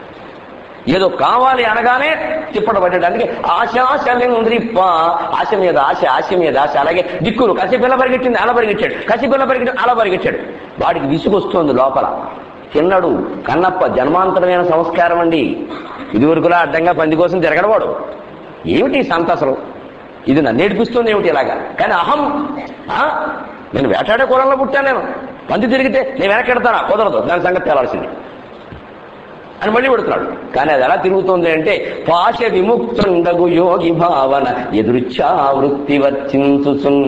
ఏదో కావాలి అనగానే తిప్పట పడేటానికి ఆశ ఆశ ఉంది ఆశ మీద ఆశ ఆశ మీద ఆశ అలాగే దిక్కులు కసిపిల్ల పరిగెట్టింది అలా పరిగెట్టాడు కసిపిల్ల పరిగెట్టింది అలా పరిగెట్టాడు వాడికి విసుగొస్తోంది లోపల తిన్నడు కన్నప్ప జన్మాంతరమైన సంస్కారం అండి ఇదివరకులా అడ్డంగా పంది కోసం తిరగడవాడు ఏమిటి ఈ సంత అసలు ఇది నన్ను నేర్పిస్తుంది ఏమిటి ఇలాగా కానీ అహం ఆ? నేను వేటాడే కులంలో పుట్టాను నేను పంది తిరిగితే నేను వెనకెడతానా కుదరదు దాని సంగతి తేలాల్సింది అని మళ్ళీ పెడుతున్నాడు కానీ అది ఎలా తిరుగుతోంది అంటే పాశ విముక్తుండగు యోగి భావన ఎదురుచ్చా వృత్తి వర్తించుచున్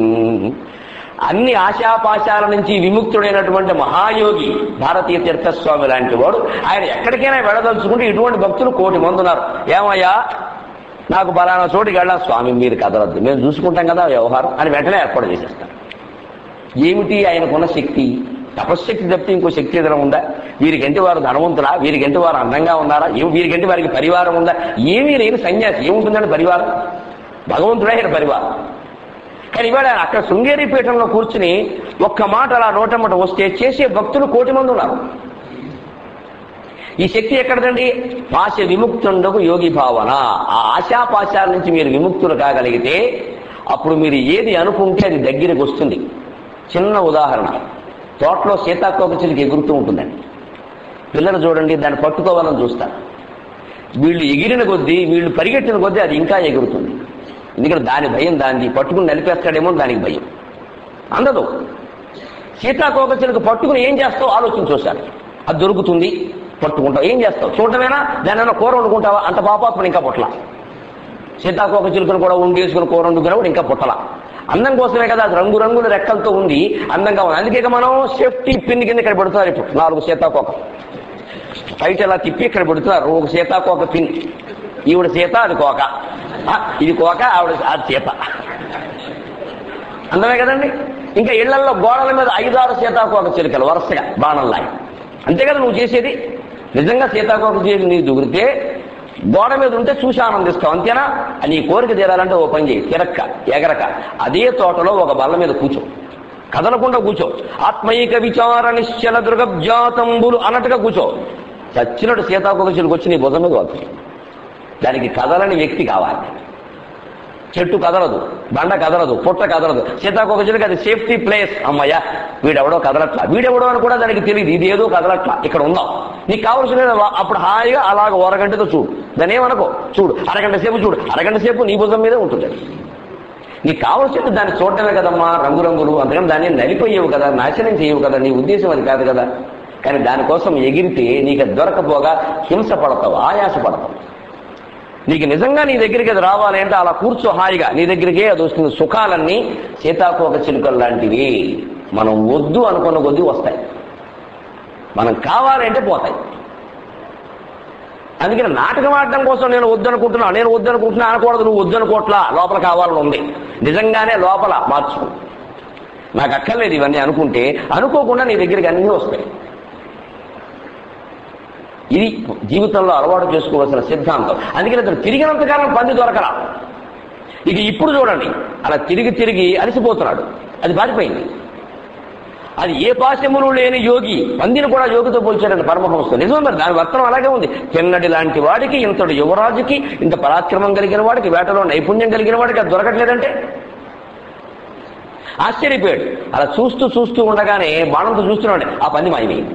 అన్ని ఆశాపాశాల నుంచి విముక్తుడైనటువంటి మహాయోగి భారతీయ తీర్థస్వామి లాంటి వాడు ఆయన ఎక్కడికైనా వెళ్ళదలుచుకుంటే ఇటువంటి భక్తులు కోటి మంది ఉన్నారు ఏమయ్యా నాకు బలానా చోటికి వెళ్ళా స్వామి మీరు కదలద్దు మేము చూసుకుంటాం కదా వ్యవహారం అని వెంటనే ఏర్పాటు చేసేస్తారు ఏమిటి ఆయనకున్న శక్తి తపశ్శక్తి తప్పితే ఇంకో శక్తి ఏదైనా ఉందా వీరికంటే వారు ధనవంతులా వీరికంటే వారు అందంగా ఉన్నారా ఏం వీరికంటే వారికి పరివారం ఉందా ఏమీ లేని సన్యాసి ఏముంటుందండి పరివారం భగవంతుడే ఆయన పరివారం కానీ ఇవాళ అక్కడ శృంగేరి పీఠంలో కూర్చుని ఒక్క మాట అలా నోటమ్మట వస్తే చేసే భక్తులు కోటి మంది ఉన్నారు ఈ శక్తి ఎక్కడదండి పాశ విముక్తుండకు యోగి భావన ఆ ఆశాపాశాల నుంచి మీరు విముక్తులు కాగలిగితే అప్పుడు మీరు ఏది అనుకుంటే అది దగ్గరికి వస్తుంది చిన్న ఉదాహరణ తోటలో సీతాకోక చిలుక ఎగురుతూ ఉంటుందండి పిల్లలు చూడండి దాన్ని పట్టుకోవాలని చూస్తారు వీళ్ళు ఎగిరిన కొద్దీ వీళ్ళు పరిగెట్టిన కొద్దీ అది ఇంకా ఎగురుతుంది ఎందుకంటే దాని భయం దాన్ని పట్టుకుని నలిపేస్తాడేమో దానికి భయం అందదు సీతాకోక చిలుక పట్టుకుని ఏం చేస్తావు ఆలోచన చూశాను అది దొరుకుతుంది పట్టుకుంటావు ఏం చేస్తావు చూడటమేనా దాని కూర వండుకుంటావా అంత పాపాత్మని ఇంకా పుట్టల సీతాకోక చిలుకను కూడా వండేసుకుని కూర వండుకున్నా కూడా ఇంకా పుట్టల అందం కోసమే కదా అది రంగు రంగుల రెక్కలతో ఉంది అందంగా ఉంది అందుకే ఇక మనం సేఫ్టీ పిన్ కింద ఇక్కడ పెడుతున్నారు ఇప్పుడు నాలుగు సీతాకోక బయట ఇలా తిప్పి ఇక్కడ పెడుతున్నారు ఒక సీతాకోక పిన్ ఈవిడ సీత అది కోక ఆ, ఇది కోక ఆవిడ అది సీత అందమే కదండి ఇంకా ఇళ్లలో గోడల మీద ఐదారు సీతాకోక చిలుకలు వరుసగా బాణంలాగా అంతే కదా నువ్వు చేసేది నిజంగా సీతాకోక చిలుక నీకు దుగిరితే గోడ మీద ఉంటే చూసి ఆనందిస్తావు అంతేనా నీ కోరిక తీరాలంటే ఓ పని చేయి తిరక్క ఎగరక అదే తోటలో ఒక బల్ల మీద కూర్చో కదలకుండా కూర్చో ఆత్మైక విచార నిశ్చల దృగబ్జాతంబులు అన్నట్టుగా కూర్చో చచ్చినట్టు సీతాకోక చిలుక వచ్చి నీ భుజం మీద వాడుతుంది దానికి కదలని వ్యక్తి కావాలి చెట్టు కదలదు బండ కదలదు పుట్ట కదలదు సీతాకోక చిలుక అది సేఫ్టీ ప్లేస్ అమ్మయ్య వీడెవడో కదలట్లా వీడెవడో అని కూడా దానికి తెలియదు ఇది ఏదో కదలట్లా ఇక్కడ ఉందాం నీకు కావాల్సిన అప్పుడు హాయిగా అలాగ ఓరగంటతో చూడు దాని ఏమనుకో చూడు అరగంట సేపు చూడు అరగంట సేపు నీ భుజం మీదే ఉంటుంది అది. నీకు కావాల్సింది దాన్ని చూడటమే కదమ్మా రంగురంగులు అంతకని దాన్ని నలిపోయేవు కదా నాశనం చేయవు కదా నీ ఉద్దేశం అది కాదు కదా కానీ దానికోసం ఎగిరితే నీకు అది దొరకపోగా హింస పడతావు ఆయాస పడతావు నీకు నిజంగా నీ దగ్గరికి అది రావాలి అంటే అలా కూర్చో హాయిగా నీ దగ్గరికే అది వస్తుంది సుఖాలన్నీ సీతాకోక చిలుకలు లాంటివి మనం వద్దు అనుకున్న కొద్దీ వస్తాయి మనం కావాలంటే పోతాయి అందుకని నాటకం ఆడడం కోసం నేను వద్దనుకుంటున్నా నేను వద్దనుకుంటున్నా అనకూడదు నువ్వు వద్దనుకోట్లా లోపల కావాలని ఉంది నిజంగానే లోపల మార్చుకో నాకు అక్కర్లేదు ఇవన్నీ అనుకుంటే అనుకోకుండా నీ దగ్గరికి అన్నీ వస్తాయి ఇది జీవితంలో అలవాటు చేసుకోవాల్సిన సిద్ధాంతం అందుకని అతను తిరిగినంతకాలం పంది దొరకరా ఇక ఇప్పుడు చూడండి అలా తిరిగి తిరిగి అలసిపోతున్నాడు అది పారిపోయింది అది ఏ పాశములు లేని యోగి పందిని కూడా యోగితో పోల్చాడండి పరమహంస నిజం మరి దాని వర్తనం అలాగే ఉంది చిన్నటి లాంటి వాడికి ఇంతటి యువరాజుకి ఇంత పరాక్రమం కలిగిన వాడికి వేటలో నైపుణ్యం కలిగిన వాడికి అది దొరకట్లేదంటే ఆశ్చర్యపోయాడు అలా చూస్తూ చూస్తూ ఉండగానే బాణంతో చూస్తున్నాడు ఆ పంది మాయమైంది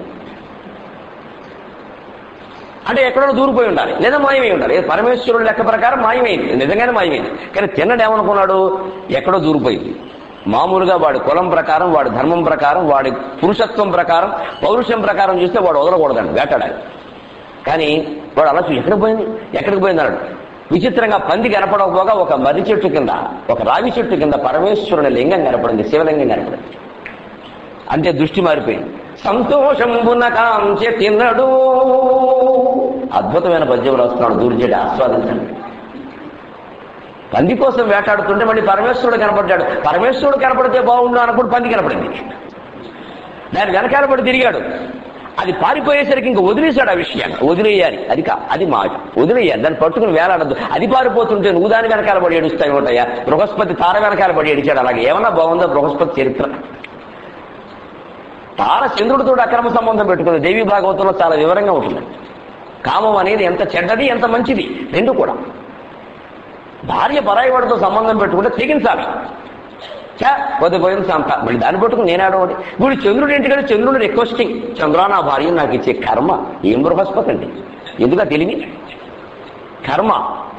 అంటే ఎక్కడో దూరిపోయి ఉండాలి లేదా మాయమై ఉండాలి ఏ పరమేశ్వరుడు లెక్క ప్రకారం మాయమైంది నిజంగానే మాయమైంది కానీ తిన్నడు ఏమనుకున్నాడు ఎక్కడో దూరిపోయింది మామూలుగా వాడి కులం ప్రకారం వాడి ధర్మం ప్రకారం వాడి పురుషత్వం ప్రకారం పౌరుషం ప్రకారం చూస్తే వాడు వదలకూడదండి వేటాడాలి కానీ వాడు అలా చూ- ఎక్కడికి పోయింది ఎక్కడికి పోయింది అన్నాడు విచిత్రంగా పంది కనపడకపోగా ఒక మర్రి చెట్టు కింద ఒక రావి చెట్టు కింద పరమేశ్వరుని లింగం కనపడింది శివలింగం కనపడింది అంటే దృష్టి మారిపోయింది సంతోషంబున కాంచె తిన్నడు అద్భుతమైన పద్యం రాస్తున్నాడు దూర్జడి ఆస్వాదించండి పంది కోసం వేటాడుతుంటే మళ్ళీ పరమేశ్వరుడు కనపడ్డాడు పరమేశ్వరుడు కనపడితే బాగుండు అన్నప్పుడు పంది కనపడింది దాని వెనకాల పడి తిరిగాడు అది పారిపోయేసరికి ఇంకా వదిలేశాడు ఆ విషయాన్ని వదిలేయాలి అది కా అది మాట వదిలేయాలి దాన్ని పట్టుకుని వేలాడద్దు అది పారిపోతుంటే నువ్వు దాని వెనకాల పడి ఏడుస్తాయి ఉంటాయా బృహస్పతి తార వెనకాల పడి ఏడిచాడు అలాగే ఏమన్నా బాగుందా బృహస్పతి చరిత్ర తార చంద్రుడితో అక్రమ సంబంధం పెట్టుకుంది దేవి భాగవతంలో చాలా వివరంగా ఉంటుంది కామం అనేది ఎంత చెడ్డది ఎంత మంచిది రెండు కూడా భార్య పరాయివాడితో సంబంధం పెట్టుకుంటే తెగించాలి చా పోతే పోయింది సంత మళ్ళీ దాన్ని పట్టుకుని నేను ఆడవాడి వీడు చంద్రుడు ఏంటి చంద్రుడు రిక్వెస్టింగ్ చంద్రా నా భార్య నాకు ఇచ్చే కర్మ ఏం బృహస్పతి అండి ఎందుక తెలివి కర్మ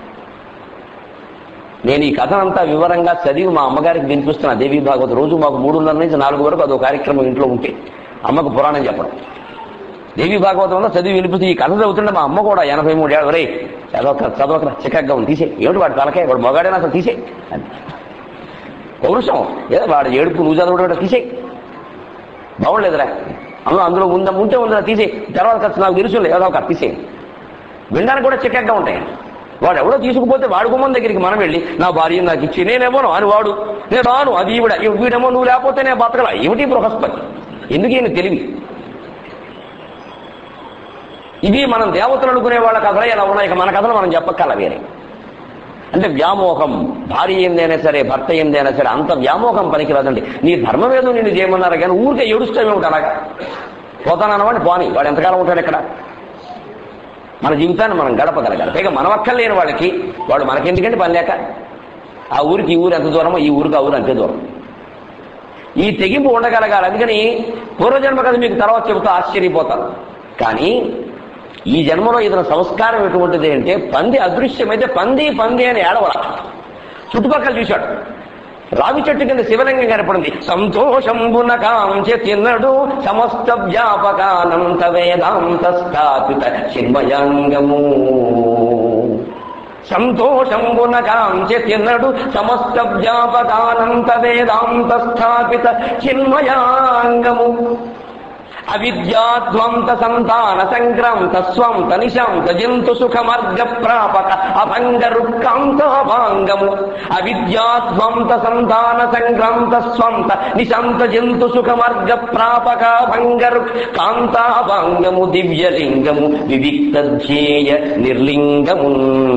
నేను ఈ కథనంతా వివరంగా చదివి మా అమ్మగారికి వినిపిస్తున్నా దేవి భాగవత రోజు మాకు మూడున్నర నుంచి నాలుగు వరకు అదో కార్యక్రమం ఇంట్లో ఉంటే అమ్మకు పురాణం చెప్పడం దేవి భాగవతంలో చదివి వినిపిస్తూ ఈ కథ చదువుతుంటే మా అమ్మ కూడా ఎనభై మూడు ఏళ్ళు వరే చదవక చదవక చిక్కగా ఉంది తీసే ఏమిటి వాడి తలకే వాడు మొగాడేనా అసలు తీసే అని పౌరుషం ఏదో వాడు ఏడుపు నువ్వు చదవడం తీసే బాగుండలేదురా అందులో అందులో ఉందా ఉంటే ఉందా తీసే తర్వాత ఖర్చు నాకు తెలుసు ఏదో ఒక తీసే వినడానికి కూడా చిక్కగా ఉంటాయి వాడు ఎవడో తీసుకుపోతే వాడు గుమ్మం దగ్గరికి మనం వెళ్ళి నా భార్య నాకు ఇచ్చి నేనేమోను అని వాడు నేను రాను అది ఈవిడ ఈవిడ- వీడేమో నువ్వు లేకపోతే నేను బతకలా ఏమిటి బృహస్పతి ఎందుకు ఈయన తెలివి ఇవి మనం దేవతలు అనుకునే వాళ్ళ కథలు ఎలా ఉన్నాయి ఇక మన కథలు మనం చెప్పక్కల వేరే అంటే వ్యామోహం భార్య ఏందైనా సరే భర్త ఏందైనా సరే అంత వ్యామోహం పనికిరాదండి నీ ధర్మం ఏదో నిన్ను చేయమన్నారు కానీ ఊరికే ఏడుస్తామే ఉంటా అలాగా పోతానన్నవాడిని పోని వాడు ఎంతకాలం ఉంటాడు ఇక్కడ మన జీవితాన్ని మనం గడపగలగాలి పైగా మనం అక్కర్లేని వాళ్ళకి వాడు మనకెందుకంటే పని లేక ఆ ఊరికి ఈ ఊరు ఎంత దూరమో ఈ ఊరికి ఆ ఊరు అంతే దూరం ఈ తెగింపు ఉండగలగాలి అందుకని పూర్వజన్మ కథ మీకు తర్వాత చెబుతూ ఆశ్చర్యపోతారు కానీ ఈ జన్మలో ఏదైనా సంస్కారం ఎటువంటిది అంటే పంది అదృశ్యమైతే పంది పంది అని ఏడవల చుట్టుపక్కల చూశాడు రావి చెట్టు కింద శివలింగం కనపడింది సంతోషంబున కాంచె తిన్నడు సమస్త వ్యాపకానంత వేదాంత స్థాపిత చిన్మయాంగము సంతోషంబున కాంచె తిన్నడు సమస్త వ్యాపకానంత వేదాంత స్థాపిత చిన్మయాంగము అవిద్యాధ్వంత సంతాన సంక్రాంత స్వంత నిశాంత జంతు సుఖమర్గ ప్రాపక అభంగ రుక్కాంతాభాంగము అవిద్యాధ్వంత సంతాన సంక్రాంత స్వంత నిశాంత జంతు సుఖమర్గ ప్రాపక భంగ కాంతాభాంగము దివ్యలింగము వివిక్త ధ్యేయ నిర్లింగము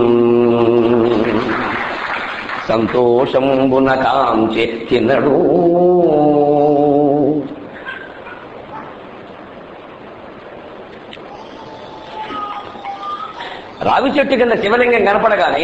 సంతోషంబున కాంచె తినడు రావి చెట్టు కింద శివలింగం కనపడగానే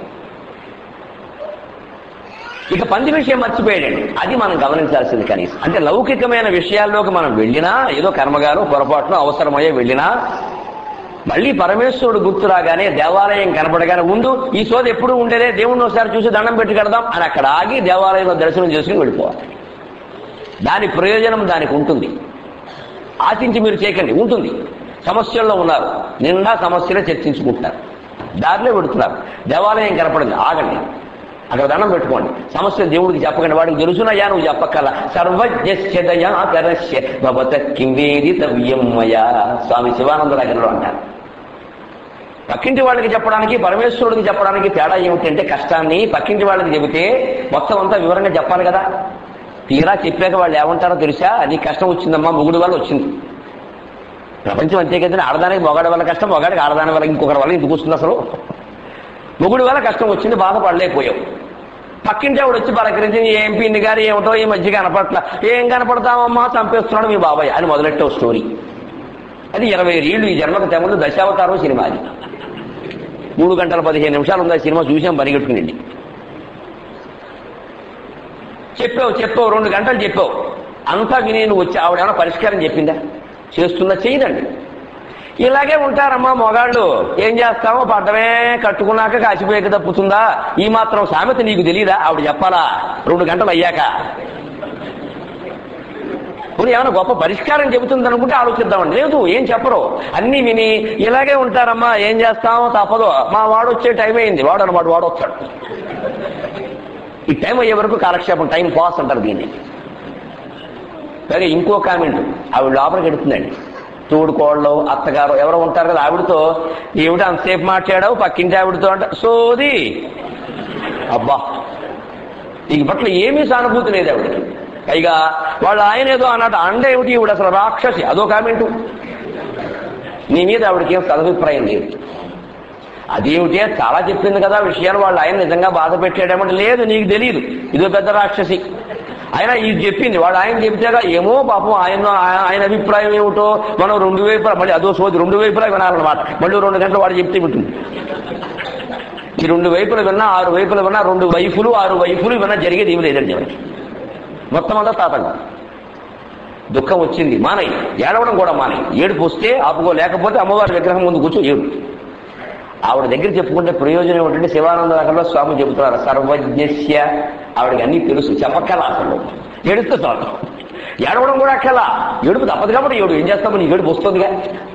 ఇక పంది విషయం మర్చిపోయాడండి అది మనం గమనించాల్సింది కనీసం అంటే లౌకికమైన విషయాల్లోకి మనం వెళ్ళినా ఏదో కర్మగారు పొరపాటున అవసరమయ్యే వెళ్ళినా మళ్ళీ పరమేశ్వరుడు గుర్తు రాగానే దేవాలయం కనపడగానే ముందు ఈ సోద ఎప్పుడు ఉండేదే దేవుణ్ణి ఒకసారి చూసి దండం పెట్టి కడదాం అని అక్కడ ఆగి దేవాలయంలో దర్శనం చేసుకుని వెళ్ళిపోవాలి దాని ప్రయోజనం దానికి ఉంటుంది ఆశించి మీరు చేయకండి ఉంటుంది సమస్యల్లో ఉన్నారు నిండా సమస్యలే చర్చించుకుంటున్నారు దారిలో పెడుతున్నారు దేవాలయం కనపడింది ఆగండి అక్కడ దండం పెట్టుకోండి సమస్య దేవుడికి చెప్పకండి వాడికి తెలుసునయ్యా నువ్వు చెప్పక్కల సర్వజ్ఞస్య దయాకరస్య భవత కింవేదితవ్యం మయా స్వామి శివానంద దగ్గరలో అంటారు పక్కింటి వాళ్ళకి చెప్పడానికి పరమేశ్వరుడికి చెప్పడానికి తేడా ఏమిటంటే కష్టాన్ని పక్కింటి వాళ్ళకి చెబితే మొత్తం అంతా వివరంగా చెప్పాలి కదా తీరా చెప్పాక వాళ్ళు ఏమంటారో తెలుసా నీ కష్టం వచ్చిందమ్మా మొగుడు వల్ల వచ్చింది ప్రపంచం అంతే కదండి ఆడదానికి మొగాడి వల్ల కష్టం మొగాడికి ఆడదాని వల్ల ఇంకొకరి వల్ల ఇందుకు వస్తుంది అసలు మొగుడి వల్ల కష్టం వచ్చింది బాధపడలేకపోయావు పక్కింటి ఆవిడ వచ్చి పలకరించి ఏం పిండి గారు ఏమిటో ఈ మధ్య కనపట్ల ఏం కనపడతామమ్మా చంపేస్తున్నాడు మీ బాబాయ్ అని మొదలెట్టావు స్టోరీ అది ఇరవై ఏళ్ళు ఈ జన్మకు తెమ్మలు దశావతారం సినిమా అది మూడు గంటల పదిహేను నిమిషాలు ఉంది ఆ సినిమా చూసాం పరిగెట్టుకునండి చెప్పావు చెప్పావు రెండు గంటలు చెప్పావు అంతా విని నువ్వు వచ్చి ఆవిడేమైనా పరిష్కారం చెప్పిందా చేస్తున్నా చేయదండి ఇలాగే ఉంటారమ్మా మొగాళ్ళు ఏం చేస్తామో పడ్డమే కట్టుకున్నాక కాసిపోయేక తప్పుతుందా ఈ మాత్రం సామెత నీకు తెలియదా ఆవిడ చెప్పాలా రెండు గంటలు అయ్యాక ఇప్పుడు ఏమైనా గొప్ప పరిష్కారం చెబుతుంది అనుకుంటే ఆలోచిద్దామండి లేదు ఏం చెప్పరు అన్ని విని ఇలాగే ఉంటారమ్మా ఏం చేస్తామో తప్పదు మా వాడు వచ్చే టైం అయింది వాడు అనమాట వాడు వస్తాడు ఈ టైం అయ్యే వరకు కాలక్షేపం టైం పాస్ అంటారు దీన్ని సరే ఇంకో కామెంట్ ఆవిడ లోపలికి ఎడుతుందండి తోడుకోళ్ళు అత్తగారు ఎవరో ఉంటారు కదా ఆవిడతో ఏమిటి అంతసేపు మాట్లాడావు పక్కింటి ఆవిడతో అంట సోది అబ్బా ఈ పట్ల ఏమీ సానుభూతి లేదు ఆవిడకి పైగా వాళ్ళు ఆయన ఏదో అన్నట్టు అండ ఏమిటి ఈవిడ అసలు రాక్షసి అదో కామెంటు నీ మీద ఆవిడకి ఏం సదభిప్రాయం లేదు అదేమిటి చాలా చెప్పింది కదా విషయాలు వాళ్ళు ఆయన నిజంగా బాధ పెట్టాడేమంటే లేదు నీకు తెలియదు ఇదో పెద్ద రాక్షసి ఆయన ఇది చెప్పింది వాడు ఆయన చెప్తేగా ఏమో పాపం ఆయన ఆయన అభిప్రాయం ఏమిటో మనం రెండు వైపులా మళ్ళీ అదో సోది రెండు వైపులా వినాలన్నమాట మళ్ళీ రెండు గంటలు వాడు చెప్తే వింటుంది ఈ రెండు వైపులు విన్నా ఆరు వైపులు విన్నా రెండు వైపులు ఆరు వైపులు విన్నా జరిగేది ఏమి లేదండి ఎవరికి మొత్తం అంతా తాతంగా దుఃఖం వచ్చింది మానయ్య ఏడవడం కూడా మానయ్య ఏడుపు వస్తే ఆపుకో లేకపోతే అమ్మవారి విగ్రహం ముందు కూర్చో ఏడు ఆవిడ దగ్గర చెప్పుకుంటే ప్రయోజనం ఏమిటంటే శివానంద రకంలో స్వామి చెబుతున్నారు సర్వజ్ఞస్య ఆవిడకి అన్ని తెలుసు చెప్పక్కల అసలు ఏడుస్తే చాలు ఏడవడం కూడా అక్కల ఏడుపు తప్పదు కాబట్టి ఏడు ఏం చేస్తాము నీ ఏడుపు వస్తుందిగా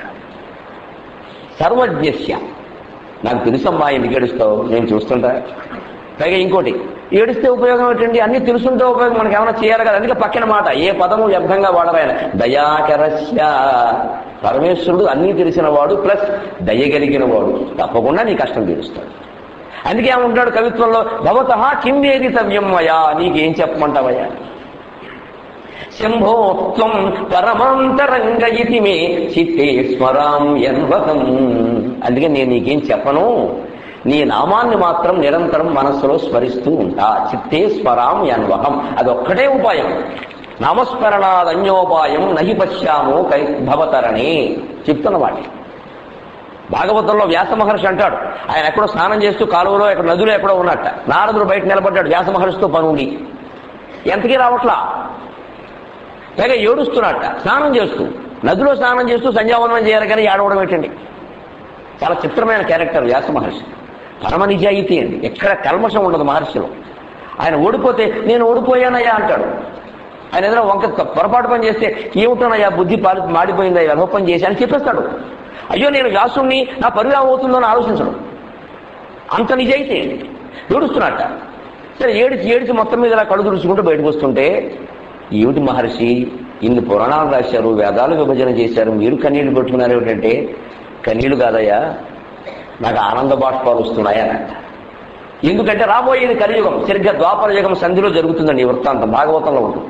సర్వజ్ఞస్య నాకు తెలుసమ్మా ఎందుకు ఏడుస్తావు నేను చూస్తుంటా పైగా ఇంకోటి ఏడిస్తే ఉపయోగం ఏంటండి అన్ని తెలుసుంటే ఉపయోగం మనకి ఏమైనా చేయాలి కదా అందుకే పక్కన మాట ఏ పదము వ్యర్థంగా వాడరాయన దయాకరస్య పరమేశ్వరుడు అన్నీ తెలిసిన వాడు ప్లస్ దయగలిగిన వాడు తప్పకుండా నీ కష్టం తీరుస్తాడు అందుకే ఏమంటున్నాడు కవిత్వంలో భవత కిం వేదితవ్యం అయా నీకేం చెప్పమంటావయ్యా శంభోత్వం పరమాంతరంగ ఇతి మే చిత్తే స్మరాం యన్వహం అందుకే నేను నీకేం చెప్పను నీ నామాన్ని మాత్రం నిరంతరం మనస్సులో స్మరిస్తూ ఉంటా చిత్తే స్మరాం యన్వహం అదొక్కటే ఉపాయం నామస్మరణాదన్యోపాయం నహి పశ్యాము కై భవతరణి చెప్తున్నమాట భాగవతంలో వ్యాస మహర్షి అంటాడు ఆయన ఎక్కడో స్నానం చేస్తూ కాలువలో ఎక్కడ నదిలో ఎక్కడో ఉన్నట్ట నారదుడు బయట నిలబడ్డాడు వ్యాస మహర్షితో పనుండి ఎంతకీ రావట్లా పైగా ఏడుస్తున్నట్ట స్నానం చేస్తూ నదిలో స్నానం చేస్తూ సంధ్యావనం చేయాలి కానీ ఏడవడం ఏంటండి చాలా చిత్రమైన క్యారెక్టర్ వ్యాస మహర్షి పరమ నిజాయితీ అండి ఎక్కడ కల్మషం ఉండదు మహర్షిలో ఆయన ఓడిపోతే నేను ఓడిపోయానయ్యా అంటాడు ఆయన ఏదైనా వంక పొరపాటు పని చేస్తే ఏమిటోనయ్యా బుద్ధి పాలి మాడిపోయిందా వెధ పని చేసి అని చెప్పేస్తాడు అయ్యో నేను వ్యాసుణ్ణి నా పరువు ఏమవుతుందో అని ఆలోచించడు అంత నిజాయితీ అండి ఏడుస్తున్నట్ట సరే ఏడిచి ఏడిచి మొత్తం మీద ఇలా కళ్ళు తుడుచుకుంటూ బయటకు వస్తుంటే ఏమిటి మహర్షి ఇన్ని పురాణాలు రాశారు వేదాలు విభజన చేశారు మీరు కన్నీళ్లు పెట్టుకున్నారు ఏమిటంటే కన్నీళ్లు కాదయ్యా నాకు ఆనంద బాష్పాలు వస్తున్నాయనంట ఎందుకంటే రాబోయేది కలియుగం సరిగ్గా ద్వాపర యుగం సంధిలో జరుగుతుందండి ఈ వృత్తాంతం భాగవతంలో ఉంటుంది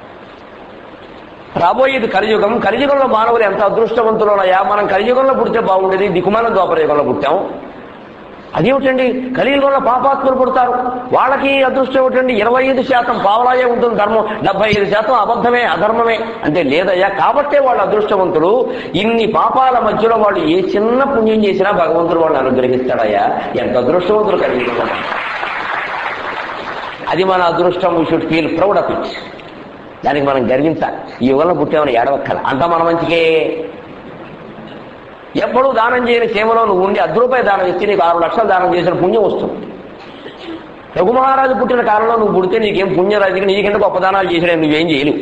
రాబోయేది కలియుగం కలియుగంలో మానవులు ఎంత అదృష్టవంతులోనయా మనం కలియుగంలో పుడితే బాగుండేది దికుమాన ద్వాపర యుగంలో పుట్టాం అదేమిటండి కలియుగంలో పాపాత్ములు పుడతారు వాళ్ళకి అదృష్టం ఏమిటండి ఇరవై ఐదు శాతం పావలాయే ఉంటుంది ధర్మం డెబ్బై ఐదు శాతం అబద్ధమే అధర్మమే అంటే లేదయ్యా కాబట్టే వాళ్ళు అదృష్టవంతులు ఇన్ని పాపాల మధ్యలో వాళ్ళు ఏ చిన్న పుణ్యం చేసినా భగవంతుడు వాళ్ళని అనుగ్రహిస్తాడయ్యా ఎంత అదృష్టవంతులు కలియుగంలో అది మన అదృష్టం we should feel proud of it దానికి మనం గర్వించాలి ఈ యుగంలో పుట్టామని ఏడవక్కల అంతా మన మంచికే ఎప్పుడూ దానం చేయని సేవలో నువ్వు ఉండి అర్ధ రూపాయి దానం ఇస్తే నీకు ఆరు లక్షలు దానం చేసిన పుణ్యం వస్తుంది రఘుమహారాజు పుట్టిన కాలంలో నువ్వు పుడితే నీకేం పుణ్యం రాజుకి నీకెంత గొప్ప దానాలు చేసినా నువ్వేం చేయలేవు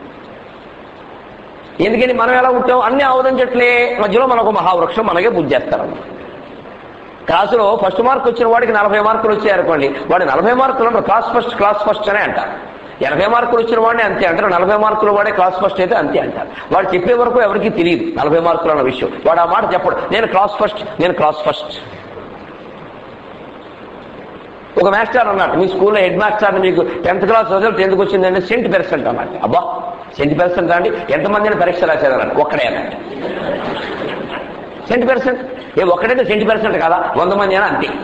ఎందుకని మనం ఎలా పుట్టాం అన్ని ఆవుదంచట్లే మధ్యలో మనకు మహావృక్షం మనకే పూజ చేస్తారు క్లాసులో ఫస్ట్ మార్క్ వచ్చిన వాడికి నలభై మార్కులు వచ్చాయనుకోండి వాడు నలభై మార్కులు అంటారు క్లాస్ ఫస్ట్ క్లాస్ ఫస్ట్ అనే అంటారు ఎనభై మార్కులు వచ్చిన వాడిని అంతే అంటారు నలభై మార్కులు వాడే క్లాస్ ఫస్ట్ అయితే అంతే అంటారు వాడు చెప్పే వరకు ఎవరికి తెలియదు నలభై మార్కులు అన్న విషయం వాడు ఆ మాట చెప్పడు నేను క్లాస్ ఫస్ట్ నేను క్లాస్ ఫస్ట్ ఒక మాస్టర్ అన్నట్టు మీ స్కూల్లో హెడ్ మాస్టర్ మీకు టెన్త్ క్లాస్ రిజల్ట్ ఎందుకు వచ్చిందంటే సెంట్ పర్సెంట్ అన్నట్టు అబ్బా సెంట్ పర్సెంట్ అండి ఎంతమందిని పరీక్ష రాశారు అన్నట్టు ఒక్కడే అన్నట్టు సెంట్ పర్సెంట్ ఏ ఒక్కడైతే సెంట్ పర్సెంట్ కదా వంద మంది అయినా అంతే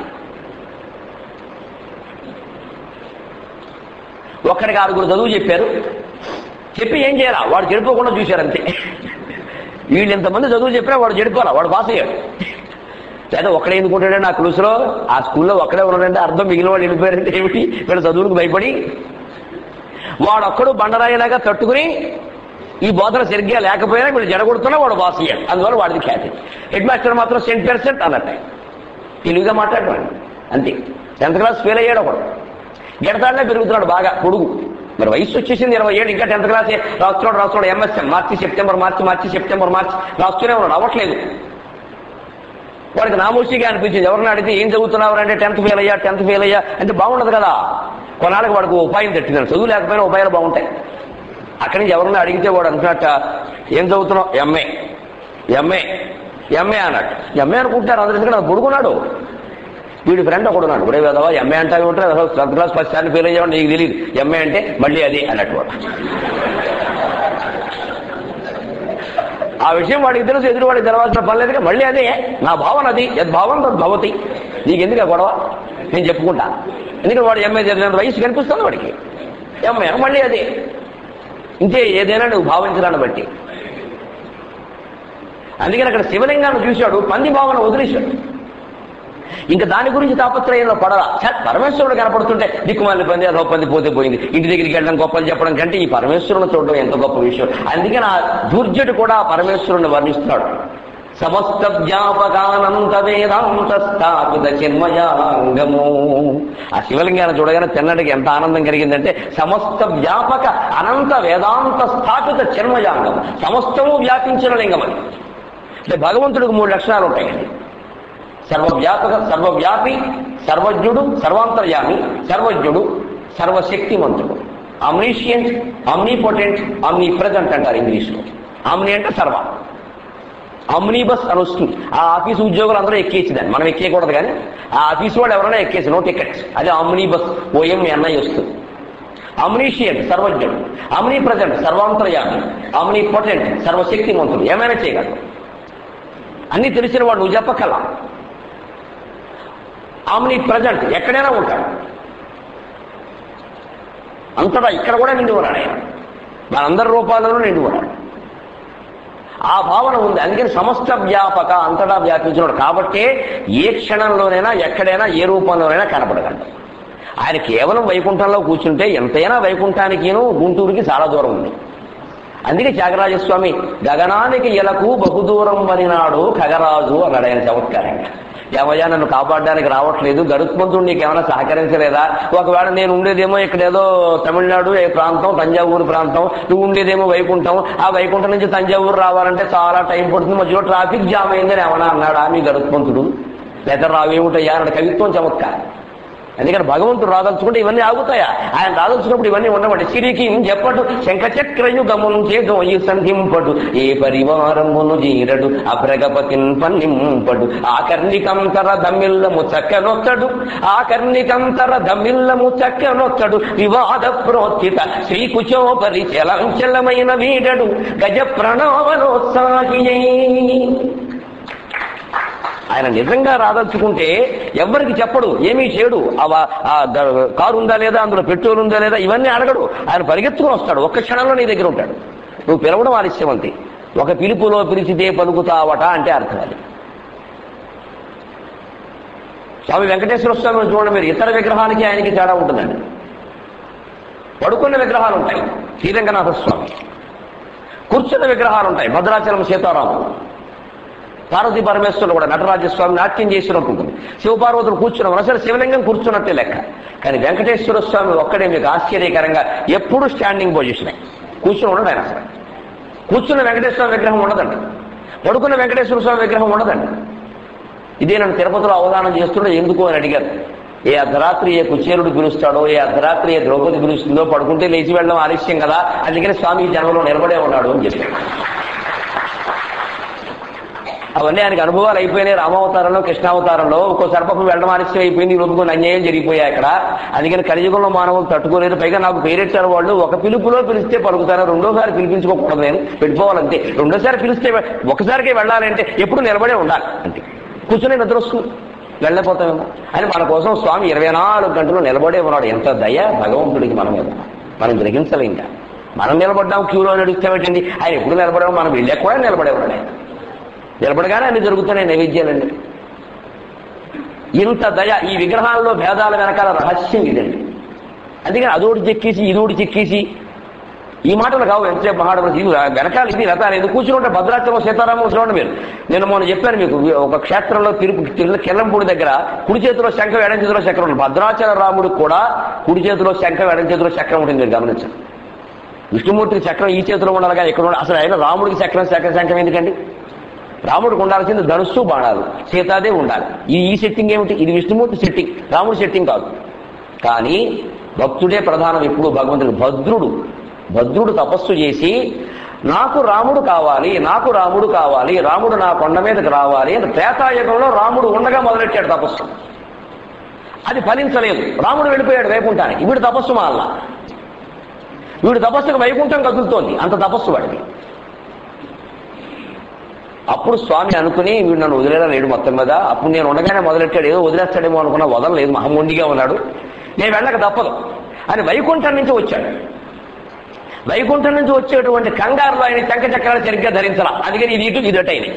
ఒక్కడికి ఆరుగురు చదువు చెప్పారు చెప్పి ఏం చేయాలా వాడు చెడిపోకుండా చూశారు అంతే వీళ్ళు ఇంతమంది చదువు చెప్పినా వాడు చెడిపోవాలా వాడు పాస్ అయ్యాడు లేదా ఒక్కడే ఎందుకుంటాడే నా క్లూస్లో ఆ స్కూల్లో ఒక్కడే ఉన్నాడంటే అర్థం మిగిలిన వాళ్ళు వెళ్ళిపోయారంటే ఏమిటి వీళ్ళ చదువులకు భయపడి వాడొక్కడు బండరాయిలాగా తట్టుకుని ఈ బోధన సరిగ్గా లేకపోయినా వీళ్ళు జడగొడుతున్నా వాడు పాస్ అయ్యాడు అందువల్ల వాడిది ఖ్యాతి హెడ్ మాస్టర్ మాత్రం సెంట్ పర్సెంట్ అన్నట్టే తెలివిగా మాట్లాడతాడు అంతే టెన్త్ క్లాస్ ఫెయిల్ అయ్యాడు ఒకడు గెడతాడనే పెరుగుతున్నాడు బాగా పొడుగు మరి వయసు వచ్చేసింది ఇరవై ఏడు ఇంకా టెన్త్ క్లాస్ రాస్తున్నాడు రాస్తున్నాడు MSM March September March March September March రాస్తూనే ఉన్నాడు అవ్వట్లేదు వాడికి నామోషిగా అనిపించింది ఎవరిని అడిగితే ఏం చదువుతున్నావు అంటే టెన్త్ ఫెయిల్ అయ్యా టెన్త్ ఫెయిల్ అయ్యా అంటే బాగుండదు కదా కొన్నాళ్ళకి వాడికి ఉపాయం తట్టింది చదువు లేకపోయినా ఉపాయాలు బాగుంటాయి అక్కడి నుంచి ఎవరన్నా అడిగితే వాడు అనుకున్నట్ట ఏం చదువుతున్నావు ఎంఏ ఎంఏ ఎంఏ అన్నట్టు ఎంఏ అనుకుంటారు అందరూ ఎందుకంటే పొడుకున్నాడు వీడి ఫ్రెండ్ ఒకడు ఉన్నాడు ఒరే వేదవా ఎంఏ అంటావు ఉంటారు అసలు టెన్త్ క్లాస్ ఫస్ట్ సార్లు ఫెయిల్ అయ్యావు నీకు తెలియదు ఎంఏ అంటే మళ్ళీ అది అన్నట్టు వాడు ఆ విషయం వాడికి తెలుసు ఎదురు వాడికి తెలవాల్సిన పని లేదుగా మళ్ళీ అదే నా భావన అది యద్భావం తద్భవతి నీకు ఎందుకు ఆ గొడవ నేను చెప్పుకుంటా ఎందుకంటే వాడు ఎంఏ చదివిన వయసు కనిపిస్తుంది వాడికి ఎంఏ మళ్ళీ అదే ఇంతే ఏదైనా నువ్వు భావించడాన్ని బట్టి అందుకని అక్కడ శివలింగాన్ని చూశాడు పంది భావన వదిలేశాడు ఇంకా దాని గురించి తాపత్రయంలో పడరా ఛ, పరమేశ్వరుడు కనపడుతుంటే దిక్కుమాలి పంది అదో పంది పోతే పోయింది ఇంటి దగ్గరికి వెళ్ళడం గొప్పలు చెప్పడం కంటే ఈ పరమేశ్వరుని చూడడం ఎంత గొప్ప విషయం అందుకని ఆ దుర్జటు కూడా ఆ పరమేశ్వరుని వర్ణిస్తున్నాడు సమస్త వ్యాపకానంత వేదాంత స్థాపిత చిన్మయాంగము ఆ శివలింగాన్ని చూడగానే తిన్నడికి ఎంత ఆనందం కలిగిందంటే సమస్త వ్యాపక అనంత వేదాంత స్థాపిత చిన్మయాంగం సమస్తము వ్యాపించిన లింగం అది అంటే భగవంతుడికి మూడు లక్షణాలు ఉంటాయండి సర్వవ్యాపక సర్వవ్యాపి సర్వజ్ఞుడు సర్వాంతర్యామి సర్వజ్ఞుడు సర్వశక్తిమంతుడు అమ్నీషియంట్ అమ్నీపొటెంట్ అమ్నీ ప్రజెంట్ అంటారు ఇంగ్లీష్లో అమ్ని అంటే సర్వ అమ్నీబస్ అని వస్తుంది ఆ ఆఫీస్ ఉద్యోగులు అందరూ ఎక్కేసేదాన్ని మనం ఎక్కేయకూడదు కానీ ఆ ఆఫీస్ వాళ్ళు ఎవరైనా ఎక్కేసి నో టికెట్ అదే అమ్నీబస్ ఓఎం ఎన్ఐ వస్తుంది అమ్నీషియంట్ సర్వజ్ఞుడు అమ్నీ ప్రజెంట్ సర్వాంతర్యామి అమ్నీ పొటెంట్ సర్వశక్తిమంతుడు ఏమైనా చేయగలడు అన్ని తెలిసిన వాడు నువ్వు చెప్పకలా ఆమ్ని ప్రజెంట్ ఎక్కడైనా ఉంటాడు అంతటా ఇక్కడ కూడా నిండి ఉన్నాడు ఆయన మనందరి రూపాల్లోనూ నిండి ఉన్నాడు ఆ భావన ఉంది అందుకని సమస్త వ్యాపక అంతటా వ్యాపించినాడు కాబట్టే ఏ క్షణంలోనైనా ఎక్కడైనా ఏ రూపంలోనైనా కనపడగలడు ఆయన కేవలం వైకుంఠంలో కూర్చుంటే ఎంతైనా వైకుంఠానికిను గుంటూరుకి చాలా దూరం ఉంది అందుకే త్యాగరాజస్వామి గగనానికి ఎలకు బహుదూరం వనినాడు ఖగరాజు అన్నాడు ఆయన చమత్కారంగా ఏమయ్యా నన్ను కాపాడడానికి రావట్లేదు గరుత్మంతుడు నీకు ఏమైనా సహకరించలేదా ఒకవేళ నేను ఉండేదేమో ఇక్కడ ఏదో తమిళనాడు ఏ ప్రాంతం తంజావూరు ప్రాంతం నువ్వు ఉండేదేమో వైకుంఠం ఆ వైకుంఠం నుంచి తంజావూరు రావాలంటే చాలా టైం పడుతుంది మధ్యలో ట్రాఫిక్ జామ్ అయిందని ఏమన్నా అన్నాడా మీ గరుత్మంతుడు లేదా రావేమిటయ్యా అన్నాడు కవిత్వం చమత్కారం ఎందుకంటే భగవంతుడు రాదలుచుకుంటే ఇవన్నీ ఆగుతాయా ఆయన రాదలుచుకున్నప్పుడు ఇవన్నీ ఉండవండి సిరికి చెప్పడు శంఖచక్రయుగమున్ చేదోయి సంధింపడు ఏ పరివారమును జీరడు అభ్రగపతిన్ పన్నింపడు ఆకర్ణికంతర దమ్మిల్లము చక్కనొత్తడు ఆకర్ణికంతర దమ్మిల్లము చక్కనొత్తడు వివాద ప్రోత్థిత శ్రీకుచోపరి చలంచలమైన వీడడు గజ ప్రణవనోత్సాహి ఆయన నిజంగా రాదలుచుకుంటే ఎవరికి చెప్పడు ఏమీ చేయడు ఆ వా- ఆ ద- కారు ఉందా లేదా అందులో పెట్రోల్ ఉందా లేదా ఇవన్నీ అడగడు ఆయన పరిగెత్తుకుని వస్తాడు ఒక్క క్షణంలో నీ దగ్గర ఉంటాడు నువ్వు పిలవడం ఆలస్యం అంతే ఒక పిలుపులో పిలిచితే పలుకుతావట అంటే అర్థం అది స్వామి వెంకటేశ్వర స్వామిని చూడండి మీరు ఇతర విగ్రహానికి ఆయనకి తేడా ఉంటుందండి పడుకున్న విగ్రహాలు ఉంటాయి శ్రీరంగనాథ స్వామి కూర్చున్న విగ్రహాలు ఉంటాయి భద్రాచలం సీతారాములు పార్వతీ పరమేశ్వరులు కూడా నటరాజస్వామి నాట్యం చేసినట్టు ఉంటుంది శివపార్వతులు కూర్చున్న సరే శివలింగం కూర్చున్నట్టే లెక్క కానీ వెంకటేశ్వర స్వామి ఒక్కడే మీకు ఆశ్చర్యకరంగా ఎప్పుడు స్టాండింగ్ పొజిషన్ కూర్చుని ఉండడు ఆయన అసలు కూర్చున్న వెంకటేశ్వర విగ్రహం ఉండదండి పడుకున్న వెంకటేశ్వర స్వామి విగ్రహం ఉండదండి ఇదే నన్ను తిరుపతిలో అవధానం చేస్తుండే ఎందుకు అని అడిగారు ఏ అర్ధరాత్రి ఏ కుచేరుడు పిలుస్తాడో ఏ అర్ధరాత్రి ఏ ద్రౌపది పిలుస్తుందో పడుకుంటే లేచి వెళ్ళడం ఆలస్యం కదా అందుకని స్వామి ఈ జన్మలో నిలబడే ఉన్నాడు అని చెప్పారు అవన్నీ ఆయనకి అనుభవాలు అయిపోయినాయి రామావతారంలో కృష్ణావతారంలో ఒక్కో సర్పకు వెళ్ళడం ఆలస్యం అయిపోయింది ఈ రోజు కొన్ని అన్యాయం జరిగిపోయాయి అక్కడ అందుకని కలియుగంలో మానవులు తట్టుకోలేదు పైగా నాకు పేరెట్టారు వాళ్ళు ఒక పిలుపులో పిలిస్తే పలుకుతారు రెండోసారి పిలిపించుకోకూడదు నేను పెట్టుకోవాలంతే రెండోసారి పిలిస్తే ఒకసారికే వెళ్ళాలంటే ఎప్పుడు నిలబడే ఉండాలి అంతే కూర్చొని నిద్ర వస్తుంది వెళ్ళలేకపోతామేమో అని మన కోసం స్వామి ఇరవై నాలుగు గంటలు నిలబడే ఉన్నాడు ఎంత దయ భగవంతుడికి మన మీద మనం గ్రహించలే ఇంకా మనం నిలబడ్డాం క్యూలో నడుస్తామేటండి ఆయన ఎప్పుడు నిలబడాము మనం వెళ్ళాక కూడా నిలబడే ఉన్నాడు ఆయన నిలబడగానే అన్ని జరుగుతున్నాయి నైవేద్యాలండి ఇంత దయ ఈ విగ్రహాల్లో భేదాల వెనకాల రహస్యం ఇదండి అందుకని అదోటి చెక్కేసి ఇదోటి చెక్కేసి ఈ మాటలు కావు ఎంతసేపు మహాడపతి ఇది వెనకాల ఇది రథాలు ఎందుకు కూర్చుంటే భద్రాచలం సీతారామం చూడండి మీరు నేను మొన్న చెప్పాను మీకు ఒక క్షేత్రంలో తిరుపు తిరు- కెల్లంపూడి దగ్గర కుడి చేతిలో శంఖం ఎడం చేతిలో చక్రం ఉంటుంది భద్రాచల రాముడికి కూడా కుడి చేతిలో శంఖం ఎడం చేతిలో చక్రం ఉంటుంది మీరు గమనించండి విష్ణుమూర్తికి చక్రం ఈ చేతిలో ఉండాలిగా ఎక్కడ ఉండాలి అసలు ఆయన రాముడికి చక్రం చక్రం శంఖం ఎందుకండి రాముడికి ఉండాల్సింది ధనుస్సు బాణాలు సీతాదేవి ఉండాలి ఈ ఈ సెట్టింగ్ ఏమిటి ఇది విష్ణుమూర్తి సెట్టింగ్ రాముడి సెట్టింగ్ కాదు కానీ భక్తుడే ప్రధానం ఎప్పుడు భగవంతుడు భద్రుడు భద్రుడు తపస్సు చేసి నాకు రాముడు కావాలి నాకు రాముడు కావాలి రాముడు నా కొండ మీదకి రావాలి అని త్రేతాయుగంలో రాముడు ఉండగా మొదలెట్టాడు తపస్సు అది ఫలించలేదు రాముడు వెళ్ళిపోయాడు వైకుంఠానికి వీడు తపస్సు మాల వీడు తపస్సుకు వైకుంఠం కదులుతోంది అంత తపస్సు వాడికి అప్పుడు స్వామి అనుకుని వీడు నన్ను వదిలేలా లేడు మొత్తం మీద అప్పుడు నేను ఉండగానే మొదలెట్టాడు ఏదో వదిలేస్తాడేమో అనుకున్నా వదలలేదు మహమ్మొండిగా ఉన్నాడు నేను వెళ్ళక తప్పదు అని వైకుంఠం నుంచి వచ్చాడు వైకుంఠం నుంచి వచ్చేటువంటి కంగారులో ఆయన చంక చక్రాలు సరిగ్గా ధరించరా అందుకని ఇది ఇటు ఇది అటు అయినాయి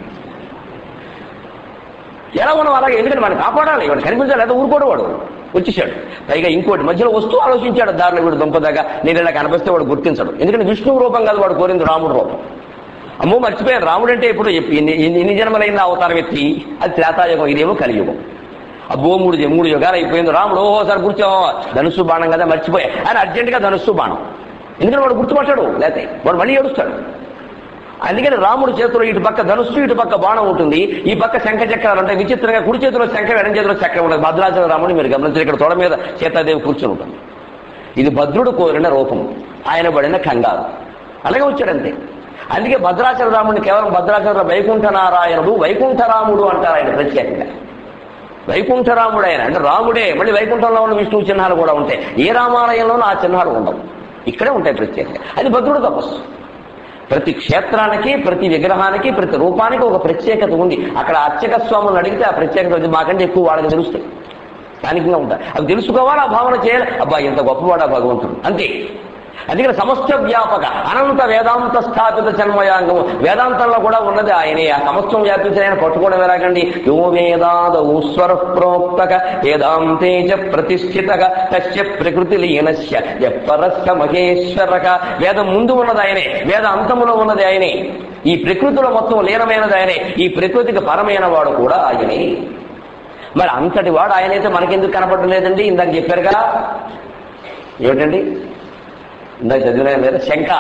ఎలా ఉన్నాం అలాగే ఎందుకంటే మనం కాపాడాలి ఇవాడు కనిపించాలి లేదా ఊరుకోడు వాడు వచ్చేసాడు పైగా ఇంకోటి మధ్యలో వస్తూ ఆలోచించాడు దారిలో వీడు దుంపదాగా నేను ఇలా కనిపిస్తే వాడు గుర్తించడు ఎందుకంటే విష్ణు రూపం కాదు వాడు కోరింది రాముడు రూపం అమ్మో మర్చిపోయాను రాముడు అంటే ఇప్పుడు ఎప్ప- ఎన్ని ఎన్ని- ఎన్ని జన్మలైంది అవతారం ఎత్తి అది త్రేతాయుగం ఇదేమో కలియుగం అబ్బో మూడు జ- మూడు యుగాలు అయిపోయింది రాముడు ఓహోసారి కూర్చోమో ధనుస్సు బాణం కదా మర్చిపోయా ఆయన అర్జెంటుగా ధనుస్సు బాణం ఎందుకంటే వాడు గుర్తుపట్టాడు లేతే వాడు మళ్ళీ ఏడుస్తాడు అందుకని రాముడి చేతిలో ఇటు పక్క ధనుస్సు ఇటు పక్క బాణం ఉంటుంది ఈ పక్క శంఖ చక్రాలు ఉంటాయి విచిత్రంగా కుడి చేతిలో శంఖం ఎడం చేతిలో చక్రం ఉంటుంది భద్రాచల రాముని మీరు గమనించారు ఇక్కడ తొడ మీద సీతాదేవి కూర్చుని ఉంటుంది ఇది భద్రుడు కోరిన రూపం ఆయన పడిన కంగారు అలాగే వచ్చాడంతే అందుకే భద్రాచల రాముడిని కేవలం భద్రాచల వైకుంఠ నారాయణుడు వైకుంఠ రాముడు అంటారు ఆయన ప్రత్యేకంగా వైకుంఠరాముడు ఆయన అంటే రాముడే మళ్ళీ వైకుంఠంలో ఉన్న విష్ణువు చిహ్నాలు కూడా ఉంటాయి ఏ రామాలయంలోనూ ఆ చిహ్నాలు ఉండవు ఇక్కడే ఉంటాయి ప్రత్యేకంగా అది భద్రుడు తపస్సు ప్రతి క్షేత్రానికి ప్రతి విగ్రహానికి ప్రతి రూపానికి ఒక ప్రత్యేకత ఉంది అక్కడ అర్చక స్వాములను అడిగితే ఆ ప్రత్యేకత ఉంది మాకంటే ఎక్కువ వాళ్ళకి తెలుస్తాయి స్థానికంగా ఉంటాయి అవి తెలుసుకోవాలి ఆ భావన చేయాలి అబ్బా ఎంత గొప్పవాడా భగవంతుడు అంతే అందుకని సమస్త వ్యాపక అనంత వేదాంత స్థాపిత చన్మయాంగము వేదాంతంలో కూడా ఉన్నది ఆయనే ఆ సమస్తం వ్యాపించిన ఆయన పట్టుకోవడం ఎలాగండి యో వేదాద ఈశ్వర ప్రోక్తక వేదాంతే చ ప్రతిష్ఠితక తస్య ప్రకృతి లీనస్య ఎప్పరస్య మహేశ్వరక వేదం ముందు ఉన్నది ఆయనే వేద అంతములో ఉన్నది ఆయనే ఈ ప్రకృతిలో మొత్తం లీనమైనది ఆయనే ఈ ప్రకృతికి పరమైన వాడు కూడా ఆయనే మరి అంతటి వాడు ఆయనైతే మనకెందుకు కనపడడం లేదండి ఇందాక చెప్పారు కదా ఏమిటండి ఇందాక చదివిన లేదా శంక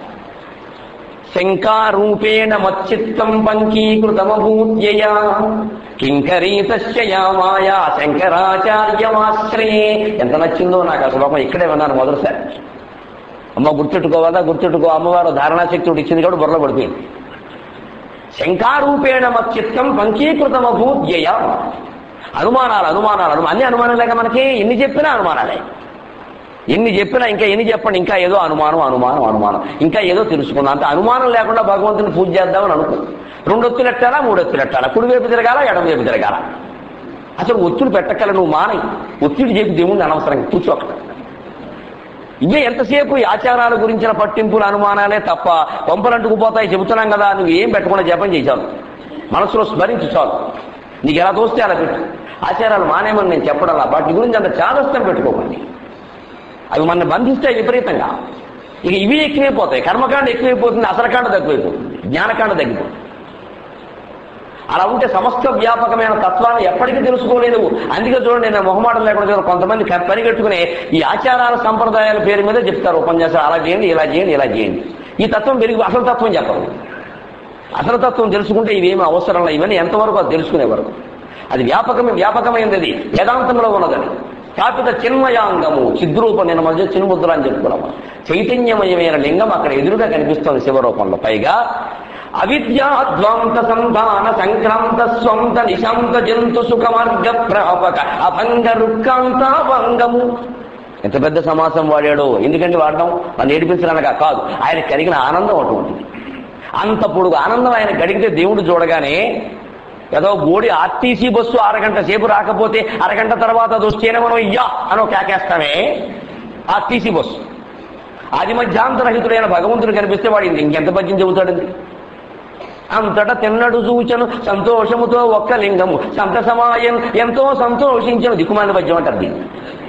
శంకారూపేణ మచ్చిత్తం పంకీకృతమభూత్యయా కింకరీతస్య యా మాయా శంకరాచార్యమాశ్రయే ఎంత నచ్చిందో నాకు అసలు పాపం ఇక్కడే విన్నాను మొదటిసారి అమ్మ గుర్తుట్టుకోవాలా గుర్తుట్టుకో అమ్మవారు ధారణాశక్తి ఒకటి ఇచ్చింది కూడా బుర్రలో పడిపోయింది శంకారూపేణ మచ్చిత్తం పంకీకృతమభూత్యయ అనుమానాలు అనుమానాలు అను అన్ని అనుమానాలేక మనకి ఎన్ని చెప్పినా అనుమానాలే ఎన్ని చెప్పినా ఇంకా ఎన్ని చెప్పండి ఇంకా ఏదో అనుమానం అనుమానం అనుమానం ఇంకా ఏదో తెలుసుకుందాం అంత అనుమానం లేకుండా భగవంతుని పూజ చేద్దామని అనుకో రెండు ఒత్తులు ఎట్టాలా మూడు ఒత్తులు ఎట్టాలా కుడివైపు తిరగాల ఎడమవైపు తిరగాల అసలు ఒత్తులు పెట్టక్కల నువ్వు మానై ఒత్తిడి చెప్పి దేవుణ్ణి అనవసరంగా కూర్చో అక్కడ ఇవే ఎంతసేపు ఈ ఆచారాల గురించిన పట్టింపులు అనుమానాలే తప్ప కొంపలంటుకుపోతాయి చెబుతున్నాం కదా నువ్వు ఏం పెట్టకుండా జపం చేశావు మనసులో స్మరించు చాలు నీకు ఎలా తోస్తే అలా పెట్టు ఆచారాలు మానేమని నేను చెప్పడం వాటి గురించి అంత చాదస్తం పెట్టుకోకండి అవి మన బంధిస్తే విపరీతంగా ఇక ఇవి ఎక్కువైపోతాయి కర్మకాండ ఎక్కువైపోతుంది అసలకాండ తక్కువైపోతుంది జ్ఞానకాండ తగ్గిపోతుంది అలా ఉంటే సమస్త వ్యాపకమైన తత్వాన్ని ఎప్పటికీ తెలుసుకోలేదు అందుకే చూడండి నేను మొహమాటం లేకుండా చూడండి, కొంతమంది క- పని కట్టుకునే ఈ ఆచారాల సంప్రదాయాల పేరు మీద చెప్తారు ఉపన్యాసాలు అలా చేయండి ఇలా చేయండి ఇలా చేయండి ఈ తత్వం పెరిగి అసలు తత్వం చెప్పరు అసలు తత్వం తెలుసుకుంటే ఇవేమి అవసరం లేదు ఇవన్నీ ఎంతవరకు అది తెలుసుకునే వరకు అది వ్యాపకమే వ్యాపకమైనది అది వేదాంతంలో ఉన్నదని స్థాపిత చిన్మయాంగము చిద్రూపం నేను మధ్య చిన్ముద్ర అని చెప్పుకున్నాము చైతన్యమయమైన లింగం అక్కడ ఎదురుగా కనిపిస్తోంది శివరూపంలో పైగా అవిద్యాద్వాంత సంధాన సంక్రాంత స్వంత నిశాంత జంతు సుఖ మార్గ ప్రాపక అభంగ రుక్కాంత భంగము ఎంత పెద్ద సమాసం వాడాడో ఎందుకంటే వాడడం నన్ను ఏడిపించడానిక కాదు ఆయన కలిగిన ఆనందం అటువంటిది అంత పొడుగు ఆనందం ఆయన గడిగితే దేవుడు చూడగానే ఏదో బోడి ఆర్టీసీ బస్సు అరగంట సేపు రాకపోతే అరగంట తర్వాత అది వస్తేనే మనం ఇయ్యా అని ఒక కేకేస్తామే ఆర్టీసీ బస్సు ఆది మధ్యాంతరహితుడైన భగవంతుడు కనిపిస్తే వాడు ఇంకెంత పద్యం చెబుతాడండి అంతటా తిన్నడు సూచను సంతోషముతో ఒక్క లింగము సంతసమాయం ఎంతో సంతోషించను దిక్కుమాలిన పద్యం అంటారు దీన్ని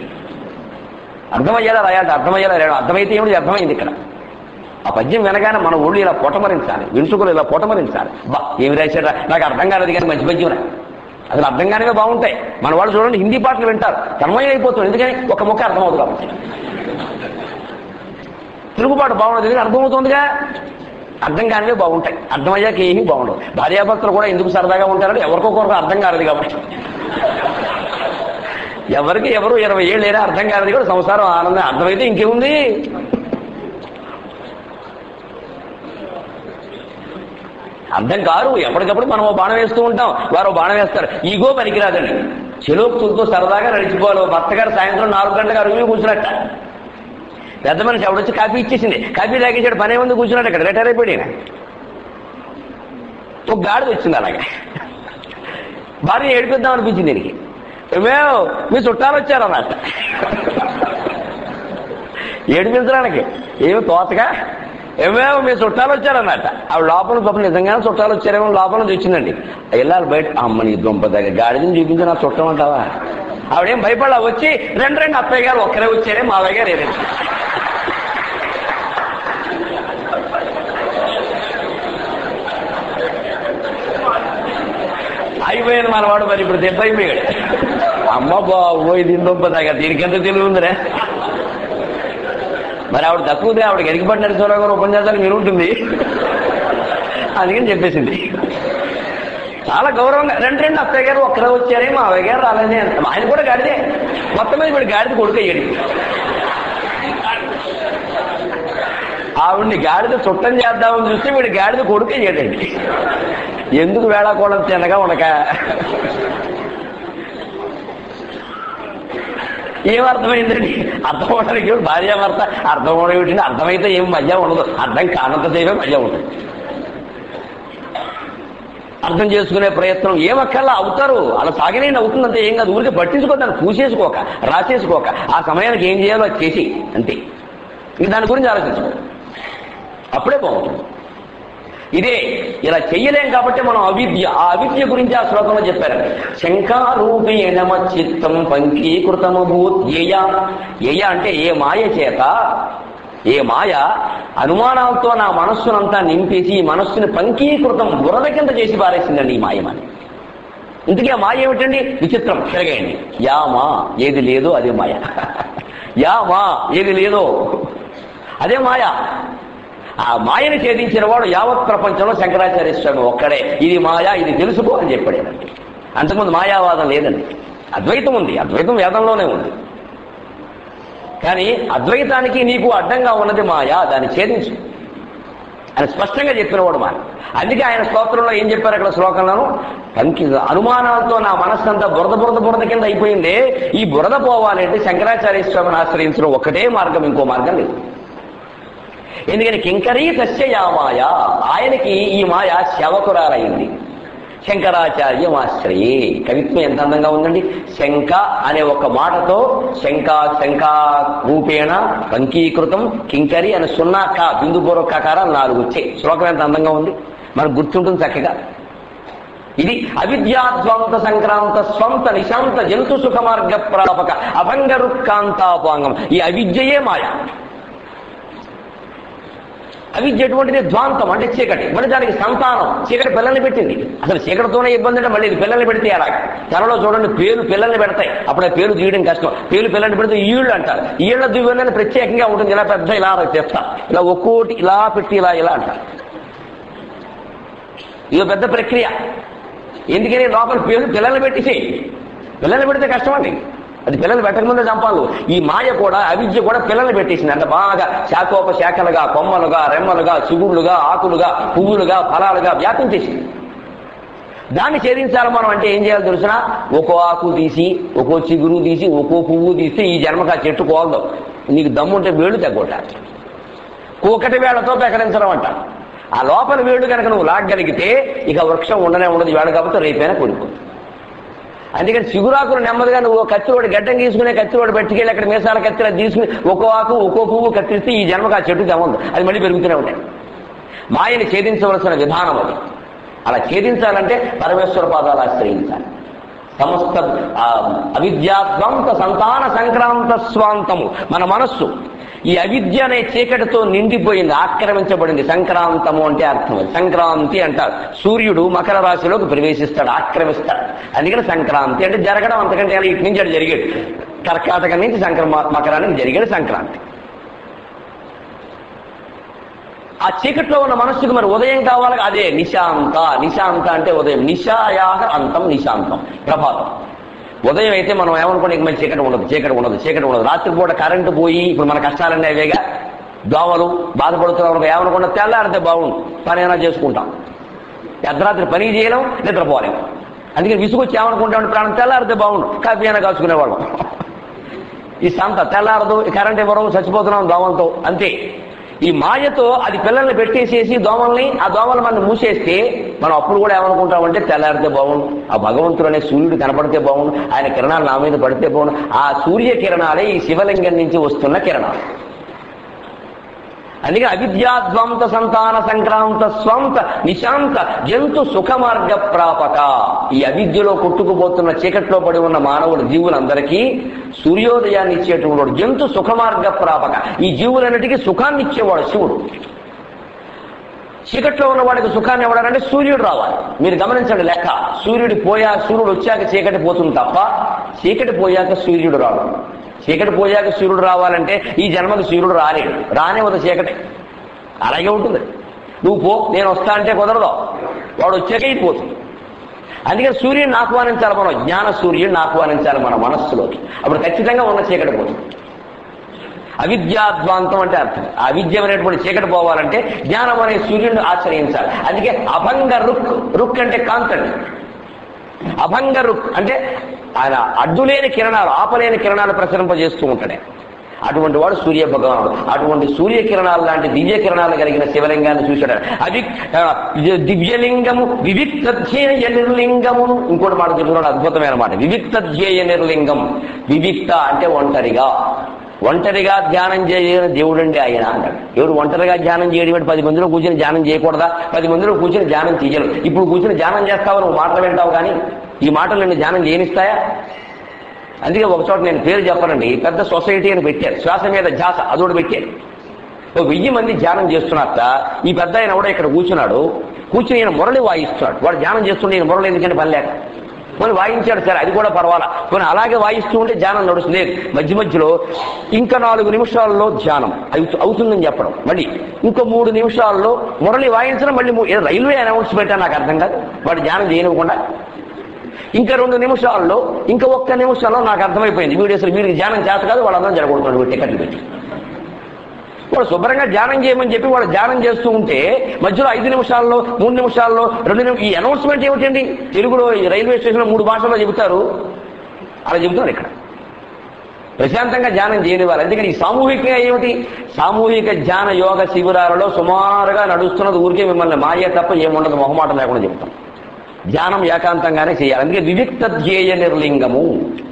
అర్థమయ్యేలా రాయాలి అర్థమయ్యేలా రాయడం అర్థమైతే ఏమిటి అర్థమైంది ఇక్కడ ఆ పద్యం వినగానే మన ఊళ్ళు ఇలా పొటమరించాలి వినుసుకులు ఇలా పొటమరించాలి బా ఏమి రాశాడా నాకు అర్థం కాలేదు కానీ మంచి పద్యం రా అసలు అర్థం కానివే బాగుంటాయి మన వాళ్ళు చూడండి హిందీ పాటలు వింటారు తన్మయం అయిపోతుంది ఎందుకని ఒక ముక్క అర్థమవుతుంది కాబట్టి తిరుగుబాటు బాగుండదు ఎందుకంటే అర్థమవుతుందిగా అర్థం కానివే బాగుంటాయి అర్థమయ్యాక ఏమీ బాగుండవు భార్యాభర్తలు కూడా ఎందుకు సరదాగా ఉంటారంటే ఎవరికొకరికి అర్థం కాలేదు కాబట్టి ఎవరికి ఎవరు ఇరవై ఏళ్ళు లేరా అర్థం కాలేదు కూడా సంసారం ఆనందం అర్థమైతే ఇంకేముంది అర్థం కారు ఎప్పటికప్పుడు మనం ఓ బాణం వేస్తూ ఉంటాం వారు ఓ బాణం వేస్తారు ఈగో పనికిరాదండి చెలోక్తులతో సరదాగా నడిచిపోవాలి ఓ భర్త గారు సాయంత్రం నాలుగు గంటలకు అరుగులు కూర్చున్నట్ట పెద్ద మనిషి ఆవిడ వచ్చి కాఫీ ఇచ్చేసింది కాఫీ తాగేసాడు పనే ముందు కూర్చున్నాడు ఇక్కడ రిటైర్ అయిపోయాడు ఈయన. ఒక గాడిద వచ్చింది అలాగే భార్య ఏడిపిద్దాం అనిపించింది దీనికి ఏమేవ్ మీ చుట్టాలు వచ్చారు అన్నట్ట ఏడిపించడానికి ఏమి తోతగా ఏమేమో మీ చుట్టాలు వచ్చారన్నట్ట ఆవిడ లోపల పాపం నిజంగానే చుట్టాలు వచ్చారేమో లోపల నుంచి వచ్చిందండి వెళ్ళాలి బయట అమ్మ నీ దుంప దగ్గర గాడిదని చూపించి నా చుట్టం అంటావా ఆవిడేం భయపడలా వచ్చి రెండు రెండు అత్తయ్య గారు ఒక్కరే వచ్చారే మావయ్య గారు ఏరే అయిపోయాను మనవాడు మరి ఇప్పుడు దెబ్బ అయిపోయాడు అమ్మ బాబోయ్ దీని దుంప దగ్గర దీనికి ఎంత తెలివి ఉందిరే మరి ఆవిడ తక్కువదే ఆవిడ ఎరిగిపడి నరసింహరావు గారు ఉపన్యాసాలు మీరు ఉంటుంది అందుకని చెప్పేసింది చాలా గౌరవంగా రెండు రెండు అత్తయ్య గారు ఒక్కరే వచ్చారే మా అవ్వయ్య గారు రాలేదే అంట ఆయన కూడా గాడిదే మొత్తం మీద వీడు గాడిద కొడుకు అయ్యాడు ఆవిడ్ని గాడిద చుట్టం చేద్దామని చూస్తే వీడు గాడిద కొడుకు అయ్యాడండి ఎందుకు వేళాకోళం తినగా ఉండక ఏం అర్థమైందండి అర్థం అవడానికి భార్యాభర్త అర్థం అవడం ఏమిటండి అర్థమైతే ఏం మధ్య ఉండదు అర్థం కానంతసేపే మధ్య ఉంటుంది అర్థం చేసుకునే ప్రయత్నం ఏమక్కల్లా అవుతారు అలా సాగినైనా అవుతుందంటే ఏం కాదు ఊరికి పట్టించుకో దాన్ని పూసేసుకోక రాసేసుకోక ఆ సమయానికి ఏం చేయాలో అది చేసి అంతే ఇంక దాని గురించి ఆలోచించుకో అప్పుడే బాగుంటుంది ఇదే ఇలా చెయ్యలేం కాబట్టి మనం అవిద్య ఆ అవిద్య గురించి ఆ శ్లోకంలో చెప్పారు శంకారూపేణమ చిత్తం పంకీకృతము భూత్ ఏయ ఏయ అంటే ఏ మాయ చేత ఏ మాయ అనుమానాలతో నా మనస్సునంతా నింపేసి ఈ మనస్సుని పంకీకృతం బురద కింద చేసి పారేసిందండి ఈ మాయమని ఇంతకీ ఆ మాయ ఏమిటండి విచిత్రం తిరగేయండి యా మా ఏది లేదో అదే మాయ యా మా ఏది లేదో అదే మాయ ఆ మాయని ఛేదించిన వాడు యావత్ ప్రపంచంలో శంకరాచార్య స్వామి ఒక్కడే ఇది మాయా ఇది తెలుసుకో అని చెప్పాడేనండి అంతకుముందు మాయావాదం లేదండి అద్వైతం ఉంది అద్వైతం వేదంలోనే ఉంది కానీ అద్వైతానికి నీకు అడ్డంగా ఉన్నది మాయా దాన్ని ఛేదించు ఆయన స్పష్టంగా చెప్పినవాడు మాట అందుకే ఆయన స్తోత్రంలో ఏం చెప్పారు అక్కడ శ్లోకంలోను పంకి అనుమానాలతో నా మనస్సంతా బురద బురద బురద కింద అయిపోయిందే ఈ బురద పోవాలంటే శంకరాచార్య స్వామిని ఆశ్రయించడం ఒకటే మార్గం ఇంకో మార్గం లేదు ఎందుకని కింకరీ తస్య యా మాయ ఆయనకి ఈ మాయ శవకురాలైంది శంకరాచార్యం ఆశ్రయే కవిత్వం ఎంత అందంగా ఉందండి శంక అనే ఒక మాటతో శంక శంకా రూపేణ పంకీకృతం కింకరి అనే సున్నా కా బిందుపూర్వక కకారాలు నాలుగు వచ్చాయి శ్లోకం ఎంత అందంగా ఉంది మనకు గుర్తుంటుంది చక్కగా ఇది అవిద్యాద్వంత సంక్రాంత స్వంత నిశాంత జంతు సుఖ మార్గ ప్రాపక అభంగ రుక్కాంతాపాంగం ఈ అవిద్యయే మాయ అవిద్య ఎటువంటిది ద్వాంతం అంటే చీకటి మరి దానికి సంతానం చీకటి పిల్లల్ని పెట్టింది అసలు చీకటితోనే ఇబ్బంది అంటే మళ్ళీ ఇది పిల్లల్ని పెడితే ఎలా త్వరలో చూడండి పేలు పిల్లల్ని పెడతాయి అప్పుడే పేలు తీయడం కష్టం పేలు పిల్లల్ని పెడితే ఈళ్ళు అంటారు ఈళ్ళ దివ్యలని ప్రత్యేకంగా ఉంటుంది ఇలా పెద్ద ఇలా చేస్తా ఇలా ఒక్కోటి ఇలా పెట్టి ఇలా ఇలా అంటారు ఇది పెద్ద ప్రక్రియ ఎందుకని లోపల పేరు పిల్లల్ని పెట్టేసి పిల్లల్ని పెడితే కష్టం అండి అది పిల్లలు పెట్టకముందే చంపాలి ఈ మాయ కూడా అవిద్య కూడా పిల్లల్ని పెట్టేసింది అంటే బాగా శాఖోప శాఖలుగా కొమ్మలుగా రెమ్మలుగా చిగుళ్ళుగా ఆకులుగా పువ్వులుగా ఫలాలుగా వ్యాపించేసింది దాన్ని ఛేదించాలి మనం అంటే ఏం చేయాలి తెలిసిన ఒక్కో ఆకు తీసి ఒక్కో చిగురు తీసి ఒక్కో పువ్వు తీసి ఈ జన్మకు ఆ చెట్టు కోలదు నీకు దమ్ముంటే వేళ్ళు తగ్గొట్టాలి కూకటి వేళ్లతో పెకరించడం అంట ఆ లోపల వేళ్ళు కనుక నువ్వు లాగగలిగితే ఇక వృక్షం ఉండనే ఉండదు వేళ కాబట్టి రేపైనా కూలిపోతుంది అందుకని చిగురాకులు నెమ్మదిగా నువ్వు కత్తిరోడు గడ్డం తీసుకునే కత్తిరోడు పెట్టుకెళ్ళి అక్కడ మీసాల కత్తిలో తీసుకుని ఒక్కో ఆకు ఒక్కో పువ్వు కత్తిరిస్తే ఈ జన్మకు ఆ చెట్టు తెమ్మంది అది మళ్ళీ పెరుగుతూనే ఉంటాయి మాయని ఛేదించవలసిన విధానం అది అలా ఛేదించాలంటే పరమేశ్వర పాదాలు ఆశ్రయించాలి సమస్త ఆ, అవిద్యాద్వంత సంతాన సంక్రాంత స్వాంతము మన మనస్సు ఈ అవిద్య అనే చీకటితో నిండిపోయింది ఆక్రమించబడింది సంక్రాంతము అంటే అర్థం అది. సంక్రాంతి అంటారు సూర్యుడు మకర రాశిలోకి ప్రవేశిస్తాడు ఆక్రమిస్తాడు అందుకని సంక్రాంతి అంటే జరగడం అంతకంటే ఎలా ఇటు నుంచి అటు జరిగాడు కర్కాటకం నుంచి సంక్ర మకరానికి జరిగాడు సంక్రాంతి ఆ చీకట్లో ఉన్న మనస్సుకు మరి ఉదయం కావాలి అదే నిశాంత నిశాంత అంటే ఉదయం నిశాయాగ అంతం నిశాంతం ప్రభాతం ఉదయం అయితే మనం ఏమనుకోండి ఇంక మరి చీకటి ఉండదు చీకటి ఉండదు చీకటి ఉండదు రాత్రిపూట కరెంటు పోయి ఇప్పుడు మన కష్టాలన్నీ అవేగా దోమలు బాధపడుతున్నప్పుడు ఏమనుకున్నా తెల్లారితే బాగుండు పని అయినా చేసుకుంటాం అర్ధరాత్రి పని చేయలేం నిద్రపోలేం అందుకని విసుగొచ్చి ఏమనుకుంటాం ప్రాణం తెల్లారితే బాగుండు కాఫీ అయినా కాచుకునేవాళ్ళం ఈ సంత తెల్లారదు ఈ కరెంట్ ఇవ్వడం చచ్చిపోతున్నాం దోమలతో అంతే ఈ మాయతో అది పిల్లల్ని పెట్టేసేసి దోమల్ని ఆ దోమలు మనం మూసేస్తే మనం అప్పుడు కూడా ఏమనుకుంటామంటే తెల్లారితే బాగుండు ఆ భగవంతుడు అనే సూర్యుడు కనపడితే బాగుండు ఆయన కిరణాలు నా మీద పడితే బాగుండు ఆ సూర్య కిరణాలే ఈ శివలింగం నుంచి వస్తున్న కిరణాలు అందుకే అవిద్యాద్వంత సంతాన సంక్రాంత స్వంత నిశాంత జంతు సుఖ మార్గ ప్రాపక ఈ అవిద్యలో కొట్టుకుపోతున్న చీకట్లో పడి ఉన్న మానవుడు జీవులందరికీ సూర్యోదయాన్ని ఇచ్చేటువంటి వాడు జంతు సుఖ మార్గ ప్రాపక ఈ జీవులన్నిటికీ సుఖాన్ని ఇచ్చేవాడు శివుడు చీకట్లో ఉన్న వాడికి సుఖాన్ని ఇవ్వడాలంటే సూర్యుడు రావాలి మీరు గమనించండి లెక్క సూర్యుడు పోయా సూర్యుడు వచ్చాక చీకటి పోతుంది తప్ప చీకటి పోయాక సూర్యుడు రాడు చీకటి పోయాక సూర్యుడు రావాలంటే ఈ జన్మకి సూర్యుడు రాలేడు రానే ఒక చీకటి అలాగే ఉంటుంది నువ్వు పో నేను వస్తా అంటే కుదరదు వాడు వచ్చాక ఇది పోతుంది అందుకని సూర్యుడిని ఆహ్వానించాలి మనం జ్ఞాన సూర్యుడిని ఆహ్వానించాలి మన మనస్సులోకి అప్పుడు ఖచ్చితంగా ఉన్న చీకటి పోతుంది అవిద్యాద్వాంతం అంటే అర్థం ఆ అవిద్య అనేటువంటి చీకటి పోవాలంటే జ్ఞానం అనే సూర్యుడిని ఆశ్రయించాలి అందుకే అభంగ రుక్ రుక్ అంటే కాంతండి అభంగరు అంటే ఆయన అడ్డులేని కిరణాలు ఆపలేని కిరణాలు ప్రసరింపజేస్తూ ఉంటాడే అటువంటి వాడు సూర్య భగవానుడు అటువంటి సూర్య కిరణాలు లాంటి దివ్య కిరణాలు కలిగిన శివలింగాన్ని చూశాడు అవి ఆ, దివ్యలింగము వివిక్తధ్యేయ నిర్లింగము ఇంకోటి మాట చెప్తున్నాడు అద్భుతమైన మాట వివిక్తధ్యేయ నిర్లింగం వివిక్త అంటే ఒంటరిగా ఒంటరిగా ధ్యానం చేయని దేవుడండి ఆయన అంటాడు ఎవరు ఒంటరిగా ధ్యానం చేయడం అంటే పది మందిలో కూర్చొని ధ్యానం చేయకూడదా పది మందిలో కూర్చొని ధ్యానం చేయరు ఇప్పుడు కూర్చొని ధ్యానం చేస్తావు నువ్వు మాటలు వింటావు కానీ ఈ మాటలు నిన్ను ధ్యానం చేయనిస్తాయా అందుకే ఒక చోట నేను పేరు చెప్పనండి పెద్ద సొసైటీ అని పెట్టారు శ్వాస మీద ధ్యాస అదొకటి పెట్టారు ఓ వెయ్యి మంది ధ్యానం చేస్తున్నారట ఈ పెద్ద ఆయన కూడా ఇక్కడ కూర్చున్నాడు కూర్చుని ఈయన మురళి వాయిస్తున్నాడు వాడు ధ్యానం చేస్తుంటే ఈయన మురళి ఎందుకంటే పని లేక కొన్ని వాయించాడు సరే అది కూడా పర్వాలా కొన్ని అలాగే వాయిస్తూ ఉంటే ధ్యానం నడుస్తుంది లేదు మధ్య మధ్యలో ఇంకా నాలుగు నిమిషాల్లో ధ్యానం అయి- అవుతుందని చెప్పడం మళ్ళీ ఇంకో మూడు నిమిషాల్లో మురళి వాయించడం మళ్ళీ మూ- ఏదో రైల్వే అనౌన్స్మెంట్ నాకు అర్థం కాదు వాడు ధ్యానం చేయనివ్వకుండా ఇంకా రెండు నిమిషాల్లో ఇంకా ఒక్క నిమిషంలో నాకు అర్థమైపోయింది వీడు అసలు వీడికి ధ్యానం చేత కాదు వాళ్ళందరం జరగొడుతున్నాడు వీడు టికెట్లు పెట్టి వాడు శుభ్రంగా ధ్యానం చేయమని చెప్పి వాడు ధ్యానం చేస్తూ ఉంటే మధ్యలో ఐదు నిమిషాల్లో మూడు నిమిషాల్లో రెండు నిమిషం ఈ అనౌన్స్మెంట్ ఏమిటండి తెలుగులో ఈ రైల్వే స్టేషన్లో మూడు భాషల్లో చెబుతారు అలా చెబుతున్నారు ఇక్కడ ప్రశాంతంగా ధ్యానం చేయని వారు అందుకని ఈ సామూహికంగా ఏమిటి సామూహిక ధ్యాన యోగ శిబిరాలలో సుమారుగా నడుస్తున్నది ఊరికే మిమ్మల్ని మాయ తప్ప ఏముండదు మొహమాటం లేకుండా చెప్తాం ధ్యానం ఏకాంతంగానే చేయాలి అందుకే వివిక్త ధ్యేయ నిర్లింగము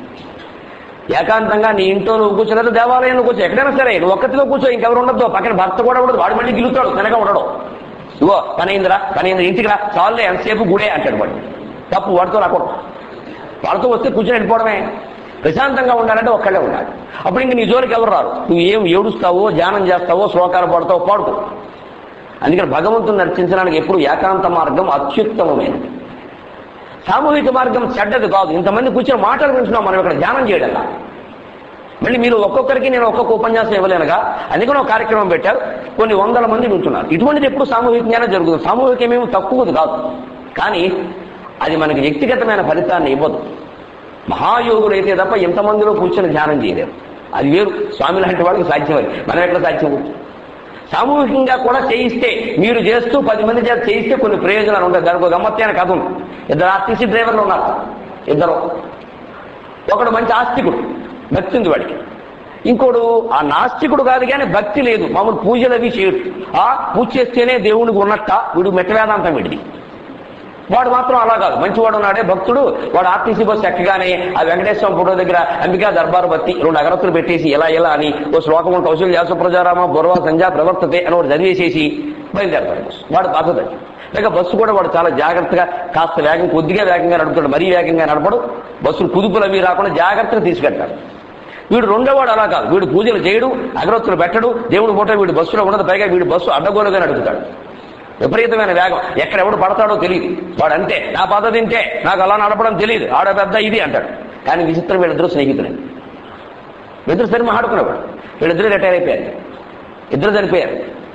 ఏకాంతంగా నీ ఇంట్లో నువ్వు కూర్చోలేదు దేవాలయంలో కూర్చో ఎక్కడైనా సరే నువ్వు ఒక్కటిలో కూర్చో ఇంకెవరు ఉండదు పక్కన భర్త కూడా ఉండదు వాడు మళ్ళీ గిలుతాడు వెనక ఉండడు ఇగో పని అయిందిరా పని అయింది ఇంటికి రా చాలులే ఎంతసేపు గుడే అంటాడు వాడు తప్పు వాడితో రాకూడదు వాళ్ళతో వస్తే కూర్చొని వెళ్ళిపోవడమే ప్రశాంతంగా ఉండాలంటే ఒక్కళ్ళే ఉండాలి అప్పుడు ఇంక నీ జోలికి ఎవరు రారు నువ్వు ఏం ఏడుస్తావో ధ్యానం చేస్తావో శ్లోకాలు పడతావో పాడుకో అందుకని భగవంతుని నర్చించడానికి ఎప్పుడు ఏకాంత మార్గం అత్యుత్తమమైనది సామూహిక మార్గం చెడ్డది కాదు ఇంతమంది కూర్చొని మాటలు వింటున్నాం మనం ఇక్కడ ధ్యానం చేయడంలా మళ్ళీ మీరు ఒక్కొక్కరికి నేను ఒక్కొక్క ఉపన్యాసం ఇవ్వలేనుగా అందుకని ఒక కార్యక్రమం పెట్టారు కొన్ని వందల మంది వింటున్నారు ఇటువంటిది ఎప్పుడు సామూహికంగానే జరుగుతుంది సామూహికమేమి తక్కువది కాదు కానీ అది మనకి వ్యక్తిగతమైన ఫలితాన్ని ఇవ్వదు మహాయోగులు అయితే తప్ప ఎంతమందిలో కూర్చొని ధ్యానం చేయలేరు అది వేరు స్వామి లాంటి వాళ్ళకి సాధ్యం అది మనం ఎక్కడ సాధ్యం సామూహికంగా కూడా చేయిస్తే మీరు చేస్తూ పది మంది చేత చేయిస్తే కొన్ని ప్రయోజనాలు ఉంటాయి దానికి ఒక గమ్మత్తైన కథ ఉంది ఇద్దరు ఆర్టీసీ డ్రైవర్లు ఉన్నారు ఇద్దరు ఒకడు మంచి ఆస్తికుడు భక్తి ఉంది వాడికి ఇంకోడు ఆ నాస్తికుడు కాదు కానీ భక్తి లేదు మామూలు పూజలు అవి చేయడు ఆ పూజ చేస్తేనే దేవునికి ఉన్నట్ట వీడు మెట్ట వేదాంతం వీడిది వాడు మాత్రం అలా కాదు మంచివాడు ఉన్నాడే భక్తుడు వాడు ఆర్టీసీ బస్సు ఎక్కగానే ఆ వెంకటేశ్వరం ఫోటో దగ్గర అంబికా దర్బారు బత్తి రెండు అగరత్తులు పెట్టేసి ఎలా ఎలా అని ఓ శ్లోకం కౌశల్య ప్రజారామ బొరవ సంజా ప్రవర్తతే అని వాడు చదివేసేసి బయలుదేరతాడు బస్సు వాడు పద్ధతి అది. లేక బస్సు కూడా వాడు చాలా జాగ్రత్తగా కాస్త వేగం కొద్దిగా వేగంగా నడుపుతాడు మరీ వేగంగా నడపడు బస్సులు కుదుపులు అవి రాకుండా జాగ్రత్తగా తీసుకెళ్తాడు వీడు రెండో వాడు అలా కాదు వీడు పూజలు చేయడు అగరత్తులు పెట్టడు దేవుడు ఫోటో వీడు బస్సులో ఉండదు పైగా వీడు బస్సు అడ్డగోలుగా నడుపుతాడు విపరీతమైన వేగం ఎక్కడ ఎవడు పడతాడో తెలియదు వాడు అంతే నా పద్ధతి ఇంతే నాకు అలా నడపడం తెలియదు ఆడ పెద్ద ఇది అంటాడు కానీ విచిత్రం వీళ్ళిద్దరూ స్నేహితులే వీళ్ళిద్దరు సరి మాట్లాడుకునేవాడు వీళ్ళిద్దరూ రిటైర్ అయిపోయారు ఇద్దరు చనిపోయారు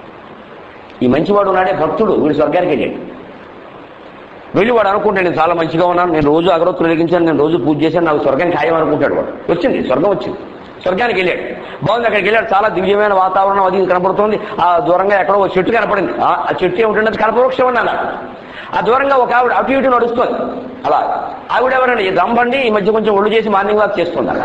ఈ మంచివాడు ఉన్నాడే భక్తుడు వీడు స్వర్గానికి వెళ్ళాడు వెళ్ళి వాడు అనుకుంటాడు నేను చాలా మంచిగా ఉన్నాను నేను రోజు అగరత్తులు వెలిగించాను నేను రోజు పూజ చేశాను నాకు స్వర్గం ఖాయం అనుకుంటాడు వాడు వచ్చింది స్వర్గం వచ్చింది స్వర్గానికి వెళ్ళాడు బాగుంది అక్కడికి వెళ్ళాడు చాలా దివ్యమైన వాతావరణం అది ఇది కనపడుతుంది ఆ దూరంగా ఎక్కడో ఒక చెట్టు కనపడింది ఆ ఆ చెట్టు ఏమిటంటే అది కనపవృక్షం అన్నాడు ఆ దూరంగా ఒక ఆవిడ అటు ఇటు నడుస్తుంది అలా ఆవిడ ఎవరండి ఈ రంభండి ఈ మధ్య కొంచెం ఒళ్ళు చేసి మార్నింగ్ వాక్ చేస్తుంది అలా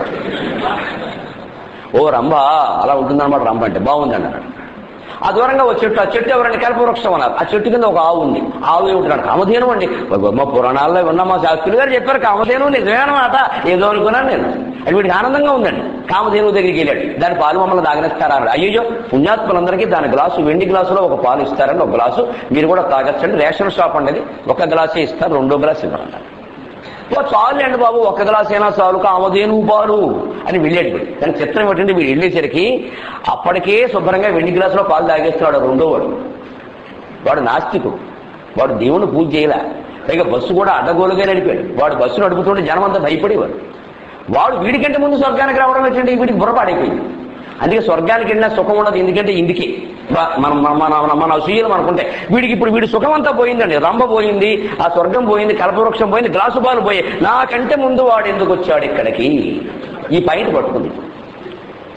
ఓ రంభ అలా ఉంటుందన్నమాట రంభ అంటే బాగుంది అన్నాడు ఆ దూరంగా ఒక చెట్టు ఆ చెట్టు ఎవరండి కల్పవృక్షం అన్నారు ఆ చెట్టు కింద ఒక ఆవు ఉంది ఆవు ఏమిటి కామధేను అండి మా పురాణాల్లో విన్నా మా శాస్త్రులు గారు చెప్పారు కామధేను నిజమేనమాట ఏదో అనుకున్నాను నేను అది వీడికి ఆనందంగా ఉందండి కామధేను దగ్గరికి వెళ్ళాడు దాని పాలు మమ్మల్ని దాగనిస్తారా అన్నాడు అయ్యో పుణ్యాత్ములందరికీ దాని గ్లాసు వెండి గ్లాసులో ఒక పాలు ఇస్తారని ఒక గ్లాసు మీరు కూడా తాగొచ్చండి రేషన్ షాప్ అండి ఒక గ్లాసే ఇస్తారు రెండో గ్లాస్ ఇవ్వరంటారు ఓ చాలు అండి బాబు ఒక్క గ్లాస్ అయినా చాలు కామధేను పాలు అని వెళ్ళాడు వీడు కానీ చిత్రం ఏంటంటే వీడు వెళ్ళేసరికి అప్పటికే శుభ్రంగా వెండి గ్లాసులో పాలు తాగేస్తున్నాడు రెండో వాడు వాడు నాస్తికుడు వాడు దేవుని పూజ చేయలే పైగా బస్సు కూడా అడ్డగోలుగా నడిపాడు వాడు బస్సు నడుపుతుంటే జనం అంతా భయపడేవాడు వాడు వీడికంటే ముందు స్వర్గానికి రావడం ఏంటంటే వీడికి బుర్రపాడైపోయింది అందుకే స్వర్గానికి వెళ్ళినా సుఖం ఉండదు ఎందుకంటే ఇందుకే బ- మనం మన మన మన అసూయలు మనకుంటే వీడికి ఇప్పుడు వీడి సుఖం అంతా పోయిందండి రంభ పోయింది ఆ స్వర్గం పోయింది కల్పవృక్షం పోయింది గ్లాసు పాలు పోయాయి నాకంటే ముందు వాడు ఎందుకు వచ్చాడు ఇక్కడికి ఈ పైన పట్టుకుంది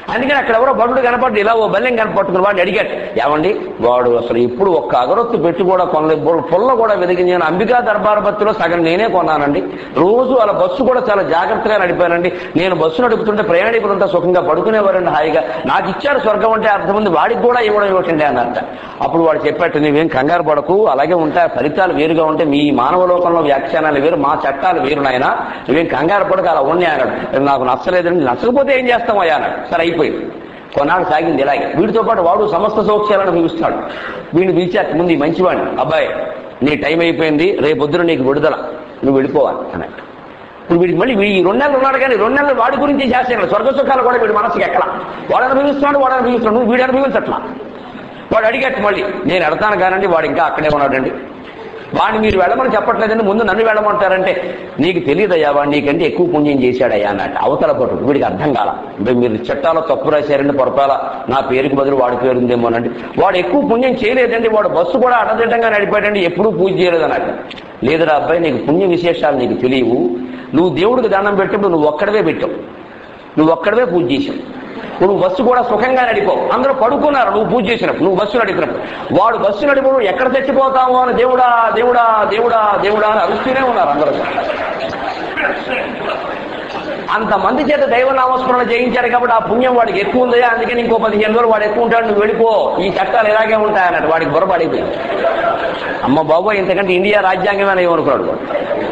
అందుకని అక్కడ ఎవరో బడుడు కనపడ్డు ఇలా ఓ బల్లెం కనపట్టుకుని వాడిని అడిగాడు ఏమండి వాడు అసలు ఇప్పుడు ఒక్క అగరొత్తు పెట్టి కూడా కొనలేదు బుర్ర- పుల్ల కూడా వెతికించాను అంబికా దర్బార్ బస్సులో సగం నేనే కొన్నానండి రోజు అలా బస్సు కూడా చాలా జాగ్రత్తగా నడిపానండి నేను బస్సు నడుపుతుంటే ప్రయాణికులంతా సుఖంగా పడుకునేవారండి హాయిగా నాకు ఇచ్చారు స్వర్గం అంటే అర్థం ఉంది వాడికి కూడా ఇవ్వడం ఇవ్వటండి అన్నట్ట అప్పుడు వాడు చెప్పాడు నీవేం కంగారు పడకు అలాగే ఉంటాయి ఫలితాలు వేరుగా ఉంటే మీ మానవ లోకంలో వ్యాఖ్యానాలు వేరు మా చట్టాలు వేరు నాయన నువ్వేం కంగారు పడక అలా ఉన్నాయి అన్నాడు నాకు నచ్చలేదండి నచ్చకపోతే ఏం చేస్తామయ్యా అన్నాడు సరే అయిపోయింది కొన్నాళ్ళు సాగింది ఇలాగే వీడితో పాటు వాడు సమస్త సౌఖ్యాలను పిలుస్తాడు వీడిని పిలిచాక ముందు ఈ మంచివాడిని అబ్బాయి నీ టైం అయిపోయింది రేపొద్దున నీకు విడుదల నువ్వు వెళ్ళిపోవాలి అన్నట్టు ఇప్పుడు వీడికి మళ్ళీ వీడి ఈ రెండు నెలలు ఉన్నాడు కానీ రెండు నెలలు వాడి గురించి చేస్తాడు స్వర్గ సుఖాలు కూడా వీడి మనసుకి ఎక్కల వాడు అనుభవిస్తున్నాడు వాడు అనుభవిస్తున్నాడు నువ్వు వీడు అనుభవించట్లా వాడు అడిగట్టు మళ్ళీ నేను ఎడతాను కానండి వాడు ఇంకా అక్కడే ఉన్నాడండి వాడిని మీరు వెళ్ళమని చెప్పట్లేదండి ముందు నన్ను వెళ్ళమంటారంటే నీకు తెలియదయ్యా వాడు నీకంటే ఎక్కువ పుణ్యం చేశాడయ్యా అన్నట్టు అవతల పట్టు వీడికి అర్థం కాల అంటే మీరు చట్టాలో తప్పు రాశారండి పొరపాల నా పేరుకి బదులు వాడి పేరు ఉందేమోనండి వాడు ఎక్కువ పుణ్యం చేయలేదండి వాడు బస్సు కూడా అడదిడ్డంగా నడిపాడండి ఎప్పుడూ పూజ చేయలేదు అన్నట్టు లేదురా అబ్బాయి నీకు పుణ్య విశేషాలు నీకు తెలియవు నువ్వు దేవుడికి దండం పెట్టినప్పుడు నువ్వు ఒక్కడవే పెట్టావు నువ్వు ఒక్కడవే పూజ చేశావు నువ్వు బస్సు కూడా సుఖంగా నడిపావు అందరూ పడుకున్నారు నువ్వు పూజ చేసినప్పుడు నువ్వు బస్సు నడిపినప్పుడు వాడు బస్సు నడిపడు ఎక్కడ చచ్చిపోతావు అని దేవుడా దేవుడా దేవుడా దేవుడా అని అరుస్తూనే ఉన్నారు అందరూ అంతమంది చేత దైవనామస్మరణ చేయించారు కాబట్టి ఆ పుణ్యం వాడికి ఎక్కువ ఉందయా అందుకని ఇంకో పదిహేను రోజులు వాడు ఎక్కువ ఉంటాడు నువ్వు వెళ్ళిపో ఈ చట్టాలు ఇలాగే ఉంటాయన్నట్టు వాడికి బుర్రపడిపోయింది అమ్మ బాబోయ్ ఇంతకంటే ఇండియా రాజ్యాంగమే ఏమనుకున్నాడు వాడు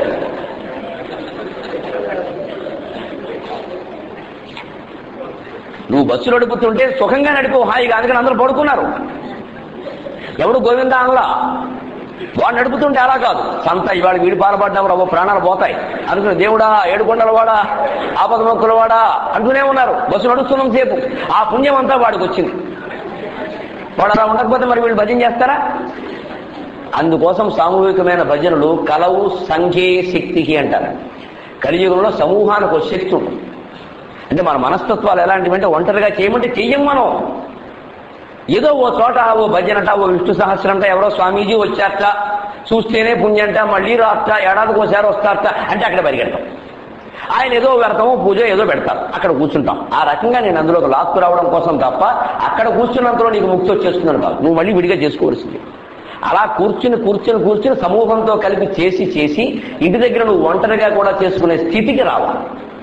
నువ్వు బస్సు నడుపుతుంటే సుఖంగా నడిపో హాయిగా అందుకని అందరూ పడుకున్నారు ఎవడు గోవింద అనలా వాడు నడుపుతుంటే అలా కాదు సంత ఇవాళ వీడి పాల్పడ్డాము రవ్వ ప్రాణాలు పోతాయి అనుకుని దేవుడా ఏడుకొండల వాడా ఆపద మొక్కల వాడా అంటూనే ఉన్నారు బస్సు నడుస్తున్నాం సేపు ఆ పుణ్యం అంతా వాడికి వచ్చింది వాడు అలా ఉండకపోతే మరి వీళ్ళు భజన చేస్తారా అందుకోసం సామూహికమైన భజనలు కలవు సంఖ్యే శక్తికి అంటారు కలియుగంలో సమూహానికి ఒక శక్తి ఉంటుంది అంటే మన మనస్తత్వాలు ఎలాంటివంటే ఒంటరిగా చేయమంటే చెయ్యం మనం ఏదో ఓ చోట ఓ భజనట ఓ విష్ణు సహస్రంట ఎవరో స్వామీజీ వచ్చారట చూస్తేనే పుణ్యంట మళ్ళీ రాత్ర ఏడాదికి ఒకసారి వస్తారట అంటే అక్కడ పరిగెడతాం ఆయన ఏదో వ్యర్థమో పూజ ఏదో పెడతారు అక్కడ కూర్చుంటాం ఆ రకంగా నేను అందులో ఒక లాక్కు రావడం కోసం తప్ప అక్కడ కూర్చున్నంతలో నీకు ముక్తి వచ్చేస్తున్నాను కాదు నువ్వు మళ్ళీ విడిగా చేసుకోవాల్సింది అలా కూర్చుని కూర్చుని కూర్చుని సమూహంతో కలిపి చేసి చేసి ఇంటి దగ్గర నువ్వు ఒంటరిగా కూడా చేసుకునే స్థితికి రావాలి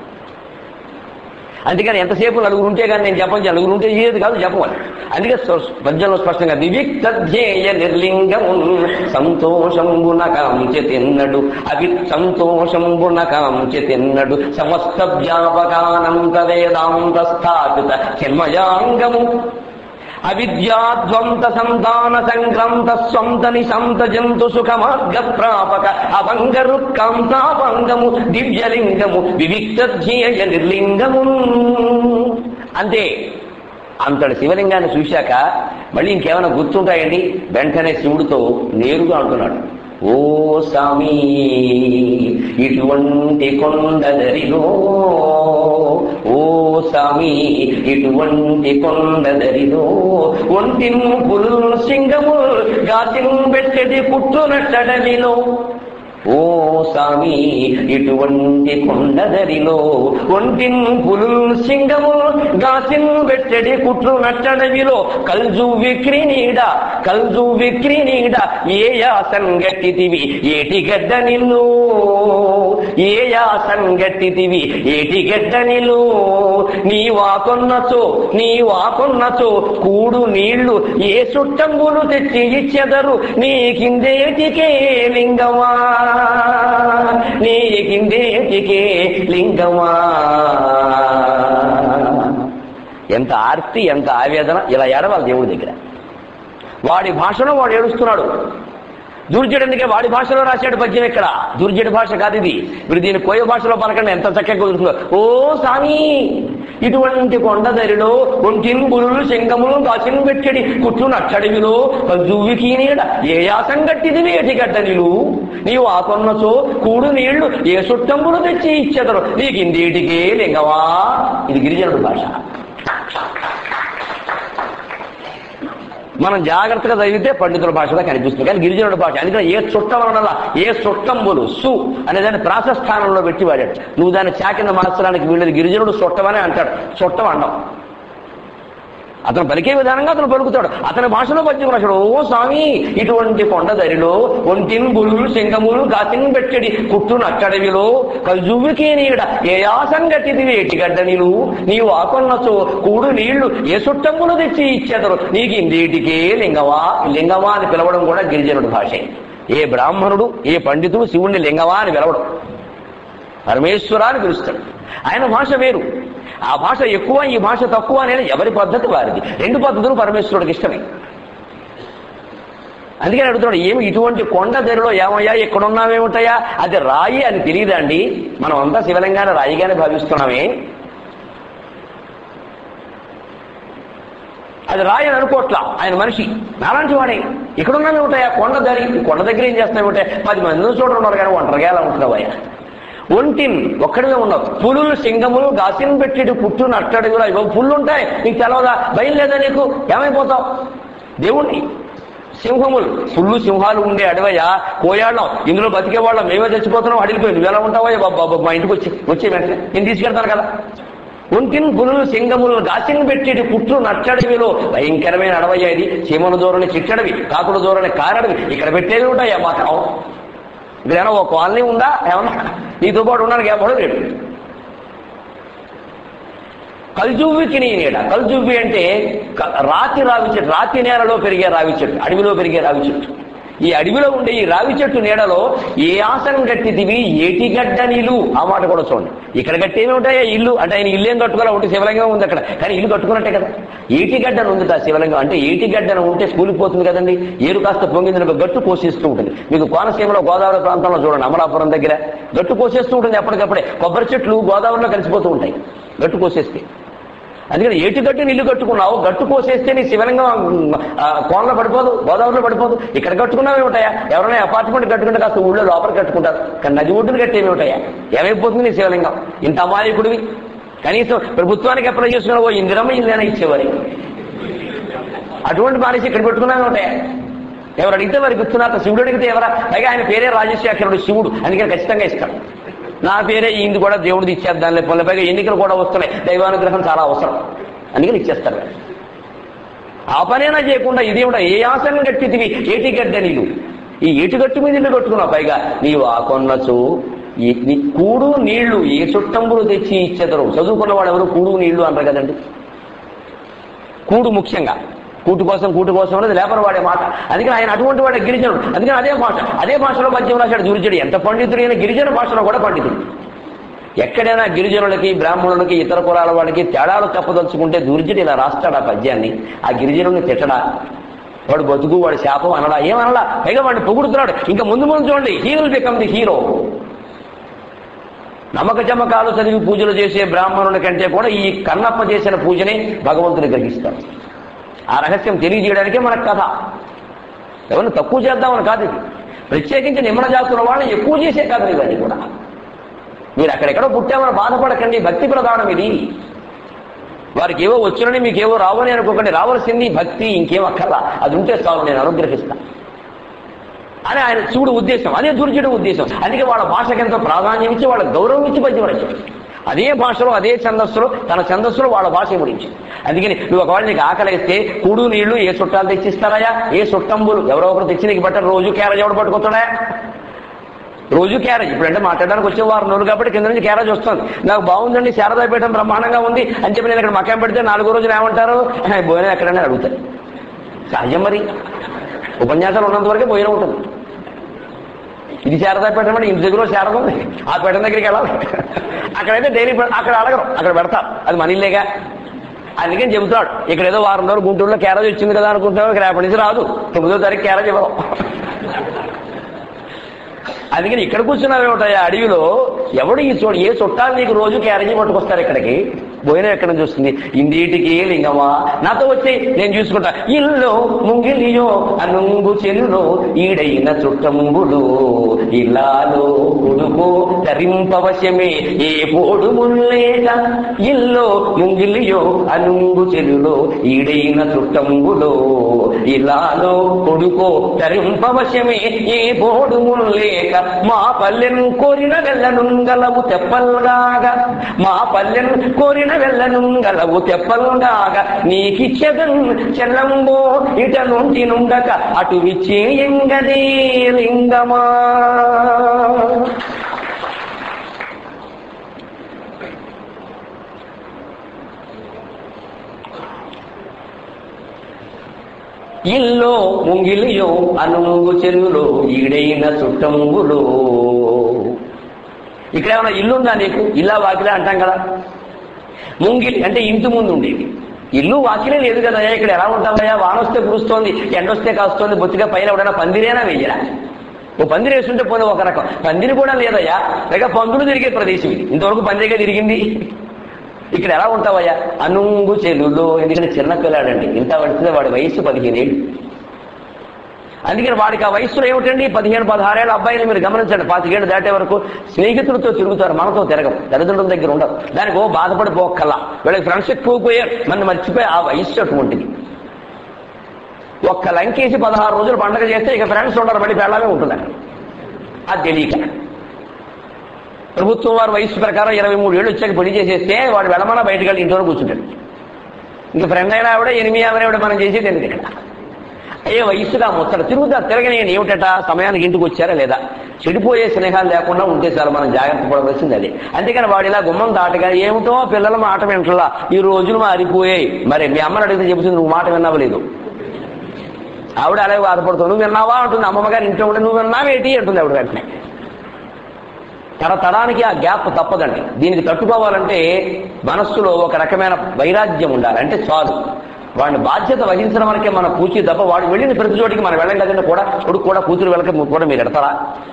అందుకని ఎంతసేపు నలుగురు ఉంటే కానీ నేను చెప్పను నలుగురు ఉంటే ఏది కాదు చెప్పవాలి అందుకే స్వ- పద్యంలో స్పష్టంగా వివిక్త ధ్యేయ నిర్లింగము సంతోషంబున కాంచె తిన్నడు అవి సంతోషంబున కాంచె తిన్నడు సమస్త వ్యాపకానంత వేదాంత స్థాపిత చిన్మయాంగము అవిద్యాద్వంత సంతాన సంక్రాంత స్వంత నిశాంత జంతు సుఖ మార్గ ప్రాపక అభంగ రుక్కాంతాభంగము దివ్యలింగము వివిక్త ధ్యేయ నిర్లింగము అంతే అంతటి శివలింగాన్ని చూశాక మళ్ళీ ఇంకేమైనా గుర్తుంటాయండి వెంటనే శివుడితో నేరుగా అంటున్నాడు ఓ స్వామి ఇటువంటి కొండదరిలో ఓ స్వామి ఇటువంటి కొండదరిలో ఒంటిన్ పులు సింగము గాసిం పెట్టెది పుట్టునట్టడలిలో ఓ స్వామి ఇటువంటి కొండదరిలో ఒంటిన్ పులుల్ సింగము గాసిన్ వెట్టడి కుట్రు నట్టడవిలో కల్జు విక్రి నీడ కల్జు విక్రి నీడ ఏ యాసంగట్టితివి ఏటి గడ్డ నిన్ను ఏ యాసంగట్టితివి ఏటి గడ్డ నిలు నీ వాకొన్నచో నీ వాకొన్నచో కూడు నీళ్లు ఏ సుట్టంబులు తెచ్చి ఇచ్చెదరు నీకిందేటికే లింగమా నీకిందేటికే లింగమా ఎంత ఆర్తి ఎంత ఆవేదన ఇలా ఏడవాలి దేవుడి దగ్గర వాడి భాషలో వాడు ఏడుస్తున్నాడు దుర్జుడందుకే వాడి భాషలో రాశాడు పద్యం ఇక్కడ దుర్జుడి భాష కాదు ఇది మీరు దీని కోయ భాషలో పలకండి ఎంత చక్కగా కుదురుతుందో ఓ సామి ఇటువంటి కొండదరిలో ఒంటిన్ బురులు శంఖములు కాసిన్ పెట్టడి కుట్లు నచ్చడివిలో కజువికి నీడ ఏ యాసం గట్టిది వేటి గడ్డనిలు నీవు ఆ కొన్నచో కూడు నీళ్లు ఏ సుట్టంబులు తెచ్చి ఇచ్చెదరు నీకు ఇందేటికే లింగవా ఇది గిరిజనుడు భాష మనం జాగ్రత్తగా చదివితే పండితుల భాషలో కనిపిస్తుంది కానీ గిరిజనుడి భాష అందుకని ఏ చుట్టం అనలా ఏ చుట్టంబులు సు అనే దాన్ని ప్రాసస్థానంలో పెట్టి వాడాడు నువ్వు దాన్ని చాకింద మార్చడానికి వీళ్ళది గిరిజనుడు చుట్టమని అంటాడు చుట్టం అండం అతను పలికే విధానంగా అతను పలుకుతాడు అతని భాషలో పద్యం రాశాడు ఓ స్వామి ఇటువంటి కొండ దరిలో ఒంటిన్ బుల్లు సింగములు కాసిన్ పెట్టడి కుట్టు నట్టడవిలో కల్జువ్వికి నీడ ఏ ఆసంగటిది వేటిగడ్డ నీలు నీవు ఆకొన్నచో కూడు నీళ్లు ఏ సుట్టములు తెచ్చి ఇచ్చేదరు నీకు ఇందేటికే లింగవా లింగవా అని పిలవడం కూడా గిరిజనుడి భాషే ఏ బ్రాహ్మణుడు ఏ పండితుడు శివుణ్ణి లింగవా అని పిలవడం పరమేశ్వర అని పిలుస్తాడు ఆయన భాష వేరు ఆ భాష ఎక్కువ ఈ భాష తక్కువ అనేది ఎవరి పద్ధతి వారిది రెండు పద్ధతులు పరమేశ్వరుడికి ఇష్టమే అందుకని అడుగుతున్నాడు ఏమి ఇటువంటి కొండ ధరలో ఏమయ్యా ఎక్కడున్నావేమిటయా అది రాయి అని తెలియదండి మనం అంతా శివలింగాన్ని రాయిగానే భావిస్తున్నామే అది రాయి అని అనుకోట్లా ఆయన మనిషి నాలాంటి వాడే ఇక్కడున్నామే ఉంటాయా కొండ దరి ఈ కొండ దగ్గర ఏం చేస్తున్నాయి ఉంటాయి పది మంది చూడడం ఉన్నారు కానీ ఒంటరిగా ఎలా ఉంటున్నావు అయ్యా ఒంటిన్ ఒక్కడిగా ఉన్నావు పులులు సింగములు గాసిన్ పెట్టిడు పుట్టు నట్టడు కూడా ఇవ్వ పుల్లు ఉంటాయి నీకు తెలవదా భయం లేదా నీకు ఏమైపోతావు దేవుణ్ణి సింహములు పుల్లు సింహాలు ఉండే అడవయ్యా కోయాళ్ళం ఇందులో బతికే వాళ్ళం మేమే చచ్చిపోతున్నాం అడిగిపోయి నువ్వు ఎలా ఉంటావా బాబా మా ఇంటికి వచ్చి వచ్చే వెంటనే నేను తీసుకెళ్తాను కదా ఒంటిన్ పులులు సింగములు గాసిన్ పెట్టేటి పుట్టు నట్టడవిలో భయంకరమైన అడవయ్య ఇది చీమల దూరని చిట్టడవి కాకుల దూరని కారడవి ఇక్కడ పెట్టేవి ఉంటాయా మాత్రం ఇక్కడ ఏమైనా ఒక కాలనీ ఉందా ఏమన్నా నీతో పాటు ఉండడానికి ఎవడో లేడు కల్జువ్వికి నీ నీడ కల్జువ్వి అంటే క- రాతి రావి చెట్టు రాతి నేలలో పెరిగే రావి చెట్టు అడవిలో పెరిగే రావి చెట్టు ఈ అడవిలో ఉండే ఈ రావి చెట్టు నీడలో ఏ ఆసనం కట్టిదివి ఏటి గడ్డ నీళ్ళు ఆ మాట కూడా చూడండి ఇక్కడ కట్టేమి ఉంటాయా ఇల్లు అంటే ఆయన ఇల్లు ఏం కట్టుకోవాలి ఒకటి శివలింగం ఉంది అక్కడ కానీ ఇల్లు కట్టుకున్నట్టే కదా ఏటి గడ్డను ఉంది ఆ శివలింగం అంటే ఏటి గడ్డను ఉంటే కూలిపోతుంది కదండి ఏరు కాస్త పొంగింది ఒక గట్టు కోసేస్తూ ఉంటుంది మీకు కోనసీమలో గోదావరి ప్రాంతంలో చూడండి అమలాపురం దగ్గర గట్టు కోసేస్తూ ఉంటుంది ఎప్పటికప్పుడే కొబ్బరి చెట్లు గోదావరిలో కలిసిపోతూ ఉంటాయి గట్టు కోసేస్తే అందుకని ఏటి గట్టు ఇల్లు కట్టుకున్నావు గట్టు కోసేస్తే నీ శివలింగం ఆ, కోనలో పడిపోదు గోదావరిలో పడిపోదు ఇక్కడ కట్టుకున్నావే ఉంటాయా ఎవరైనా అపార్ట్మెంట్ కట్టుకుంటే కాస్త ఊళ్ళో లోపల కట్టుకుంటారు కానీ నది ఒడ్డున కట్టేవి ఉంటాయా ఏమైపోతుంది నీ శివలింగం ఇంత అమాయకుడివి కనీసం ప్రభుత్వానికి అప్లై చేసుకున్నావు ఇందిరమ్మ ఇల్లేనా ఇచ్చేవారి అటువంటి మనిషి ఇక్కడ పెట్టుకున్నావే ఉంటాయా ఎవరు అడిగితే వారికి ఇస్తున్నారు శివుడు అడిగితే ఎవరా పైగా ఆయన పేరే రాజశేఖరుడు శివుడు అందుకని ఖచ్చితంగా ఇస్తాడు నా పేరే ఈయనది కూడా దేవుడిది ఇచ్చేద్దాం లేకపోతే పైగా ఎన్నికలు కూడా వస్తున్నాయి దైవానుగ్రహం చాలా అవసరం అందుకని ఇచ్చేస్తారు ఆ పనైనా చేయకుండా ఇదేమిటా ఏ ఆసనం కట్టితివి ఏటి గడ్డ నీళ్ళు ఈ ఏటిగట్టు మీద ఇల్లు కట్టుకున్నావు పైగా నీవు ఆ కొన్నచు ఈ నీ కూడు నీళ్లు ఏ చుట్టంబులు తెచ్చి ఇచ్చేదరు చదువుకున్న వాడు ఎవరు కూడు నీళ్లు అంటారు కదండి కూడు ముఖ్యంగా కూటు కోసం కూటు కోసం అనేది లేపర వాడే మాట అందుకని ఆయన అటువంటి వాడే గిరిజనుడు అందుకని అదే భాష అదే భాషలో పద్యం రాశాడు దుర్జుడు ఎంత పండితుడైన గిరిజన భాషలో కూడా పండితుడు ఎక్కడైనా గిరిజనులకి బ్రాహ్మణులకి ఇతర కులాల వాడికి తేడాలు చెప్పదలుచుకుంటే దుర్జుడు ఇలా రాస్తాడు ఆ పద్యాన్ని ఆ గిరిజనుడిని తిట్టడా వాడు బతుకు వాడి శాపం అనడా ఏమనలా పైగా వాడిని పొగుడుతున్నాడు ఇంకా ముందు ముందు చూడండి హీరో బికమ్ ది హీరో నమ్మక చమకాలు చదివి పూజలు చేసే బ్రాహ్మణుల కంటే కూడా ఈ కన్నప్ప చేసిన పూజనే భగవంతుని గ్రహిస్తాడు ఆ రహస్యం తెలియజేయడానికే మన కథ ఎవరిని తక్కువ చేద్దామని కాదు ఇది ప్రత్యేకించి నిమ్మల జాతుల వాళ్ళని ఎక్కువ చేసే కథలు ఇవన్నీ కూడా మీరు అక్కడెక్కడో పుట్టామని బాధపడకండి భక్తి ప్రధానం ఇది వారికి ఏవో వచ్చునని మీకేవో రావని అనుకోకండి రావాల్సింది భక్తి ఇంకేం అక్కర్లా అది ఉంటే చాలు నేను అనుగ్రహిస్తా అని ఆయన శివుడు ఉద్దేశం అదే దుర్జుడు ఉద్దేశం అందుకే వాళ్ళ భాషకి ఎంతో ప్రాధాన్యం ఇచ్చి వాళ్ళ గౌరవం ఇచ్చి పద్యం రాశాడు అదే భాషలో అదే ఛందస్సులో తన ఛందస్సులో వాళ్ళ భాష గురించి అందుకని నువ్వు ఒకవేళ నీకు ఆకలిస్తే కూడు నీళ్లు ఏ చుట్టాలు తెచ్చిస్తారాయా ఏ చుట్టంబులు ఎవరో ఒకరు తెచ్చి నీకు బట్టర్ రోజు క్యారేజ్ ఎవడు పట్టుకొస్తాడా రోజు క్యారేజ్ ఇప్పుడంటే మాట్లాడడానికి వచ్చే వారం రోజులు కాబట్టి కింద నుంచి క్యారేజ్ వస్తుంది నాకు బాగుందండి శారదాపీఠం బ్రహ్మాండంగా ఉంది అని చెప్పి నేను ఇక్కడ మకాం పెడితే నాలుగో రోజులు ఏమంటారు "హే, భోజనం ఎక్కడైనా అడుగుతారు సహజం మరి ఉపన్యాసాలు ఉన్నంత వరకే భోజనం ఉంటుంది ఇది శారదా పీఠం అంటే ఇంటి దగ్గర శారద ఉంది ఆ పీఠం దగ్గరికి వెళ్ళాలి అక్కడైతే డైలీ అక్కడ అడగరు అక్కడ పెడతారు అది మన ఇల్లేగా అందుకని చెబుతాడు ఇక్కడ ఏదో వారం రోజులు గుంటూరులో క్యారేజ్ వచ్చింది కదా అనుకుంటున్నావు ఇక్కడ రేపటి నుంచి రాదు తొమ్మిదో తారీఖు క్యారేజ్ ఇవ్వడం అందుకని ఇక్కడ కూర్చున్నావేమిటాయి అడవిలో ఎవడు ఈ చోటు ఏ చుట్టాలు నీకు రోజు క్యారేజీ పట్టుకొస్తారు ఇక్కడికి భోజనం ఎక్కడ నుంచి వస్తుంది ఇంటికి లింగమా నాతో వచ్చి నేను చూసుకుంటా ఇల్లు ముంగిలియో అనుంగు చెల్లు ఈడైన చుట్టంబులు ఇల్లాలో కొడుకు తరింపవశమే ఏ పోడు ముల్లేక ఇల్లో ముంగిలియో అనుంగు చెలులో ఈడైన చుట్టంబులో ఇలాలో కొడుకో తరింపవశమే ఏ పోడు ముల్లేక మా పల్లెను కోరిన వెళ్ళనుంగలవు తెప్పల్గాగా మా పల్లెను కోరిన వెళ్ళనుంగలవు తెప్పల్గాగా నీకిచ్చదన్ చెల్లంబో ఇట నుండి నుండక అటు విచ్చేయంగదే లింగమా ఇల్లో ముంగిలియో అనుంగు చెరువులో ఈడైన చుట్టంబులో ఇక్కడ ఏమైనా ఇల్లు ఉందా నీకు ఇల్లా వాకిలా అంటాం కదా ముంగిలి అంటే ఇంటి ముందు ఉండేది ఇల్లు వాకిలే లేదు కదా ఇక్కడ ఎలా ఉంటావయ్యా వాన వస్తే కురుస్తోంది ఎండొస్తే కాస్తోంది బొత్తిగా పైన ఎవడైనా పందిరేనా వెయ్యరా ఓ పందిరి వేస్తుంటే పోనీ ఒక రకం పందిరి కూడా లేదయ్యా లేక పందులు తిరిగే ప్రదేశం ఇది ఇంతవరకు పందిరిగా తిరిగింది ఇక్కడ ఎలా ఉంటావయ్యా అనుంగు చెలులో ఎందుకంటే చిన్న పిల్లాడండి ఇంత పడితే వాడి వయస్సు పదిహేను ఏళ్ళు అందుకని వాడికి ఆ వయసులో ఏమిటండి పదిహేను పదహారేళ్ళ అబ్బాయిని మీరు గమనించండి పాతికేళ్ళు దాటే వరకు స్నేహితులతో తిరుగుతారు మనతో తిరగం తల్లిదండ్రుల దగ్గర ఉండదు దానికి ఓ బాధపడిపోకల్లా వీళ్ళకి ఫ్రెండ్స్ ఎక్కువ పోయారు మన మర్చిపోయి ఆ వయస్సు అటువంటిది ఒక్క లంకేసి పదహారు రోజులు పండగ చేస్తే ఇక ఫ్రెండ్స్ ఉండరు మళ్ళీ పెళ్ళమే ఉంటుందండి అది తెలియక ప్రభుత్వం వారి వయసు ప్రకారం ఇరవై మూడు ఏళ్ళు వచ్చాక పెళ్లి చేసేస్తే వాడు వెళ్ళమన్నా బయటకు వెళ్ళి ఇంట్లో కూర్చుంటాడు ఇంకా ఫ్రెండ్ అయినా ఆవిడ ఎనిమిది ఆవిడ మనం చేసేది ఎందుకు ఇక్కడ అయ్యే వయసుగా ముచ్చట తిరుగుతా తిరగనేయండి ఏమిటట సమయానికి ఇంటికి వచ్చారా లేదా చెడిపోయే స్నేహాలు లేకుండా ఉంటే చాలు మనం జాగ్రత్త పడవలసింది అది అందుకని వాడు ఇలా గుమ్మం దాటగా ఏమిటో పిల్లల మాట వింటలా ఈ రోజులు మారిపోయాయి మరి మీ అమ్మని అడిగితే చెబుతుంది నువ్వు మాట విన్నావు లేదు ఆవిడ అలాగే బాధపడుతుంది నువ్వు విన్నావా అంటుంది అమ్మమ్మ గారు ఇంట్లో ఉంటే నువ్వు విన్నావేటి అంటుంది ఆవిడ వెంటనే తరతరానికి ఆ గ్యాప్ తప్పదండి దీనికి తట్టుకోవాలంటే మనస్సులో ఒక రకమైన వైరాగ్యం ఉండాలి అంటే చాలు వాడిని బాధ్యత వహించడం వరకే మన పూచి తప్ప వాడు వెళ్ళిన ప్రతి చోటికి మనం వెళ్ళం కదండి కూడా కొడుకు కూడా కూతురు వెళ్ళక కూడా మీరు ఎడతారా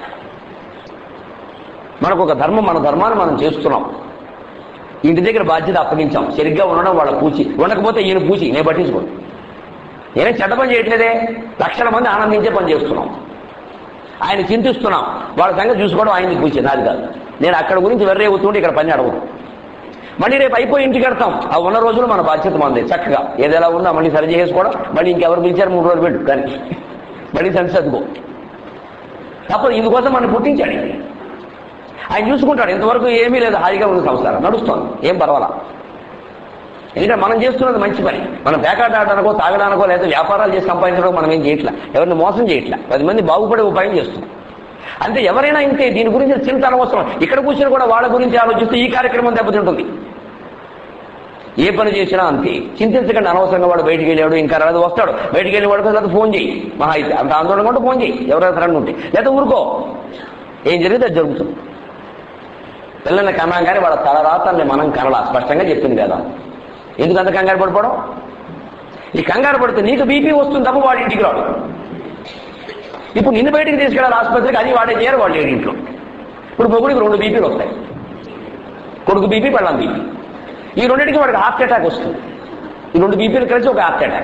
మనకు ఒక ధర్మం మన ధర్మాన్ని మనం చేస్తున్నాం ఇంటి దగ్గర బాధ్యత అప్పగించాం సరిగ్గా ఉండడం వాళ్ళ పూచి ఉండకపోతే ఈయన పూచి నేను పట్టించుకోను నేనే చెడ్డ పని చేయట్లేదే లక్షల మంది ఆనందించే పని చేస్తున్నాం ఆయన చింతిస్తున్నాం వాళ్ళ సంగతి చూసుకోవడం ఆయనకి పూచి నాది కాదు నేను అక్కడ గురించి వెర్రే అవుతుంటే ఇక్కడ పని అడగదు మళ్ళీ రేపు అయిపోయి ఇంటికి వెళ్తాం ఆ ఉన్న రోజులు మన బాధ్యత మంది చక్కగా ఏదైనా ఉందా మళ్ళీ సరి చేసుకోవడం మళ్ళీ ఇంకెవరు పిలిచారు మూడు రోజులు పెట్టు కానీ మళ్ళీ సరి సర్దుకో తప్పదు ఇందుకోసం మనం పుట్టించాడు ఆయన చూసుకుంటాడు ఇంతవరకు ఏమీ లేదు హాయిగా ఉంది సంసారం నడుస్తోంది ఏం పర్వాలా ఎందుకంటే మనం చేస్తున్నది మంచి పని మనం పేకాట ఆడడానికో తాగడానికో లేదా వ్యాపారాలు చేసి సంపాదించడం మనం ఏం చేయట్లా ఎవరిని మోసం చేయట్లా పది మంది బాగుపడే ఉపాయం చేస్తున్నాం అంటే ఎవరైనా ఇంతే దీని గురించి చింత అనవసరం ఇక్కడ కూర్చొని కూడా వాళ్ళ గురించి ఆలోచిస్తే ఈ కార్యక్రమం దెబ్బతింటుంది ఏ పని చేసినా అంతే చింతించకండి అనవసరంగా వాడు బయటికి వెళ్ళాడు ఇంకా రాదు వస్తాడు బయటికి వెళ్ళి వాడు కదా ఫోన్ చేయి మహా అయితే అంత ఆందోళన కూడా ఫోన్ చేయి ఎవరైనా ఫ్రెండ్ ఉంటే లేదా ఊరుకో ఏం జరిగితే అది జరుగుతుంది పిల్లల్ని కన్నాం కానీ వాళ్ళ తలరాతల్ని మనం కనలా స్పష్టంగా చెప్పింది కదా ఎందుకు అంత కంగారు పడిపోవడం ఈ కంగారు పడితే నీకు బీపీ వస్తుంది తప్ప వాడి ఇంటికి రాడు ఇప్పుడు నిన్ను బయటికి తీసుకెళ్ళాలి ఆసుపత్రికి అది వాడే చేయరు వాళ్ళు లేడు ఇంట్లో ఇప్పుడు మొగుడికి రెండు బీపీలు వస్తాయి కొడుకు బీపీ పెళ్ళం బీపీ ఈ రెండింటికి వాడికి హార్ట్ అటాక్ వస్తుంది ఈ రెండు బీపీలు కలిసి ఒక హార్ట్ అటాక్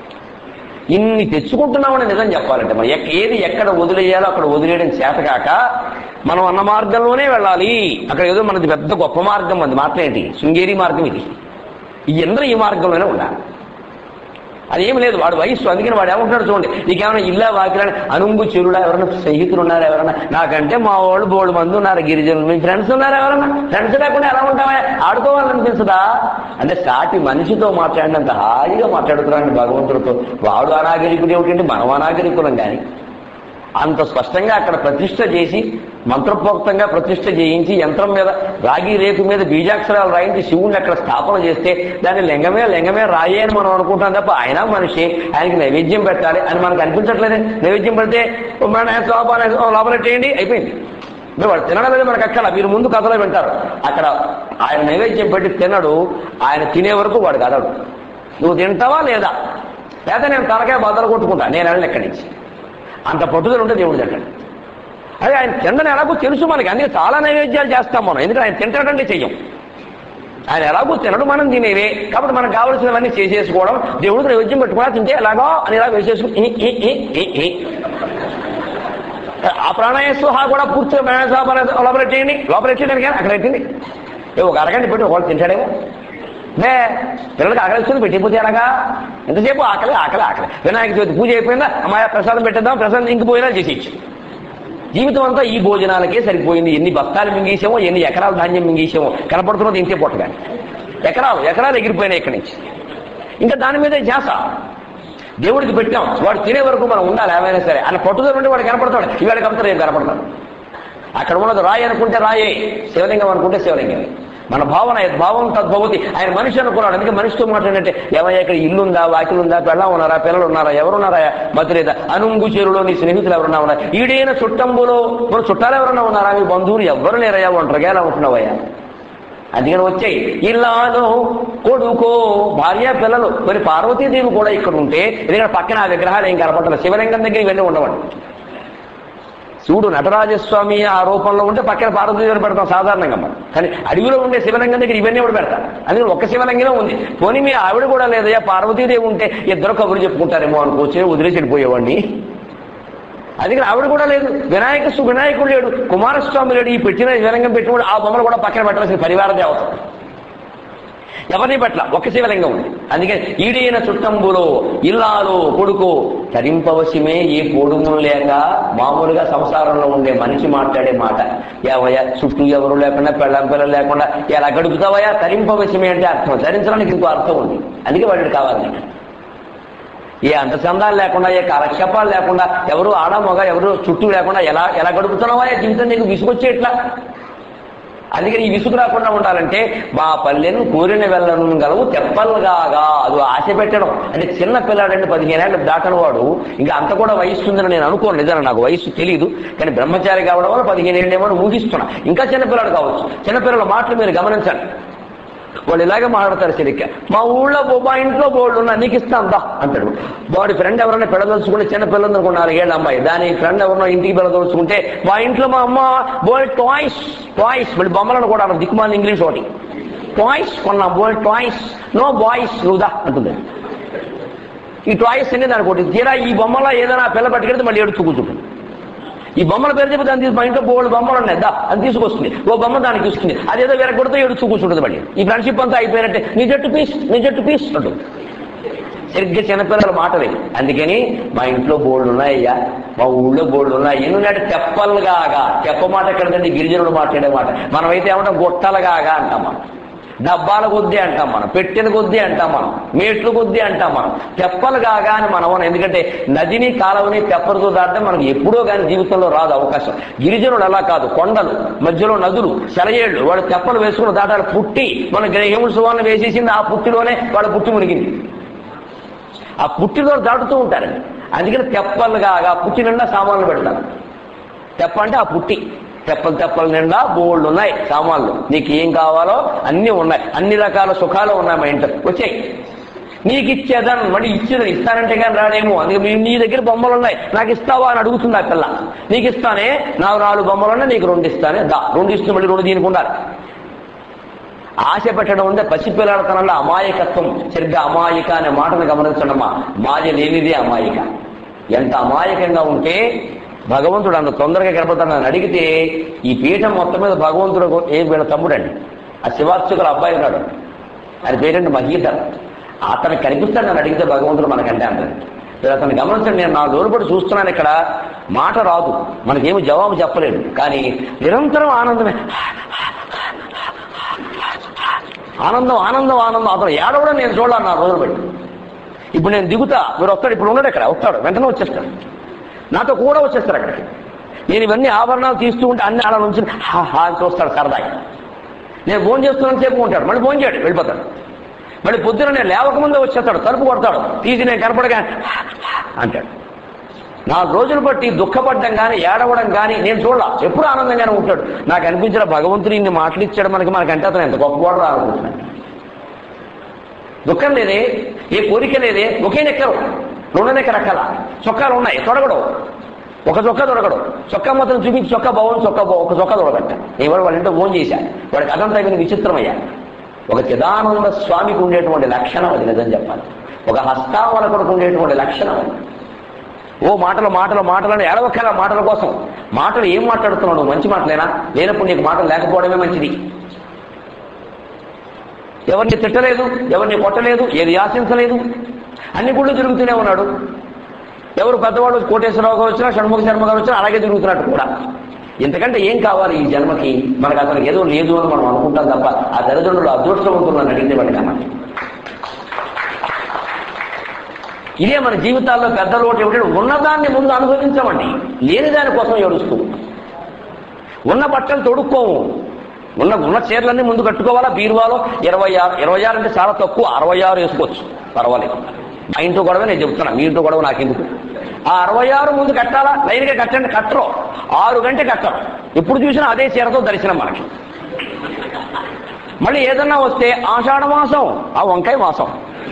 ఇన్ని తెచ్చుకుంటున్నామని నిజం చెప్పాలంటే మనం ఎక్క- ఏది ఎక్కడ వదిలేయాలో అక్కడ వదిలేయడం చేతకాక మనం అన్న మార్గంలోనే వెళ్ళాలి అక్కడ ఏదో మనది పెద్ద గొప్ప మార్గం అది మాత్రమేంటి శృంగేరి మార్గం ఇది ఈ అందరూ ఈ మార్గంలోనే ఉండాలి అదేం లేదు వాడు వయస్సు అందుకని వాడు ఏమంటున్నాడు చూడండి నీకేమైనా ఇల్లా వాకిలని అనుంగు చెరుడా ఎవరైనా స్నేహితులు ఉన్నారు ఎవరైనా నాకంటే మా వాళ్ళు బోడు మంది ఉన్నారు గిరిజనులు మీ ఫ్రెండ్స్ ఉన్నారు ఎవరైనా ఫ్రెండ్స్ లేకుండా ఎలా ఉంటావా ఆడుకోవాలనిపిస్తుందా అంటే సాటి మనిషితో మాట్లాడినంత హాయిగా మాట్లాడుతున్నాడు భగవంతుడితో వాడు అనాగరికుడు ఏమిటంటే మనం అనాగరికులం కానీ అంత స్పష్టంగా అక్కడ ప్రతిష్ట చేసి మంత్రపోక్తంగా ప్రతిష్ట చేయించి యంత్రం మీద రాగి రేపు మీద బీజాక్షరాలు రాయించి శివుణ్ణి అక్కడ స్థాపన చేస్తే దాన్ని లింగమే లింగమే రాయే అని మనం అనుకుంటాం తప్ప ఆయన మనిషి ఆయనకి నైవేద్యం పెట్టాలి అని మనకు అనిపించట్లేదు నైవేద్యం పెడితే "ఓ మన లోపల లోపల చేయండి అయిపోయింది మీరు వాడు తినడం లేదు మనకు అక్కడ మీరు ముందు కథలో వింటారు అక్కడ ఆయన నైవేద్యం పెట్టి తినడు ఆయన తినే వరకు వాడు కదడు నువ్వు తింటావా లేదా లేదా నేను తలకాయ బద్దలు కొట్టుకుంటా నేను వెళ్ళను ఎక్కడి నుంచి అంత పట్టుదల ఉంటే దేవుడు దగ్గర అదే ఆయన తిండని ఎలాగో తెలుసు మనకి అందుకే చాలా నైవేద్యాలు చేస్తాం మనం ఎందుకంటే ఆయన తింటాడంటే చెయ్యం ఆయన ఎలాగో తినడు మనం తినేవే కాబట్టి మనకు కావలసినవన్నీ చేసేసుకోవడం దేవుడికి నైవేద్యం పెట్టుకున్నా తింటే ఎలాగో అని ఇలా వేసేసుకుని ఈ, ఈ, ఈ, ఈ, ఈ. ఆ ప్రాణాయామ స్వహ కూడా పూర్తిగా ప్రాణాయామ లోపల పెట్టేయండి లోపల పెట్టేయండి కానీ అక్కడ పెట్టింది ఏ ఒక అరగంట పెట్టి ఒకళ్ళు తింటాడేమో నే పిల్లలకి ఆకలి వస్తుంది పెట్టిపోతే ఎలాగా ఎంతసేపు ఆకలి ఆకలి ఆకలి వినాయక చవితి పూజ అయిపోయిందా అమ్మాయి ప్రసాదం పెట్టేద్దాం ప్రసాదం ఇంకిపోయినా చేసేయచ్చు జీవితం అంతా ఈ భోజనాలకే సరిపోయింది ఎన్ని బస్తాలు మింగేసామో ఎన్ని ఎకరాల ధాన్యం మింగేసామో కనపడుతున్నది ఇంతే పొట్టగా ఎకరాలు ఎకరాలు ఎగిరిపోయినాయి ఇక్కడి నుంచి ఇంకా దాని మీద ధ్యాస దేవుడికి పెట్టాం వాడు తినే వరకు మనం ఉండాలి ఏమైనా సరే ఆయన పట్టుదల ఉంటే వాడు కనపడతాడు ఇవాళ కలుపుతాడు ఏం కనపడతాడు అక్కడ ఉన్నది రాయి అనుకుంటే రాయే శివలింగం అనుకుంటే శివలింగం మన భావన భావం తద్భవతి ఆయన మనిషి అనుకున్నాడు అందుకే మనిషితో మాట్లాడినట్టే ఏమయ్యా ఇక్కడ ఇల్లుందా వాకిలుందా పిల్ల ఉన్నారా పిల్లలు ఉన్నారా ఎవరున్నారా మధురేద అనుంగు చెరువులో నీ స్నేహితులు ఎవరన్నా ఉన్నారా ఈడైన చుట్టంబులో మన చుట్టాలు ఎవరన్నా ఉన్నారా మీ బంధువులు ఎవరు లేరయ్యా ఒంటరిగా ఎలా ఉంటున్నావయ్యా అందుకని వచ్చాయి ఇల్లాలో కొడుకో భార్య పిల్లలు మరి పార్వతీదేవి కూడా ఇక్కడ ఉంటే ఎందుకంటే పక్కన ఆ విగ్రహాలు ఏం కనపడలేదు శివలింగం దగ్గర ఇవన్నీ ఉండవండి శివుడు నటరాజస్వామి ఆ రూపంలో ఉంటే పక్కన పార్వతీదేవి పెడతాం సాధారణంగా మనం కానీ అడవిలో ఉండే శివలింగం దగ్గర ఇవన్నీ కూడా పెడతారు అందుకని ఒక్క శివలింగమే ఉంది పోనీ మీ ఆవిడ కూడా లేదయ్యా పార్వతీదేవి ఉంటే ఇద్దరు కబురు చెప్పుకుంటారేమో అనుకోవచ్చు వదిలేసి వెళ్ళిపోయేవాడిని అందుకని ఆవిడ కూడా లేదు వినాయక సు వినాయకుడు లేడు కుమారస్వామి లేడు ఈ పెట్టిన శివలింగం పెట్టినప్పుడు ఆ బొమ్మలు కూడా పక్కన పెట్టాల్సిన పరివార దేవత ఎవరిని పట్ల ఒక శివలింగం ఉంది అందుకని ఈడైన చుట్టంబులో ఇల్లాలో కొడుకు తరింపవశమే ఏ పొడుము లేక మామూలుగా సంసారంలో ఉండే మనిషి మాట్లాడే మాట ఏవయ్యా చుట్టూ ఎవరు లేకుండా పెళ్ళం పిల్లలు లేకుండా ఎలా గడుపుతావయ్యా తరింపవశమే అంటే అర్థం ధరించడానికి ఇంకో అర్థం ఉంది అందుకే వాడికి కావాలి ఏ అంతచందాలు లేకుండా ఏ కాలక్షేపాలు లేకుండా ఎవరు ఆడ మగ ఎవరు చుట్టూ లేకుండా ఎలా ఎలా గడుపుతున్నావా జీవితం నీకు విసుగొచ్చే ఎట్లా అందుకని ఈ విసుగు రాకుండా ఉండాలంటే మా పల్లెను కోరిన వెళ్ళను గలవు తెప్పలుగాగా అది ఆశ పెట్టడం అంటే చిన్న పిల్లాడంటే పదిహేనేళ్ళు దాటని వాడు ఇంకా అంత కూడా వయస్సు ఉందని నేను అనుకోను నిజంగా నాకు వయస్సు తెలియదు కానీ బ్రహ్మచారి కావడం వల్ల పదిహేను ఏళ్ళేమో అని ఊహిస్తున్నా ఇంకా చిన్నపిల్లాడు కావచ్చు చిన్నపిల్లల మాటలు మీరు గమనించండి వాళ్ళు ఇలాగే మాట్లాడతారు సరిగ్గా మా ఊళ్ళో బో- మా ఇంట్లో బోర్డు ఉన్నా నీకు ఇస్తాను దా అంటాడు వాడి ఫ్రెండ్ ఎవరైనా పెడదలుచుకుంటే చిన్న పిల్లలు అనుకో నాలుగేళ్ళ అమ్మాయి దాని ఫ్రెండ్ ఎవరైనా ఇంటికి పెడదలుచుకుంటే మా ఇంట్లో మా అమ్మ బోల్ టాయ్స్ టాయ్స్ మళ్ళీ బొమ్మలను కూడా అన్నారు దిక్కుమాలి ఇంగ్లీష్ ఒకటి టాయ్స్ కొన్నా బోల్ టాయ్స్ నో బాయ్స్ నువ్వుదా అంటుంది ఈ టాయ్స్ అన్ని దానికి ఒకటి తీరా ఈ బొమ్మలో ఏదైనా పిల్ల పట్టుకెడితే మళ్ళీ ఏడుచు కూర్చుంటుంది ఈ బొమ్మల పేరు చెప్పి దాన్ని తీసి మా ఇంట్లో బోల్డ్ బొమ్మలు ఉన్నాయి దా అని తీసుకొస్తుంది ఓ బొమ్మ దానికి ఇస్తుంది అదేదో వేరే కొడితే ఏడుచు కూర్చుంటుంది మళ్ళీ ఈ ఫ్రెండ్షిప్ అంతా అయిపోయినట్టే నీ జట్టు పీస్ నీ జట్టు పీస్ అంటుంది సరిగ్గా చిన్నపిల్లల మాటలే అందుకని మా ఇంట్లో బోర్డు ఉన్నాయ్యా మా ఊళ్ళో బోర్డు ఉన్నాయి ఎందుకంటే తెప్పలుగాగా తెప్ప మాట ఎక్కడదండి గిరిజనుడు మాట్లాడే మాట మనమైతే ఏమంటాం గొట్టలుగాగా అంటాం మనం డబ్బాల కొద్దీ అంటాం మనం పెట్టిన కొద్దీ అంటాం మనం మేట్లు కొద్దీ అంటాం మనం తెప్పలు కాగా అని మనం అనం. ఎందుకంటే నదిని కాలువని తెప్పలతో దాటడం మనకు ఎప్పుడో కానీ జీవితంలో రాదు అవకాశం గిరిజనులు అలా కాదు కొండలు మధ్యలో నదులు సెలయేళ్లు వాడు తెప్పలు వేసుకుని దాటాలి పుట్టి మన గ్రహముల సువాన్ని వేసేసింది ఆ పుట్టిలోనే వాడు పుట్టి మునిగింది ఆ పుట్టిలో దాటుతూ ఉంటారండి అందుకని తెప్పలు కాగా పుట్టి నిండా సామాన్లు పెడతారు తెప్ప అంటే ఆ పుట్టి తెప్పలు తెప్పల నిండా బోళ్ళు ఉన్నాయి సామాన్లు నీకు ఏం కావాలో అన్నీ ఉన్నాయి అన్ని రకాల సుఖాలు ఉన్నాయి మా ఇంట్లో వచ్చాయి నీకు ఇచ్చేదాన్ని మళ్ళీ ఇచ్చేదని ఇస్తానంటే కానీ రాడేమో అందుకే మీ నీ దగ్గర బొమ్మలు ఉన్నాయి నాకు ఇస్తావా అని అడుగుతుంది ఆ పిల్ల నీకు ఇస్తానే నాకు నాలుగు బొమ్మలు ఉన్నాయి నీకు రెండు ఇస్తానే దా రెండు ఇస్తూ మళ్ళీ రెండు దీనికి ఉండాలి ఆశ పెట్టడం ఉంటే పసిపిల్లడతనంలో అమాయకత్వం సరిగ్గా అమాయక అనే మాటను గమనించడమ్మా మాయ లేనిదే అమాయక ఎంత అమాయకంగా ఉంటే భగవంతుడు అంత తొందరగా కనపడతానని అడిగితే ఈ పీఠం మొత్తం మీద భగవంతుడు ఏ వీళ్ళ తమ్ముడండి ఆ శివార్చకుల అబ్బాయి ఉన్నాడు ఆయన పేరేంటి మహీధర్ అతను కనిపిస్తాడు నన్ను అడిగితే భగవంతుడు మనకంటే అంటాడు మీరు అతను గమనించండి నేను నా లోపడి చూస్తున్నాను ఇక్కడ మాట రాదు మనకేమి జవాబు చెప్పలేడు కానీ నిరంతరం ఆనందమే ఆనందం ఆనందం ఆనందం అతను ఏడవడం నేను చూడాలి నా రోజులు బట్టి ఇప్పుడు నేను దిగుతా మీరు వస్తాడు ఇప్పుడు ఉన్నాడు ఇక్కడ వస్తాడు వెంటనే వచ్చేస్తాడు నాతో కూడా వచ్చేస్తారు అక్కడికి నేను ఇవన్నీ ఆభరణాలు తీస్తూ ఉంటే అన్ని ఆడ నుంచి హా హా అని చూస్తాడు సరదాగా నేను ఫోన్ చేస్తున్నాను సేపు ఉంటాడు మళ్ళీ ఫోన్ చేయడు వెళ్ళిపోతాడు మళ్ళీ పొద్దున నేను లేవకముందే వచ్చేస్తాడు తలుపు కొడతాడు తీసి నేను కనపడగా అంటాడు నాలుగు రోజులు బట్టి దుఃఖపడ్డం కానీ ఏడవడం కానీ నేను చూడాల ఎప్పుడు ఆనందంగానే ఉంటాడు నాకు అనిపించిన భగవంతుని ఇన్ని మాటలు ఇచ్చాడు మనకి మనకంటే అతను ఎంత గొప్పవాడు అనుకుంటున్నాను దుఃఖం లేదే ఏ కోరిక లేదే ఒకే నెక్కరు రెండు నెక్కరు అక్కల చొక్కాలు ఉన్నాయి తొడగడం ఒక చొక్కా తొడగడం చొక్కా మాత్రం చూపించి చొక్కా బాగుంది చొక్కా బాగు ఒక చొక్కా తొడగట్ట ఎవరు వాళ్ళ ఇంట్లో ఫోన్ చేశా వాడికి అదంతా విని విచిత్రమయ్యా ఒక చిదానంద స్వామికి ఉండేటువంటి లక్షణం అది నిజం చెప్పాలి ఒక హస్తావలకుడికి ఉండేటువంటి లక్షణం అది ఓ మాటలు మాటలు మాటలను ఎడవక్కల మాటల కోసం మాటలు ఏం మాట్లాడుతున్నాడు మంచి మాటలేనా లేనప్పుడు నీకు మాటలు లేకపోవడమే మంచిది ఎవరిని తిట్టలేదు ఎవరిని కొట్టలేదు ఏది ఆశించలేదు అన్ని గుళ్ళు తిరుగుతూనే ఉన్నాడు ఎవరు పెద్దవాళ్ళు కోటేశ్వరరావు గారు వచ్చినా షణ్ముఖ శర్మ గారు వచ్చినా అలాగే తిరుగుతున్నట్టు కూడా ఇంతకంటే ఏం కావాలి ఈ జన్మకి మనకు అతనికి ఏదో లేదు అని మనం అనుకుంటాం తప్ప ఆ తల్లిదండ్రులు అదృష్టవంతులను అడిగితే వాడికి అన్నమాట ఇదే మన జీవితాల్లో పెద్ద లోటు ఏమిటంటే ఉన్నదాన్ని ముందు అనుభవించమండి లేని దానికోసం ఏడుస్తూ ఉన్న బట్టలు తొడుక్కోము ఉన్న ఉన్న చీరలన్నీ ముందు కట్టుకోవాలా బీరువాలో ఇరవై ఆరు ఇరవై ఆరు అంటే చాలా తక్కువ అరవై ఆరు వేసుకోవచ్చు పర్వాలేదు మా ఇంట్లో గొడవ నేను చెప్తున్నా మీ ఇంట్లో గొడవ నాకెందుకు ఆ అరవై ఆరు ముందు కట్టాలా లైన్గా కట్టండి కట్టరు ఆరు గంటే కట్టరు ఎప్పుడు చూసినా అదే చీరతో దర్శనం మనకి మళ్ళీ ఏదన్నా వస్తే ఆషాఢ మాసం ఆ వంకాయ మాసం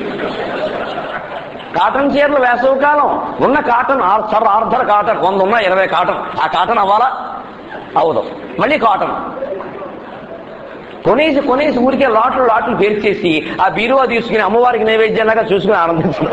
కాటన్ చీరలు వేసవి కాలం ఉన్న కాటన్ ఆర్- సర్ ఆర్ధర్ కాటన్ వంద ఉన్న ఇరవై కాటన్ ఆ కాటన్ అవ్వాలా అవదు మళ్ళీ కాటన్ కొనేసి కొనేసి ఊరికే లాట్లు లాట్లు పేర్చేసి ఆ బీరువా తీసుకుని అమ్మవారికి నైవేద్యంలాగా చూసుకుని ఆనందించడం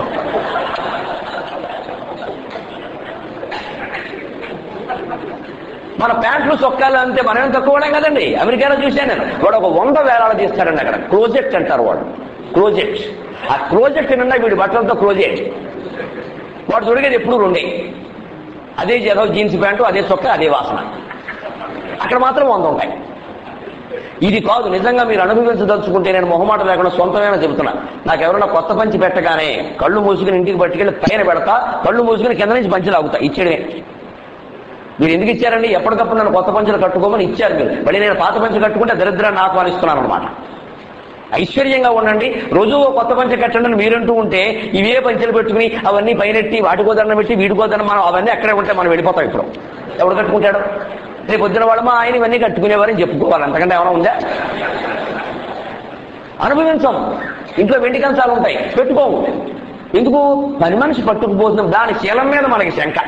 మన ప్యాంట్లు సొక్కాలు అంతే మనమేం తక్కువడం కదండి అమెరికాలో చూశాను నేను వాడు ఒక వంద వేలాలు తీస్తాడండి అక్కడ క్లోజెట్ అంటారు వాడు క్లోజెట్ ఆ క్లోజెట్ నిండా వీడి బట్టలతో క్లోజెట్ వాడు దొరికేది ఎప్పుడు రెండే అదే ఏదో జీన్స్ ప్యాంటు అదే చొక్క అదే వాసన అక్కడ మాత్రం వంద ఉంటాయి ఇది కాదు నిజంగా మీరు అనుభవించదలుచుకుంటే నేను మొహమాట లేకుండా సొంతమైన చెబుతున్నా నాకు ఎవరైనా కొత్త పంచి పెట్టగానే కళ్ళు మూసుకుని ఇంటికి పట్టుకెళ్ళి పైన పెడతా కళ్ళు మూసుకుని కింద నుంచి పంచి లాగుతా ఇచ్చేయడమే మీరు ఎందుకు ఇచ్చారండి ఎప్పటికప్పుడు నన్ను కొత్త పంచులు కట్టుకోమని ఇచ్చారు మీరు మళ్ళీ నేను పాత పంచు కట్టుకుంటే దరిద్రాన్ని ఆహ్వానిస్తున్నాను అనమాట ఐశ్వర్యంగా ఉండండి రోజు ఓ కొత్త పంచ కట్టండి అని మీరంటూ ఉంటే ఇవే పంచలు పెట్టుకుని అవన్నీ పైనెట్టి వాటికో దండం పెట్టి వీటికో దండం మనం అవన్నీ అక్కడే ఉంటే మనం వెళ్ళిపోతాం ఇప్పుడు ఎవడు కట్టుకుంటాడు రేపు పొద్దున వాడు మా ఆయన ఇవన్నీ కట్టుకునేవారని చెప్పుకోవాలి అంతకంటే ఏమైనా ఉందా అనుభవించం ఇంట్లో వెండి కంచాలు ఉంటాయి పెట్టుకోము ఎందుకు పని మనిషి పట్టుకుపోతున్నాం దాని శీలం మీద మనకి శంక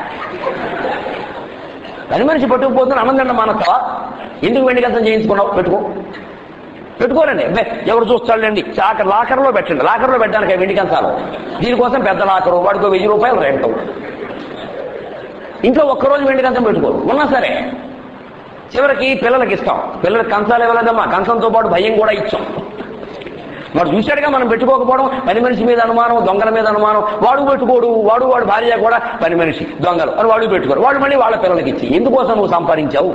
పని మనిషి పట్టుకుపోతున్న అన్నం మనతో ఎందుకు వెండి కంచం చేయించుకున్నావు పెట్టుకో పెట్టుకోరండి అబ్బే, ఎవరు చూస్తాడులేండి చాక లాకర్లో పెట్టండి లాకర్లో పెట్టడానికి వెండి కంచాలు దీనికోసం పెద్ద లాకరు వాడికి ఓ వెయ్యి రూపాయలు రెంట్ ఇంట్లో ఒక్కరోజు వెండి కంచం పెట్టుకోరు ఉన్నా సరే చివరికి పిల్లలకి ఇస్తాం పిల్లలకి కంచాలు ఇవ్వలేదమ్మా కంచంతో పాటు భయం కూడా ఇచ్చాం వాడు చూశాడుగా మనం పెట్టుకోకపోవడం పని మనిషి మీద అనుమానం దొంగల మీద అనుమానం వాడు పెట్టుకోడు వాడు వాడు భార్య కూడా పని మనిషి దొంగలు అని వాడు పెట్టుకోరు వాడు మళ్ళీ వాళ్ళ పిల్లలకి ఇచ్చి ఎందుకోసం నువ్వు సంపాదించావు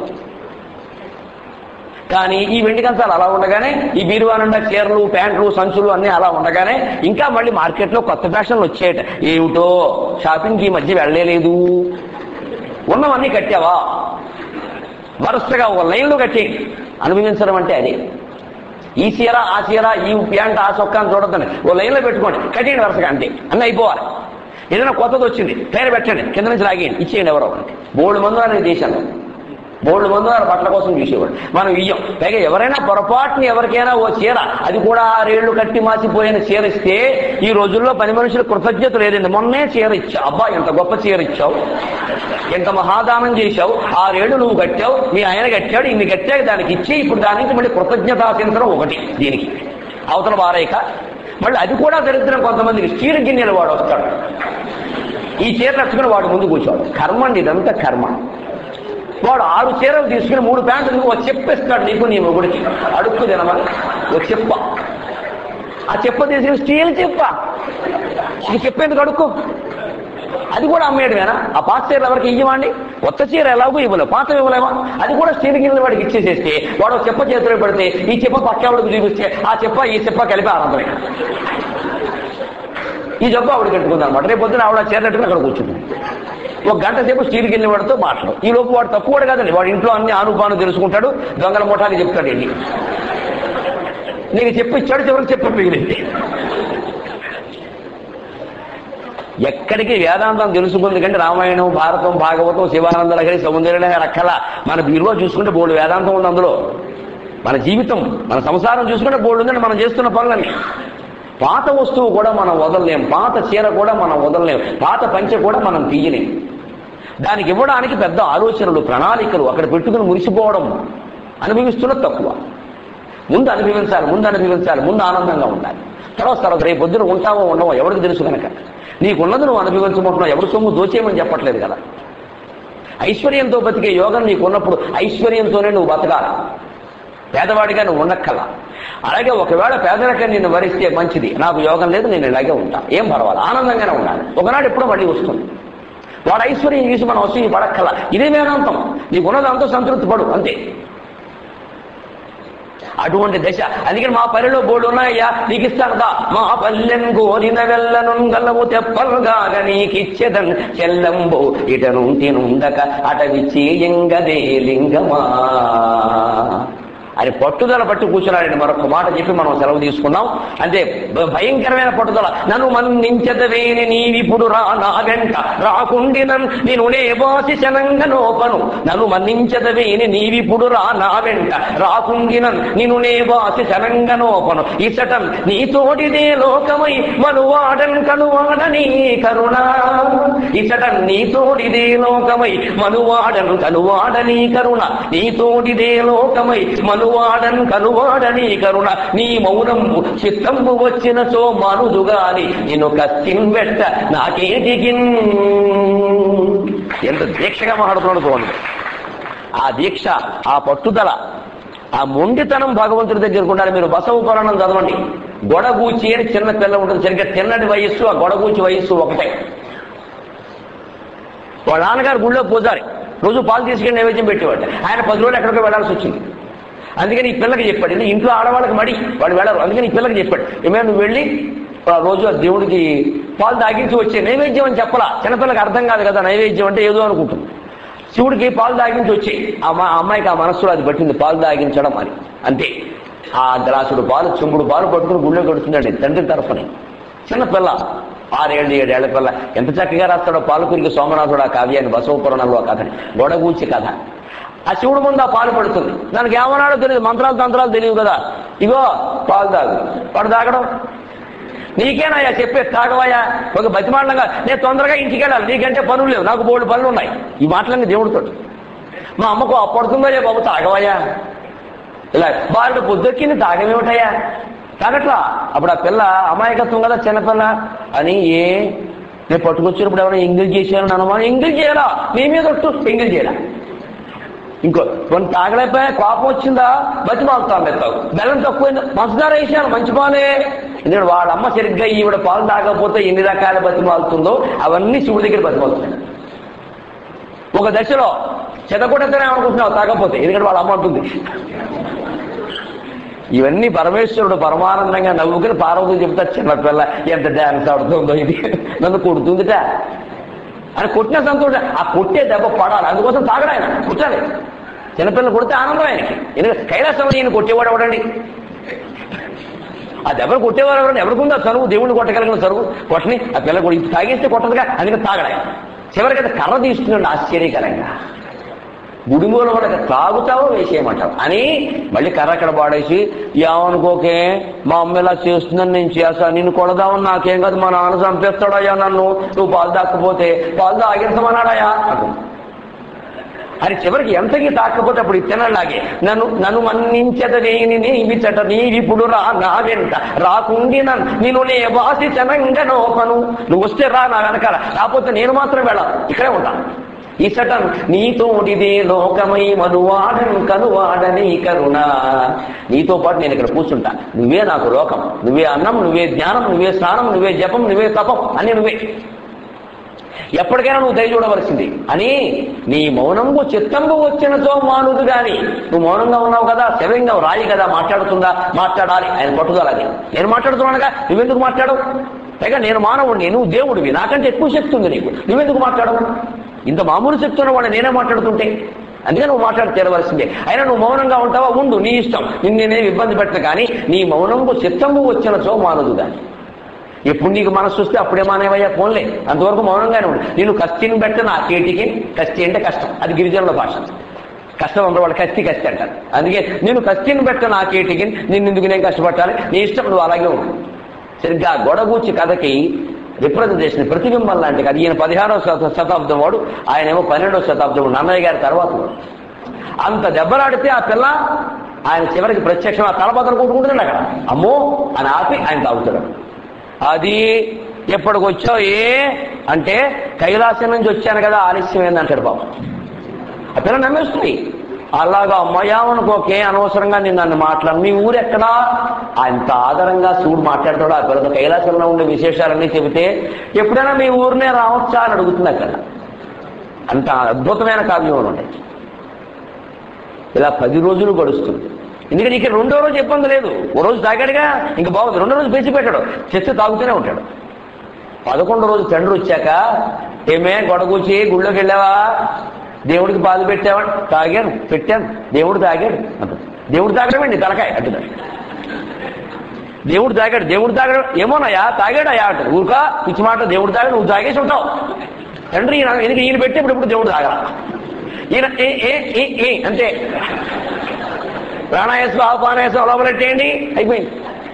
కానీ ఈ వెండి కంచాలు అలా ఉండగానే ఈ బీరువా నిండా చీరలు ప్యాంట్లు సంచులు అన్ని అలా ఉండగానే ఇంకా మళ్ళీ మార్కెట్లో కొత్త ఫ్యాషన్లు వచ్చేట ఏమిటో షాపింగ్ ఈ మధ్య వెళ్ళలేదు ఉన్నవన్నీ కట్టావా వరుసగా ఒక లైన్లో కట్టి అనుభవించడం అంటే అది ఈ చీర ఆ చీర ఈ ప్యాంట్ ఆ చొక్కా అని చూడొద్దండి ఓ లైన్లో పెట్టుకోండి కట్టేయండి వరుసగా అంతే అన్నీ అయిపోవాలి ఏదైనా కొత్తది వచ్చింది పేరు పెట్టండి కింద నుంచి లాగేయండి ఇచ్చేయండి ఎవరో ఒకరికి బోల్డ్ మందు అని దేశంలో బోల్డ్ మందు వారు బట్టల కోసం చూసేవాడు మనం ఇయ్యం పైగా ఎవరైనా పొరపాటుని ఎవరికైనా ఓ చీర అది కూడా ఆరేళ్లు కట్టి మాసిపోయిన చీర ఇస్తే ఈ రోజుల్లో పని మనుషులు కృతజ్ఞత లేదండి మొన్నే చీర ఇచ్చావు అబ్బా ఎంత గొప్ప చీర ఇచ్చావు ఎంత మహాదానం చేశావు ఆరేళ్లు నువ్వు కట్టావు మీ ఆయన కట్టాడు ఇన్ని కట్టాక దానికి ఇచ్చి ఇప్పుడు దానికి మళ్ళీ కృతజ్ఞతాచింతనం ఒకటి దీనికి అవతల వారేక మళ్ళీ అది కూడా దరిద్రం కొంతమందికి స్టీల్ గిన్నెలు వాడు వస్తాడు ఈ చీర నచ్చుకుని వాడు ముందు కూర్చోడు కర్మ అండి ఇదంతా కర్మ వాడు ఆరు చీరలు తీసుకుని మూడు ప్యాంట్లు ఒక చెప్పిస్తాడు నీకు నీ మొగుడికి అడుక్కు తినమని ఒక చెప్ప ఆ చెప్ప తీసుకుని స్టీల్ చెప్ప ఈ చెప్పేందుకు అడుక్కు అది కూడా అమ్మేయడమేనా ఆ పాత చీరలు ఎవరికి ఇవ్వమండి కొత్త చీర ఎలాగో ఇవ్వలేవు పాత ఇవ్వలేమా అది కూడా స్టీల్ గిన్నెలు వాడికి ఇచ్చేసేస్తే వాడు ఒక చెప్ప చేతిలో పెడితే ఈ చెప్ప పక్కేవాడికి చూపిస్తే ఆ చెప్ప ఈ చెప్ప కలిపి ఆనందమే ఈ జబ్బు ఆవిడ కట్టుకుంది అనమాట రేపు పొద్దున ఆవిడ చేరట్టుకుని అక్కడ కూర్చుంది ఒక గంట సేపు స్టీల్ గిన్నె వాడితో మాట్లాడు ఈ లోపు వాడు తక్కువ వాడు కాదండి వాడు ఇంట్లో అన్ని ఆనుపాను తెలుసుకుంటాడు దొంగల ముఠాలు చెప్తాడు వెళ్ళి నీకు చెప్పు ఇచ్చాడు చివరికి చెప్పు మిగిలింది ఎక్కడికి వేదాంతం తెలుసుకుంది కంటే రామాయణం భారతం భాగవతం శివానంద లహరి సౌందర్య రక్కల మన బీరువా చూసుకుంటే బోర్డు వేదాంతం ఉంది అందులో మన జీవితం మన సంసారం చూసుకుంటే బోర్డు ఉందండి మనం చేస్తున్న పనులన్నీ పాత వస్తువు కూడా మనం వదలలేం పాత చీర కూడా మనం వదలలేం పాత పంచె కూడా మనం తీయలేం దానికి ఇవ్వడానికి పెద్ద ఆలోచనలు ప్రణాళికలు అక్కడ పెట్టుకుని మురిసిపోవడం అనుభవిస్తున్నది తక్కువ ముందు అనుభవించాలి ముందు అనుభవించాలి ముందు ఆనందంగా ఉండాలి తర్వాత తర్వాత రేపు పొద్దున ఉంటావో ఉండవో ఎవరికి తెలుసు కనుక నీకున్నది నువ్వు అనుభవించమంటున్నావు ఎవరి సొమ్ము దోచేయమని చెప్పట్లేదు కదా ఐశ్వర్యంతో బతికే యోగం నీకు ఉన్నప్పుడు ఐశ్వర్యంతోనే నువ్వు బతకాలి పేదవాడిగా నువ్వు ఉండక్కలా అలాగే ఒకవేళ పేదరికం నిన్ను వరిస్తే మంచిది నాకు యోగం లేదు నేను ఇలాగే ఉంటా ఏం పర్వాలి ఆనందంగానే ఉండాలి ఒకనాడు ఎప్పుడో మళ్ళీ వస్తుంది వాడు ఐశ్వర్యం చూసి మనం వస్తుంది పడక్కల ఇదే వేదాంతం నీకున్నదంతా సంతృప్తి పడు అంతే అటువంటి దశ అందుకని మా పల్లెలో బోర్డు ఉన్నాయ్యా నీకు ఇస్తానుగా మా పల్లెన్ గోరిన వెళ్ళను గల్లవు తెప్పలుగాక నీకిచ్చెదన్ చెల్లంబో ఇటనుంటి నుండక అటవి చేయంగదే లింగమా అని పట్టుదల పట్టి కూర్చున్నాడని మరొక మాట చెప్పి మనం సెలవు తీసుకున్నాం అంటే భ- భయంకరమైన పట్టుదల నన్ను మన్నించదవేని నీవిప్పుడు రా నా వెంట రాకుండినన్ నేను నే వాసి శనంగ నోపను నన్ను మన్నించదవేని నీవిప్పుడు రా నా వెంట రాకుండినన్ నిన్ను నే వాసి శనంగ నోపను ఇసటం నీ తోడిదే లోకమై మనువాడన్ కనువాడని కరుణ ఇసటం నీ తోడిదే లోకమై మనువాడన్ కనువాడని కరుణ నీ తోడిదే లోకమై మనువాడన్ కనువాడని కరుణ నీ మౌనంబు చిత్తంబు వచ్చిన సో మనుదుగాని నేను కత్తిన్ పెట్ట నాకేటికిన్ ఎంత దీక్షగా మాట్లాడుతున్నాడు చూడండి ఆ దీక్ష ఆ పట్టుదల ఆ మొండితనం భగవంతుడి దగ్గరకు ఉండాలి మీరు బసవ పురాణం చదవండి గొడగూచి అని చిన్న పిల్ల ఉంటుంది సరిగ్గా తిన్నటి వయస్సు ఆ గొడగూచి వయస్సు ఒకటే వాళ్ళ నాన్నగారు గుళ్ళో పూజారి రోజు పాలు తీసుకెళ్ళి నైవేద్యం పెట్టేవాడు ఆయన పది రోజులు ఎక్కడికో వెళ్ళాల్సి వచ్చింది అందుకని ఈ పిల్లకి చెప్పాడు ఇది ఇంట్లో ఆడవాళ్ళకి మడి వాడు వెళ్ళరు అందుకని ఈ పిల్లకి చెప్పాడు ఏమైనా నువ్వు వెళ్ళి ఆ రోజు ఆ దేవుడికి పాలు తాగించి వచ్చే నైవేద్యం అని చెప్పలా చిన్నపిల్లకి అర్థం కాదు కదా నైవేద్యం అంటే ఏదో అనుకుంటుంది శివుడికి పాలు తాగించి వచ్చాయి ఆ మా ఆ అమ్మాయికి ఆ మనస్సులో అది పట్టింది పాలు తాగించడం అని అంతే ఆ గ్లాసుడు పాలు చెంబుడు పాలు పట్టుకుని గుళ్ళో కడుతుందండి తండ్రి తరఫుని చిన్న పిల్ల ఆరేళ్ళు ఏడేళ్ల పిల్ల ఎంత చక్కగా రాస్తాడో పాలకురికి సోమనాథుడు ఆ కావ్యాన్ని బసవ పురాణంలో ఆ కథని గొడగూచి కథ ఆ శివుడు ముందు ఆ పాలు పడుతుంది దానికి ఏమన్నాడో తెలియదు మంత్రాలు తంత్రాలు తెలియదు కదా ఇగో పాలు తాగు వాడు తాగడం నీకేనాయా చెప్పే తాగవయ్యా ఒక బతిమాలంగా నేను తొందరగా ఇంటికి వెళ్ళాలి నీకంటే పనులు లేవు నాకు బోల్డ్ పనులు ఉన్నాయి ఈ మాటలన్నీ దేవుడితో మా అమ్మకు అప్పడుతుందో లే బాబు తాగవయ్యా ఇలా బాలుడు పొద్దుక్కింది తాగమేమిటయ్యా తాగట్లా అప్పుడు ఆ పిల్ల అమాయకత్వం కదా చిన్నపిల్ల అని ఏ నేను పట్టుకొచ్చినప్పుడు ఎవరైనా ఎంగిల్ చేశాను అనుమానం ఎంగిల్ చేయాలా నీ మీద ఒట్టు ఎంగిల్ చేయాలా ఇంకో కొన్ని తాగలేకపోయా కోపం వచ్చిందా బతి మాలుతాం మెత్తావు బెల్లం తక్కువైంది పంచదార వేసాను మంచి పాలే ఎందుకంటే వాళ్ళ అమ్మ సరిగ్గా ఈవిడ పాలు తాగకపోతే ఎన్ని రకాల బతిమాలుతుందో అవన్నీ శివుడి దగ్గర బతిమాలుతున్నాయి ఒక దశలో చెదకొట్టేస్తేనే అనుకుంటున్నావు తాగకపోతే ఎందుకంటే వాళ్ళ అమ్మ అంటుంది ఇవన్నీ పరమేశ్వరుడు పరమానందంగా నవ్వుకుని పార్వతి చెప్తా చిన్నపిల్ల ఎంత డ్యాన్స్ ఆడుతుందో ఇది నన్ను కొడుతుందిట అని కొట్టిన సంతోషం ఆ కొట్టే దెబ్బ పడాలి అందుకోసం తాగడు ఆయన కూర్చోాలి చిన్నపిల్లలు కొడితే ఆనందం ఆయనకి ఎందుకంటే కైలాసం ఈయన కొట్టేవాడు ఎవడండి ఆ దెబ్బలు కొట్టేవారు ఎవరండి ఎవరికుందో చదువు దేవుడిని కొట్టగలిగిన చదువు కొట్టని ఆ పిల్ల కూడా ఇది తాగేస్తే కొట్టదుగా అందుకని తాగడు ఆయన చివరికి అయితే కర్ర తీసుకున్నాడు ఆశ్చర్యకరంగా గుడి మూల వాళ్ళకి తాగుతావో వేసేయమంటావు అని మళ్ళీ కర్ర అక్కడ పాడేసి ఏమనుకోకే మా అమ్మ ఇలా చేస్తుందని నేను చేస్తా నిన్ను కొడదామని నాకేం కాదు మా నాన్న చంపేస్తాడయ్యా నన్ను నువ్వు పాలు తాకపోతే పాలు తాగించమన్నాడయ్యా అంటుంది. అని చివరికి ఎంతకి తాకపోతే అప్పుడు ఇత్తనలాగే నన్ను నన్ను మన్నించదనేని నీవిచట నీవిప్పుడు రా నా వెంట రాకుండి నన్ను నేను నే వాసి చనంగ నోపను నువ్వు వస్తే రా నా వెనకాల రాకపోతే నేను మాత్రం వెళ్ళాలి ఇక్కడే ఉంటాను ఇసటం నీతోడిదే లోకమై మనువాడను కనువాడని కరుణ నీతో పాటు నేను ఇక్కడ కూర్చుంటా నువ్వే నాకు లోకం నువ్వే అన్నం నువ్వే జ్ఞానం నువ్వే స్నానం నువ్వే జపం నువ్వే తపం అన్ని నువ్వే ఎప్పటికైనా నువ్వు దయ చూడవలసింది అని నీ మౌనంబు చిత్తంబు వచ్చినతో మానుదు గాని నువ్వు మౌనంగా ఉన్నావు కదా శరీరంగా రాయి కదా మాట్లాడుతుందా మాట్లాడాలి ఆయన పట్టుదల అది నేను మాట్లాడుతున్నానుగా నువ్వెందుకు మాట్లాడవు పైగా నేను మానవుడిని నువ్వు దేవుడివి నాకంటే ఎక్కువ శక్తి ఉంది నీకు నువ్వెందుకు మాట్లాడవు ఇంత మామూలు శక్తి ఉన్నవాడు నేనే మాట్లాడుతుంటే అందుకే నువ్వు మాట్లాడి తీరవలసిందే అయినా నువ్వు మౌనంగా ఉంటావా ఉండు నీ ఇష్టం నిన్ను నేనేమి ఇబ్బంది పెట్టను కానీ నీ మౌనంబు చిత్తంబు వచ్చినచో మానదు గాని ఎప్పుడు నీకు మనసు వస్తే అప్పుడే మానేవయ్యా ఫోన్లే అంతవరకు మౌనంగానే ఉండు నేను కస్తిని పెట్ట నా కేటికి కస్తి అంటే కష్టం అది గిరిజనుల భాష కష్టం అందరూ వాళ్ళు కస్తి కస్తి అంటారు అందుకే నేను కస్తిని పెట్ట నా కేటికి నిన్ను ఎందుకు నేను కష్టపట్టాలి నీ ఇష్టం నువ్వు అలాగే ఉండు సరిగ్గా ఆ గొడగూచి కథకి రిప్రజెంటేషన్ ప్రతిబింబం లాంటి కథ ఈయన పదిహారవ శత- శతాబ్దం వాడు ఆయన ఏమో పన్నెండవ శతాబ్దం వాడు నన్నయ్య గారి తర్వాత వాడు. అంత దెబ్బలాడితే ఆ పిల్ల ఆయన చివరికి ప్రత్యక్షం ఆ తలబద్దలు కొట్టుకుంటున్నాడు అక్కడ అమ్మో అని ఆపి ఆయన తాగుతాడు అది ఎప్పటికి వచ్చావు ఏ అంటే కైలాసం నుంచి వచ్చాను కదా ఆలస్యం ఏందంటాడు బాబు ఆ పిల్ల నమ్మేస్తుంది అలాగా అమ్మయామనుకోకే అనవసరంగా నేను నన్ను మాట్లాడు మీ ఊరు ఎక్కడా అంత ఆధారంగా శివుడు మాట్లాడతాడు ఆ పిల్లతో కైలాసంలో ఉండే విశేషాలన్నీ చెబితే ఎప్పుడైనా మీ ఊరినే రావచ్చా అని అడుగుతుంది అక్కడ అంత అద్భుతమైన కావ్యం ఉంటాయి ఇలా పది రోజులు గడుస్తుంది ఎందుకంటే ఇక్కడ రెండో రోజు ఇబ్బంది లేదు ఓ రోజు తాగాడుగా ఇంకా బాగుంది రెండో రోజు పేచి పెట్టాడు చెత్త తాగుతూనే ఉంటాడు పదకొండో రోజు తండ్రి వచ్చాక ఏమే గొడగూచి గుళ్ళోకి వెళ్ళావా దేవుడికి పాలు పెట్టావా తాగాను పెట్టాను దేవుడు తాగాడు అంటాడు దేవుడు తాగడమేండి తలకాయ అంటున్నాడు దేవుడు తాగాడు దేవుడు తాగడం ఏమోనయ్యా తాగాడయ్యా అంటాడు ఊరుకా పిచ్చి మాట దేవుడు తాగాడు నువ్వు తాగేసి ఉంటావు తండ్రి ఈయన ఎందుకు ఈయన పెట్టి ఇప్పుడు ఇప్పుడు దేవుడు తాగరా ఈయన ఏ ఏ ఏ ఏ అంతే ప్రాణాయాసం ఆపానాయాసం లోపలెట్టేయండి అయిపోయింది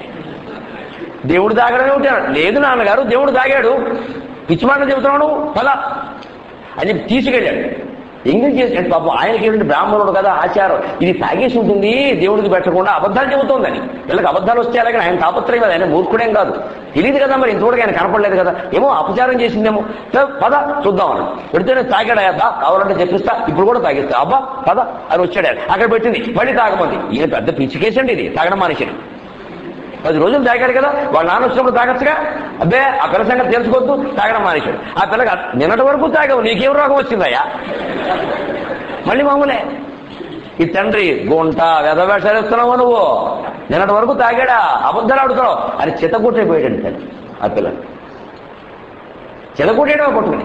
దేవుడు తాగడమే ఉంటాడు లేదు నాన్నగారు దేవుడు తాగాడు పిచ్చి మాట చెబుతున్నాడు పద అని చెప్పి తీసుకెళ్ళాడు ఎంగేజ్ చేసి అంటే పాపం ఆయనకి ఏంటంటే బ్రాహ్మణుడు కదా ఆచారం ఇది తాగేసి ఉంటుంది దేవుడికి పెట్టకుండా అబద్ధాలు చెబుతోందని వీళ్ళకి అబద్ధాలు వస్తే అలాగే ఆయన తాపత్రయం కదా ఆయన మూర్ఖుడేం కాదు తెలియదు కదా మరి ఇంతవరకు ఆయన కనపడలేదు కదా ఏమో అపచారం చేసిందేమో సరే, పద చూద్దాం అని పెడితేనే తాగాడు అయ్యా కావాలంటే చెప్పిస్తా ఇప్పుడు కూడా తాగిస్తా అబ్బా పద అని వచ్చాడు ఆయన. అక్కడ పెట్టింది మళ్ళీ తాగమంది ఈయన పెద్ద పిచ్చికేసండి ఇది తాగడం మానేసాడు పది రోజులు తాగాడు కదా వాళ్ళ నాన్న వచ్చినప్పుడు తాగొచ్చుగా అబ్బే ఆ పిల్ల సంగతి తెలుసుకోవద్దు తాగడం మానేశాడు ఆ పిల్లకి నిన్నటి వరకు తాగావు నీకేం రోగం వచ్చిందయ్యా మళ్ళీ మామూలే ఈ తండ్రి గుంట వెధవేషాలు ఇస్తున్నావు నువ్వు నిన్నటి వరకు తాగాడా అబద్ధాలు ఆడుతున్నావు అని చిత్తకొట్టేపోయాడు తండ్రి ఆ పిల్ల చిత్తకొట్టేయడమే కొట్టుకుని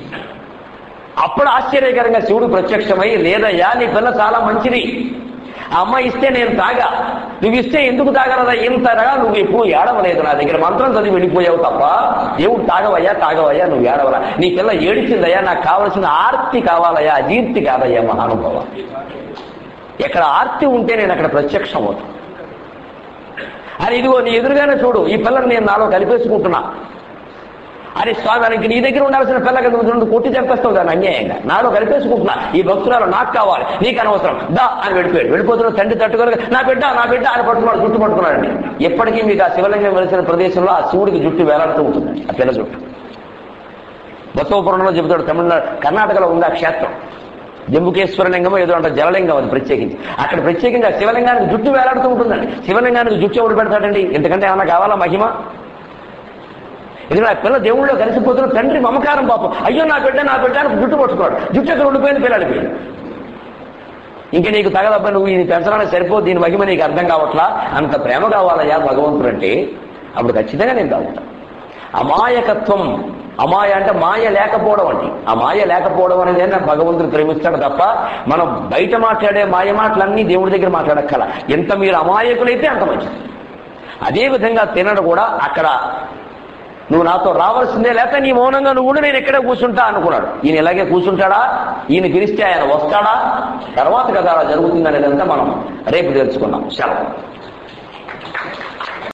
అప్పుడు ఆశ్చర్యకరంగా శివుడు ప్రత్యక్షమై లేదయ్యా నీ పిల్ల చాలా మంచిది ఆ అమ్మాయి ఇస్తే నేను తాగా నువ్వు ఇస్తే ఎందుకు తాగలదా ఇంతగా నువ్వు ఎప్పుడు ఏడవలేదు నా దగ్గర మంత్రం చదివి వెళ్ళిపోయావు తప్ప దేవుడు తాగవయ్యా తాగవయ్యా నువ్వు ఏడవలా నీ పిల్ల ఏడిచిందయ్యా నాకు కావలసిన ఆర్తి కావాలయ్యా అజీర్తి కాదయ్యా మహానుభవ ఎక్కడ ఆర్తి ఉంటే నేను అక్కడ ప్రత్యక్షం అవుతాను అని ఇదిగో నీ ఎదురుగానే చూడు ఈ పిల్లని నేను నాలో కలిపేసుకుంటున్నా అరే స్వామి ఆయనకి నీ దగ్గర ఉండాల్సిన పిల్ల కదా నువ్వు కొట్టి చంపేస్తావు దాన్ని అన్యాయంగా నాలో కలిపేసుకుంటున్నా ఈ భక్తురాలు నాకు కావాలి నీకు అనవసరం దా అని వెళ్ళిపోయాడు వెళ్ళిపోతున్న తండ్రి తట్టుకోలేక నా బిడ్డ నా బిడ్డ అని పట్టుకున్నాడు జుట్టు పట్టుకున్నాడండి ఎప్పటికీ మీకు ఆ శివలింగం వెలిసిన ప్రదేశంలో ఆ శివుడికి జుట్టు వేలాడుతూ ఉంటుంది ఆ పిల్ల జుట్టు బసవపురంలో చెబుతాడు తమిళనాడు కర్ణాటకలో ఉంది ఆ క్షేత్రం జంబుకేశ్వర లింగం ఏదో అంటే జలలింగం అది ప్రత్యేకించి అక్కడ ప్రత్యేకంగా శివలింగానికి జుట్టు వేలాడుతూ ఉంటుందండి శివలింగానికి జుట్టు ఎవడు పెడతాడండి ఇంతకంటే ఏమన్నా కావాలా మహిమ ఎందుకంటే ఆ పిల్ల దేవుళ్ళో కలిసిపోతున్న తండ్రి మమకారం పాపం అయ్యో నా బిడ్డ నా బిడ్డ అని జుట్టు పట్టుకోడు జుట్టు ఎక్కడ ఉండిపోయింది పిల్లడిపోయింది ఇంకా నీకు తగదబ్బ నువ్వు ఇది పెంచడానికి సరిపోదు దీని మహిమ నీకు అర్థం కావట్లా అంత ప్రేమ కావాలయ్యా భగవంతుడు అంటే అప్పుడు ఖచ్చితంగా నేను తాగుతా అమాయకత్వం అమాయ అంటే మాయ లేకపోవడం అండి ఆ మాయ లేకపోవడం అనేది నా భగవంతుడు ప్రేమిస్తాడు తప్ప మనం బయట మాట్లాడే మాయ మాటలన్నీ దేవుడి దగ్గర మాట్లాడక్కల ఎంత మీరు అమాయకులైతే అంత మంచిది అదే విధంగా తినడు కూడా అక్కడ నువ్వు నాతో రావాల్సిందే లేకపోతే నీ మౌనంగా నువ్వు కూడా నేను ఎక్కడే కూర్చుంటా అనుకున్నాడు ఈయన ఇలాగే కూర్చుంటాడా ఈయన పిలిస్తే ఆయన వస్తాడా తర్వాత కదా అలా జరుగుతుందనేదంతా మనం రేపు తెలుసుకున్నాం సెలవు